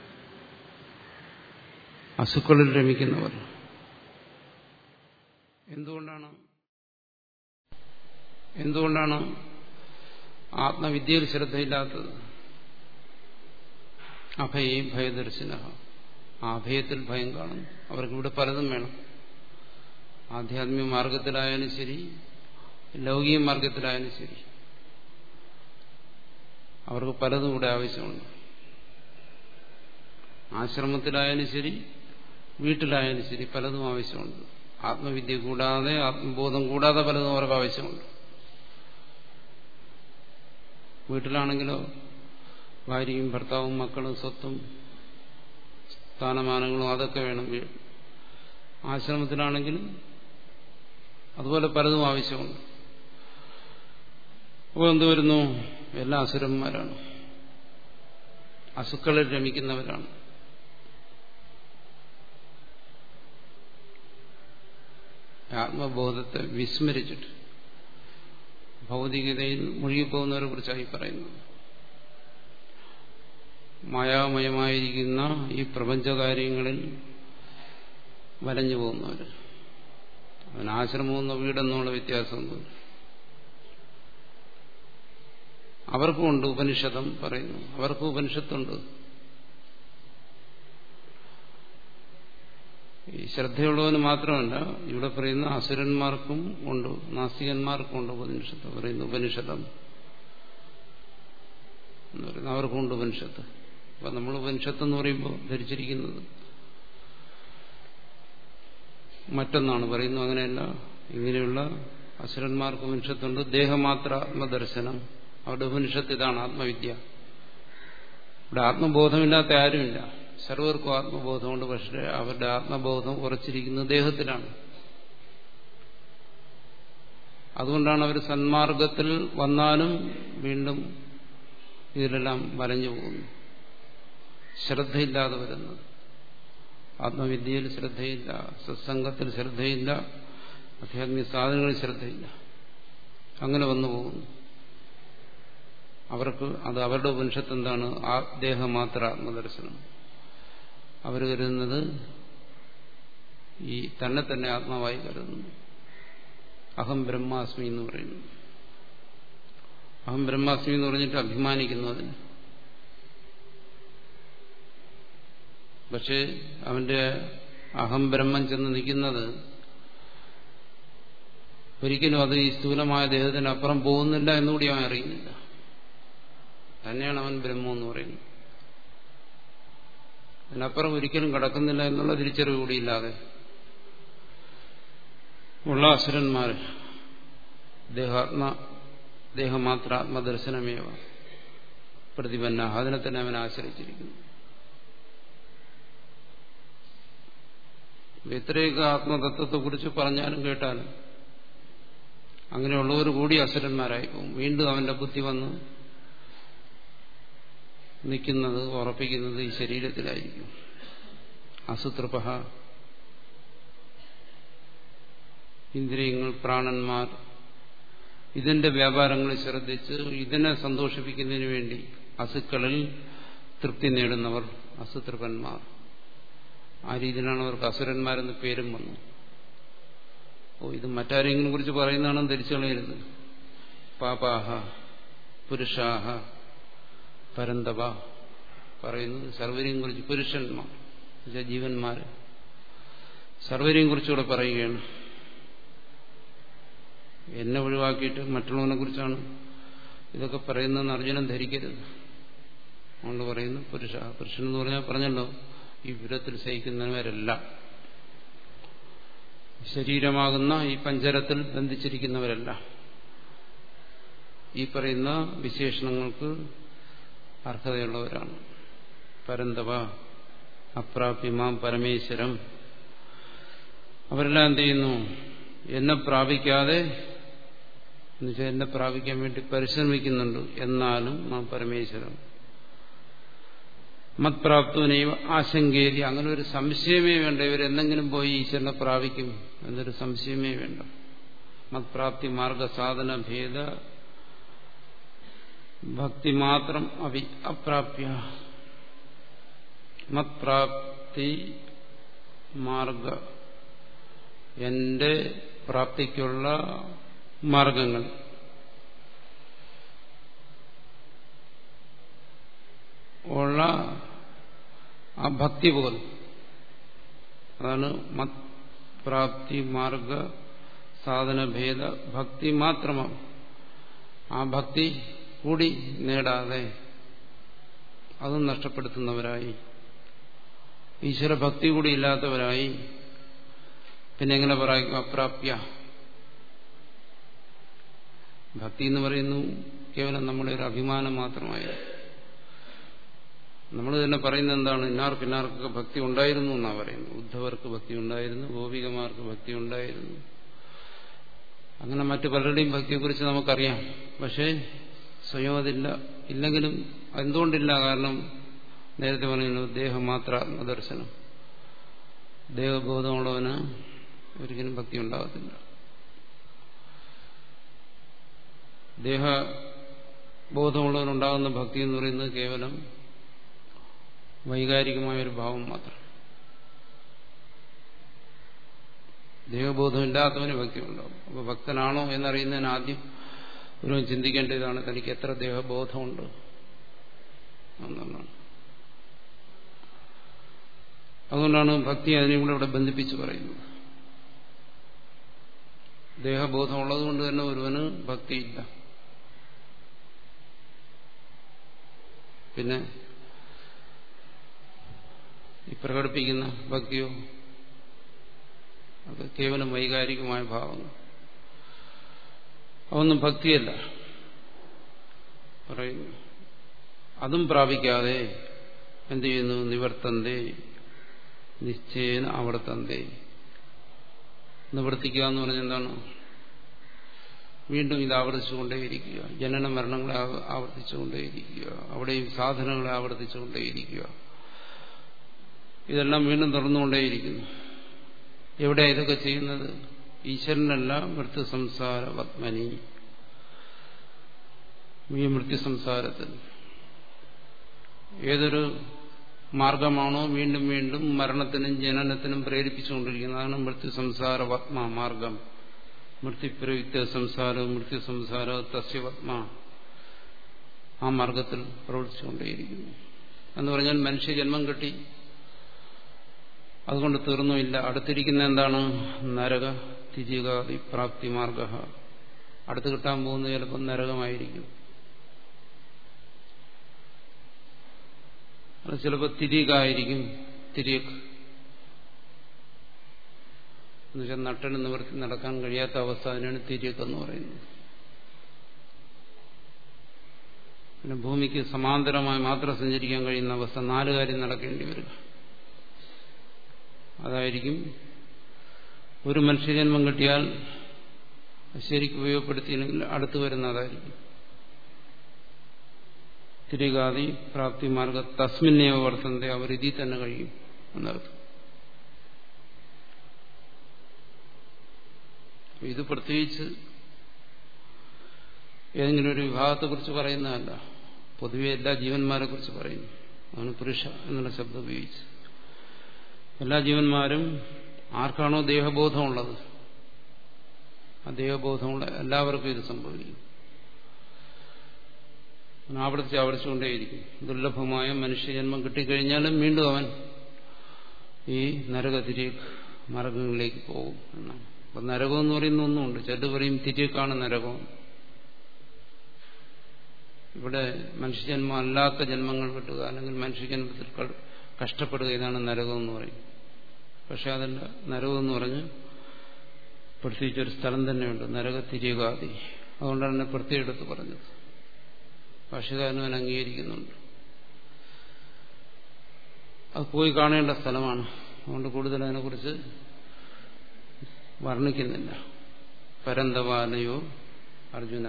അസുക്കളിൽ രമിക്കുന്നവർ എന്തുകൊണ്ടാണ് എന്തുകൊണ്ടാണ് ആത്മവിദ്യയിൽ ശ്രദ്ധയില്ലാത്തത് അഭയേ ഭയദർശന ആ അഭയത്തിൽ ഭയം കാണും അവർക്ക് ഇവിടെ പലതും വേണം ആധ്യാത്മിക മാർഗത്തിലായാലും ശരി ലൗകിക മാർഗത്തിലായാലും ശരി അവർക്ക് പലതും ഇവിടെ ആവശ്യമുണ്ട് ആശ്രമത്തിലായാലും ശരി വീട്ടിലായാലും ശരി പലതും ആവശ്യമുണ്ട് ആത്മവിദ്യ കൂടാതെ ആത്മബോധം കൂടാതെ പലതും അവർക്ക് ആവശ്യമുണ്ട് വീട്ടിലാണെങ്കിലോ ഭാര്യയും ഭർത്താവും മക്കളും സ്വത്തും സ്ഥാനമാനങ്ങളും അതൊക്കെ വേണം ആശ്രമത്തിലാണെങ്കിലും അതുപോലെ പലതും ആവശ്യമുണ്ട് അപ്പോൾ എന്ത് വരുന്നു എല്ലാ അസുരന്മാരാണ് അസുക്കളിൽ രമിക്കുന്നവരാണ് ആത്മബോധത്തെ വിസ്മരിച്ചിട്ട് ഭൗതികതയിൽ മുഴുകിപ്പോകുന്നവരെ കുറിച്ചായി പറയുന്നത് മായാമയമായിരിക്കുന്ന ഈ പ്രപഞ്ചകാര്യങ്ങളിൽ വലഞ്ഞു പോകുന്നവർ അതിന് ആശ്രമമെന്നോ വീടെന്നുള്ള വ്യത്യാസമൊന്നുമില്ല അവർക്കുമുണ്ട് ഉപനിഷതം പറയുന്നു അവർക്കും ഉപനിഷത്തുണ്ട് ഈ ശ്രദ്ധയുള്ളവന് മാത്രമല്ല ഇവിടെ പറയുന്ന അസുരന്മാർക്കും ഉണ്ട് നാസ്തികന്മാർക്കും ഉണ്ട് ഉപനിഷത്ത് പറയുന്നു ഉപനിഷതം എന്ന് പറയുന്നത് അവർക്കും ഉണ്ട് ഉപനിഷത്ത് അപ്പൊ നമ്മൾ ഉപനിഷത്ത് എന്ന് പറയുമ്പോൾ ധരിച്ചിരിക്കുന്നത് മറ്റൊന്നാണ് പറയുന്നു അങ്ങനെയല്ല ഇങ്ങനെയുള്ള അസുരന്മാർക്ക് ഉപനിഷത്തുണ്ട് ദേഹമാത്ര ആത്മദർശനം അവരുടെ ഉപനിഷത്ത് ഇതാണ് ആത്മവിദ്യ ഇവിടെ ആത്മബോധമില്ലാത്ത ആരുമില്ല സർവർക്കും ആത്മബോധമുണ്ട് പക്ഷേ അവരുടെ ആത്മബോധം ഉറച്ചിരിക്കുന്നത് ദേഹത്തിലാണ് അതുകൊണ്ടാണ് അവർ സന്മാർഗത്തിൽ വന്നാലും വീണ്ടും ഇതിലെല്ലാം വലഞ്ഞു പോകുന്നു ശ്രദ്ധയില്ലാതെ വരുന്നത് ആത്മവിദ്യയിൽ ശ്രദ്ധയില്ല സത്സംഗത്തിൽ ശ്രദ്ധയില്ല ആധ്യാത്മിക സാധനങ്ങളിൽ ശ്രദ്ധയില്ല അങ്ങനെ വന്നു പോകുന്നു അവർക്ക് അത് അവരുടെ ഉപനിഷത്ത് എന്താണ് ആ ദേഹമാത്ര ആത്മദർശനം അവർ കരുതുന്നത് ഈ തന്നെ തന്നെ ആത്മാവായി കരുതുന്നു അഹം ബ്രഹ്മാസ്മി എന്ന് പറയുന്നു അഹം ബ്രഹ്മാസ്മി എന്ന് പറഞ്ഞിട്ട് അഭിമാനിക്കുന്നു അതിന് പക്ഷേ അവന്റെ അഹം ബ്രഹ്മം ചെന്ന് നിൽക്കുന്നത് ഒരിക്കലും അത് ഈ സ്ഥൂലമായ ദേഹത്തിനപ്പുറം പോകുന്നില്ല എന്നുകൂടി അവൻ അറിയുന്നില്ല തന്നെയാണ് അവൻ ബ്രഹ്മം എന്ന് പറയുന്നത് അതിനപ്പുറം ഒരിക്കലും കടക്കുന്നില്ല എന്നുള്ള തിരിച്ചറിവ് കൂടിയില്ലാതെ ഉള്ള അസുരന്മാർ ദേഹാത്മ ദേഹമാത്ര ആത്മദർശനമേവ പ്രതിപന്ന അതിനെ തന്നെ അവൻ ആശ്രയിച്ചിരിക്കുന്നു എത്രയൊക്കെ ആത്മതത്വത്തെക്കുറിച്ച് പറഞ്ഞാലും കേട്ടാലും അങ്ങനെയുള്ളവർ കൂടി അസുരന്മാരായി പോകും വീണ്ടും അവന്റെ ബുദ്ധി വന്ന് നിൽക്കുന്നത് ഉറപ്പിക്കുന്നത് ഈ ശരീരത്തിലായിരിക്കും അസുതൃപ ഇന്ദ്രിയങ്ങൾ പ്രാണന്മാർ ഇതിന്റെ വ്യാപാരങ്ങൾ ശ്രദ്ധിച്ച് ഇതിനെ സന്തോഷിപ്പിക്കുന്നതിന് വേണ്ടി അസുക്കളിൽ തൃപ്തി നേടുന്നവർ അസുതൃപന്മാർ ആ രീതിയിലാണ് അവർക്ക് അസുരന്മാരെന്ന് പേരും വന്നു ഓ ഇത് മറ്റാരെങ്കിലും കുറിച്ച് പറയുന്നതാണെന്ന് ധരിച്ചു കളയരുത് പാപാഹ പുരുഷാഹ പരന്തവ പറയുന്നത് സർവരെയും കുറിച്ച് പുരുഷന്മാർ ജീവന്മാർ സർവരെയും കുറിച്ചുകൂടെ പറയുകയാണ് എന്നെ ഒഴിവാക്കിയിട്ട് മറ്റുള്ളവനെ കുറിച്ചാണ് ഇതൊക്കെ പറയുന്നതെന്ന് അർജുനൻ ധരിക്കരുത് അതുകൊണ്ട് പറയുന്നു പുരുഷ പുരുഷൻ എന്ന് പറഞ്ഞാൽ പറഞ്ഞല്ലോ ഈ വിരത്തിൽ സഹിക്കുന്നവരെല്ലാം ശരീരമാകുന്ന ഈ പഞ്ചരത്തിൽ ബന്ധിച്ചിരിക്കുന്നവരല്ല ഈ പറയുന്ന വിശേഷണങ്ങൾക്ക് അർഹതയുള്ളവരാണ് പരന്തവ അപ്രാപ്യമാം പരമേശ്വരം അവരെല്ലാം എന്ത് ചെയ്യുന്നു എന്നെ പ്രാപിക്കാതെ എന്നുവെച്ചാൽ എന്നെ പ്രാപിക്കാൻ വേണ്ടി പരിശ്രമിക്കുന്നുണ്ട് എന്നാലും നാം പരമേശ്വരം മത്പ്രാപ്തനൈവ ആശങ്കേരി അങ്ങനെ ഒരു സംശയമേ വേണ്ട ഇവരെന്തെങ്കിലും പോയി ഈശ്വരനെ പ്രാപിക്കും എന്നൊരു സംശയമേ വേണ്ട മത്പ്രാപ്തി മാർഗസാധന ഭേദ ഭക്തി മാത്രം അവി അപ്രാപ്യ മത്പ്രാപ്തി മാർഗ എന്റെ പ്രാപ്തിക്കുള്ള മാർഗങ്ങൾ അങ്ങനെയുള്ള ആ ഭക്തി പോലും അതാണ് മത് പ്രാപ്തി മാർഗ സാധനഭേദ ഭക്തി മാത്രമാണ് ആ ഭക്തി കൂടി നേടാതെ അതും നഷ്ടപ്പെടുത്തുന്നവരായി ഈശ്വരഭക്തി കൂടി ഇല്ലാത്തവരായി പിന്നെ എങ്ങനെ പറയും അപ്രാപ്യ ഭക്തി എന്ന് പറയുന്നു കേവലം നമ്മുടെ ഒരു അഭിമാനം മാത്രമായി നമ്മൾ തന്നെ പറയുന്നത് എന്താണ് ഇന്നാർക്ക് ഇന്നാർക്കൊക്കെ ഭക്തി ഉണ്ടായിരുന്നു എന്നാണ് പറയുന്നത് ഉദ്ധവർക്ക് ഭക്തി ഉണ്ടായിരുന്നു ഗോപികമാർക്ക് ഭക്തി ഉണ്ടായിരുന്നു അങ്ങനെ മറ്റു പലരുടെയും ഭക്തിയെക്കുറിച്ച് നമുക്കറിയാം പക്ഷേ സ്വയം അതില്ല ഇല്ലെങ്കിലും എന്തുകൊണ്ടില്ല കാരണം നേരത്തെ പറയുന്നു ദേഹമാത്രാത്മദർശനം ദേഹബോധമുള്ളവന് ഒരിക്കലും ഭക്തി ഉണ്ടാകത്തില്ല ദേഹബോധമുള്ളവനുണ്ടാകുന്ന ഭക്തി എന്ന് പറയുന്നത് കേവലം വൈകാരികമായ ഒരു ഭാവം മാത്രം ദേഹബോധമില്ലാത്തവന് ഭക്തി ഉണ്ടാവും അപ്പോൾ ഭക്തനാണോ എന്നറിയുന്നതിന് ആദ്യം ഒരു ചിന്തിക്കേണ്ടതാണ് തനിക്ക് എത്ര ദേഹബോധമുണ്ട് എന്നുള്ളതാണ് അതുകൊണ്ടാണ് ഭക്തി അതിനെയും കൂടെ ഇവിടെ ബന്ധിപ്പിച്ച് പറയുന്നത് ദേഹബോധമുള്ളത് കൊണ്ട് തന്നെ ഒരുവന് ഭക്തിയില്ല പിന്നെ ഈ പ്രകടിപ്പിക്കുന്ന ഭക്തിയോ അത് കേവലം വൈകാരികമായ ഭാവങ്ങൾ അതൊന്നും ഭക്തിയല്ല പറയുന്നു അതും പ്രാപിക്കാതെ എന്ത് ചെയ്യുന്നു നിവർത്തന്തേ നിശ്ചയേന അവർത്തന്തേ നിവർത്തിക്കുക എന്ന് പറഞ്ഞാൽ എന്താണ് വീണ്ടും ഇത് ആവർത്തിച്ചുകൊണ്ടേയിരിക്കുക ജനന മരണങ്ങളെ ആവർത്തിച്ചുകൊണ്ടേയിരിക്കുക അവിടെയും സാധനങ്ങളെ ആവർത്തിച്ചുകൊണ്ടേയിരിക്കുക ഇതെല്ലാം വീണ്ടും തുറന്നുകൊണ്ടേയിരിക്കുന്നു എവിടെ ഇതൊക്കെ ചെയ്യുന്നത് ഈശ്വരനല്ല മൃത്യു സംസാര പത്മനി ഈ മൃത്യു സംസാരത്തിൽ ഏതൊരു മാർഗമാണോ വീണ്ടും വീണ്ടും മരണത്തിനും ജനനത്തിനും പ്രേരിപ്പിച്ചുകൊണ്ടിരിക്കുന്നതാണ് മൃത്യു സംസാര പത്മ മാർഗം മൃത്യുപ്രയുക്ത സംസാരവും മൃത്യു സംസാര തസ്യപത്മ ആ മാർഗത്തിൽ പ്രവർത്തിച്ചുകൊണ്ടേയിരിക്കുന്നു എന്ന് പറഞ്ഞാൽ മനുഷ്യജന്മം കിട്ടി അതുകൊണ്ട് തീർന്നുമില്ല അടുത്തിരിക്കുന്ന എന്താണ് നരക തിരികാതി പ്രാപ്തി മാർഗ അടുത്ത് കിട്ടാൻ പോകുന്നത് ചിലപ്പോൾ നരകമായിരിക്കും അത് ചിലപ്പോൾ തിരികായിരിക്കും തിരിയക്ക് എന്നുവെച്ചാൽ നട്ടന് നിവർത്തി നടക്കാൻ കഴിയാത്ത അവസ്ഥ അതിനാണ് തിരിയക്ക് എന്ന് പറയുന്നത് പിന്നെ ഭൂമിക്ക് സമാന്തരമായി മാത്രം സഞ്ചരിക്കാൻ കഴിയുന്ന അവസ്ഥ നാല് കാര്യം നടക്കേണ്ടി വരിക അതായിരിക്കും ഒരു മനുഷ്യജന്മം കിട്ടിയാൽ ശരിക്കും ഉപയോഗപ്പെടുത്തിയില്ലെങ്കിൽ അടുത്തു വരുന്നതായിരിക്കും തിരികാതി പ്രാപ്തി മാർഗ തസ്മിന്നേവ വർത്തന്തെ അവർ ഇതിൽ തന്നെ കഴിയും എന്നർത്ഥം ഇത് പ്രത്യേകിച്ച് ഏതെങ്കിലും ഒരു വിഭാഗത്തെക്കുറിച്ച് പറയുന്നതല്ല പൊതുവെ എല്ലാ ജീവന്മാരെ കുറിച്ച് പറയുന്നു അതാണ് പുരുഷ എന്നുള്ള ശബ്ദം ഉപയോഗിച്ച് എല്ലാ ജീവന്മാരും ആർക്കാണോ ദേഹബോധമുള്ളത് ആ ദേഹബോധമുള്ള എല്ലാവർക്കും ഇത് സംഭവിക്കും ആവർത്തിച്ച് ആവർത്തിച്ചുകൊണ്ടേയിരിക്കും ദുർലഭമായ മനുഷ്യജന്മം കിട്ടിക്കഴിഞ്ഞാലും വീണ്ടും അവൻ ഈ നരകതിരി മാർഗങ്ങളിലേക്ക് പോകും എന്നാണ് അപ്പൊ നരകം എന്ന് പറയുന്ന ഒന്നുമുണ്ട് ചിലത് പറയും തിരിക്കാണ് നരകം ഇവിടെ മനുഷ്യജന്മം അല്ലാത്ത ജന്മങ്ങൾ കിട്ടുക അല്ലെങ്കിൽ മനുഷ്യജന്മത്തിൽ കഷ്ടപ്പെടുക ഇതാണ് നരകം എന്ന് പറയും പക്ഷെ അതല്ല നരകം എന്ന് പറഞ്ഞ് പ്രത്യേകിച്ചൊരു സ്ഥലം തന്നെയുണ്ട് നരകത്തിരികാതി അതുകൊണ്ടാണ് എന്നെ പ്രത്യേകം എടുത്ത് പറഞ്ഞത് ഭാഷകാരനും അവൻ അംഗീകരിക്കുന്നുണ്ട് അത് പോയി കാണേണ്ട സ്ഥലമാണ് അതുകൊണ്ട് കൂടുതൽ അതിനെക്കുറിച്ച് വർണ്ണിക്കുന്നില്ല പരന്തവാലയോ അർജുന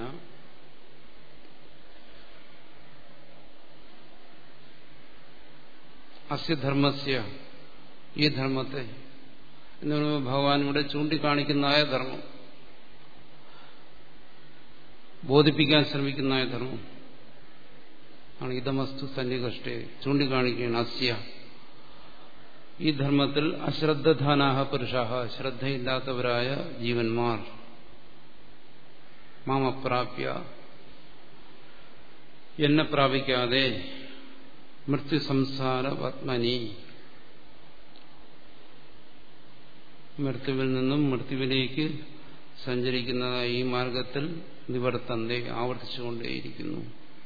അസ്യധർമ്മസ്യ ഈ ധർമ്മത്തെ എന്ന് പറയുമ്പോൾ ഭഗവാൻ ഇവിടെ ചൂണ്ടിക്കാണിക്കുന്നതായ ധർമ്മം ബോധിപ്പിക്കാൻ ശ്രമിക്കുന്നതായ ധർമ്മം ആണ് ഇതമസ്തു സന്നികഷ്ടേ ചൂണ്ടിക്കാണിക്കുകയാണ് അസ്യ ഈ ധർമ്മത്തിൽ അശ്രദ്ധാനാഹ പുരുഷാഹ ശ്രദ്ധയില്ലാത്തവരായ ജീവന്മാർ മാമ പ്രാപ്യ എന്നെ പ്രാപിക്കാതെ മൃത്യു സംസാര പത്മനി മൃത്യുവിൽ നിന്നും മൃത്യുവിലേക്ക് സഞ്ചരിക്കുന്നതായി ഈ മാർഗത്തിൽ നിവർത്തന്റെ ആവർത്തിച്ചുകൊണ്ടേയിരിക്കുന്നു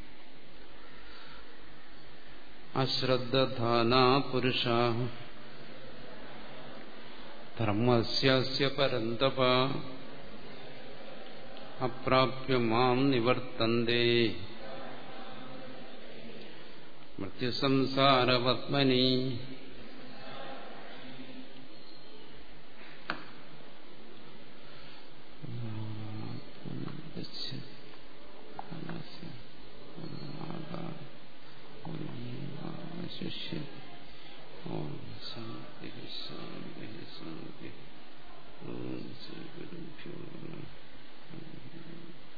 അശ്രദ്ധാന പുരുഷ ധർമ്മസ്യ പരന്തപ അപ്രാപ്യ മാം നിവർത്തന്തേ മൃത്യുസംസാരപത്മനി ശിഷ്യ ഓം ശാന്തി ശാന്തി ശാന്തി ഓം ശ്രീ ഗുരുഭ്യോ നമഃ